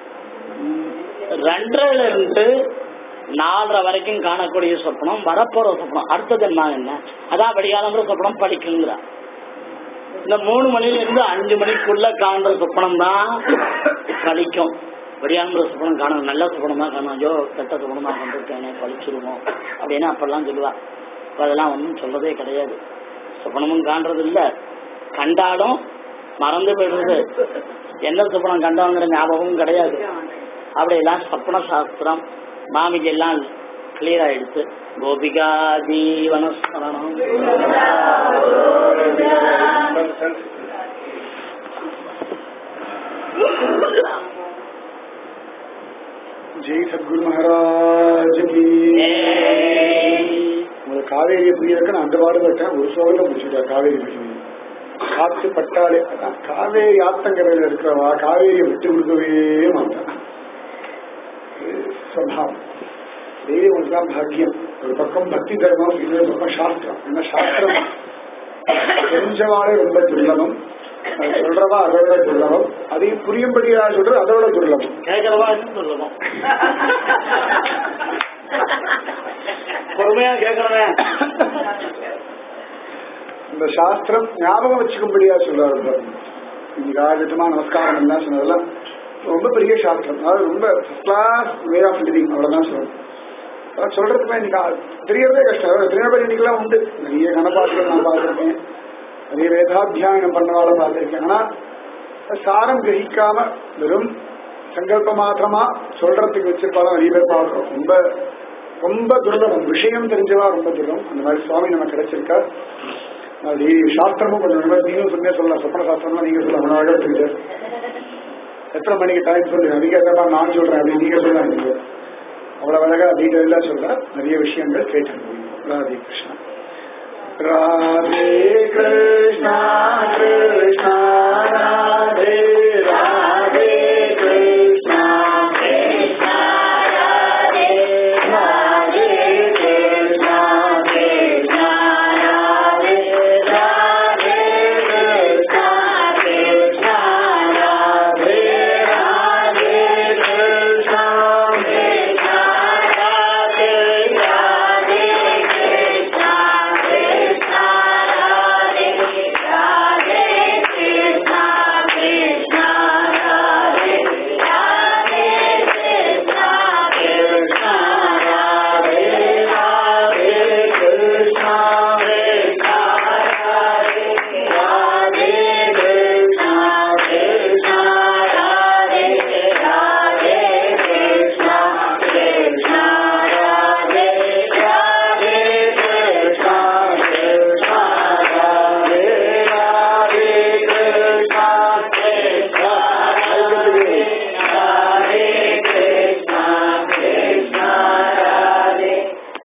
ரெண்டரைல இருந்து நாலரை வரைக்கும் காணக்கூடிய சொப்பனம் வரப்போற சொப்பனம் அடுத்த ஜென்மா என்ன அதான் படிக்காலங்கிற சொப்பனம் படிக்குங்கிற இந்த மூணு மணில இருந்து அஞ்சு மணிக்குள்ள காண்ற சொப்பனம் தான் பலிக்கும் விடியாங்கிற சொப்பனம் காணும் நல்ல சொப்பனமா காணும் ஐயோ கெட்ட சொப்பனமா கண்டிருக்கேனே பழிச்சிருமோ அப்படின்னு அப்பெல்லாம் சொல்லுவா இப்ப அதெல்லாம் ஒன்றும் சொல்றதே கிடையாது சொப்பனமும் காண்றது இல்ல கண்டாலும் மறந்து போயிடுறது என்ன சொப்பனம் கண்டோங்கிற ஞாபகமும் கிடையாது அப்படியெல்லாம் சொப்பன சாஸ்திரம் மாமிக்கு எல்லாம் கிளியர் ஆயிடுச்சு கோபிகா ஜீவனஸ்மரணம் ஜெய் சத்குரு மகாராஜ் கி உங்களுக்கு காவேரியை புரியறதுக்கு நான் அந்த பாடு வச்சேன் ஒரு சோகத்தை முடிச்சுட்டேன் காவேரி மகிமை காத்து பட்டாலே அதான் காவேரி ஆத்தங்கரையில் இருக்கிறவா காவேரியை விட்டு கொடுக்கவே மாட்டான் இது சுவாவம் டெய்லி உங்களுக்கு தான் பாக்கியம் ஒரு பக்கம் பக்தி தர்மம் இன்னொரு பக்கம் சாஸ்திரம் என்ன சாஸ்திரம் தெரிஞ்சவாளே ரொம்ப துர்லபம் அது சொல்றவா அதை விட துர்லபம் அதையும் புரியும்படியா சொல்றது அதை விட துர்லபம் கேட்கறவா சொல்லணும் பொறுமையா கேட்கறவன் இந்த சாஸ்திரம் ஞாபகம் வச்சுக்கும்படியா சொல்றாரு பாருங்க. இன்னைக்கு ஆதித்தமா நமஸ்காரம் எல்லாம் சொன்னதெல்லாம் ரொம்ப பெரிய சாஸ்திரம் அதாவது ரொம்ப கிளாஸ் வே ஆஃப் லிவிங் அவ்வளவுதான் சொல்லணும் அதான் சொல்றதுக்கு இன்னைக்கு ஆ- தெரியறதே கஷ்டம் அதாவது எத்தனையோ பேர் இன்னைக்கெல்லாம் உண்டு நிறைய கணப்பாட்டுகள் நான் பார்த்திருக்கேன் நிறைய வேதாத்தியாயனம் பண்ணவால பார்த்திருக்கேன் ஆனா சாரம் கிரகிக்காம வெறும் சங்கல்ப மாத்திரமா சொல்றதுக்கு வச்சிருப்பாலும் நிறைய பேர் பார்க்கிறோம் ரொம்ப ரொம்ப துர்லபம் விஷயம் தெரிஞ்சவா ரொம்ப துர்லபம் அந்த மாதிரி சுவாமி நமக்கு கிடைச்சிருக்கா அது சாஸ்திரமும் கொஞ்சம் ரொம்ப நீங்களும் சொன்னே சொல்லலாம் சொப்பன சாஸ்திரம்லாம் நீங்க சொல்லலாம் உணவு எடுத்துக்கிட்டு எத்தனை மணிக்கு டைம் சொல்லுங்க நீங்க எத்தனை நான் சொல்றேன் அப்படின்னு நீங்க சொல்லலாம் நீங்க அவ்வளவு அழகா டீட்டெயிலா சொல்ற நிறைய விஷயங்கள் கேட்டு ராதே கிருஷ்ணா ராதே கிருஷ்ணா கிருஷ்ணா ராதே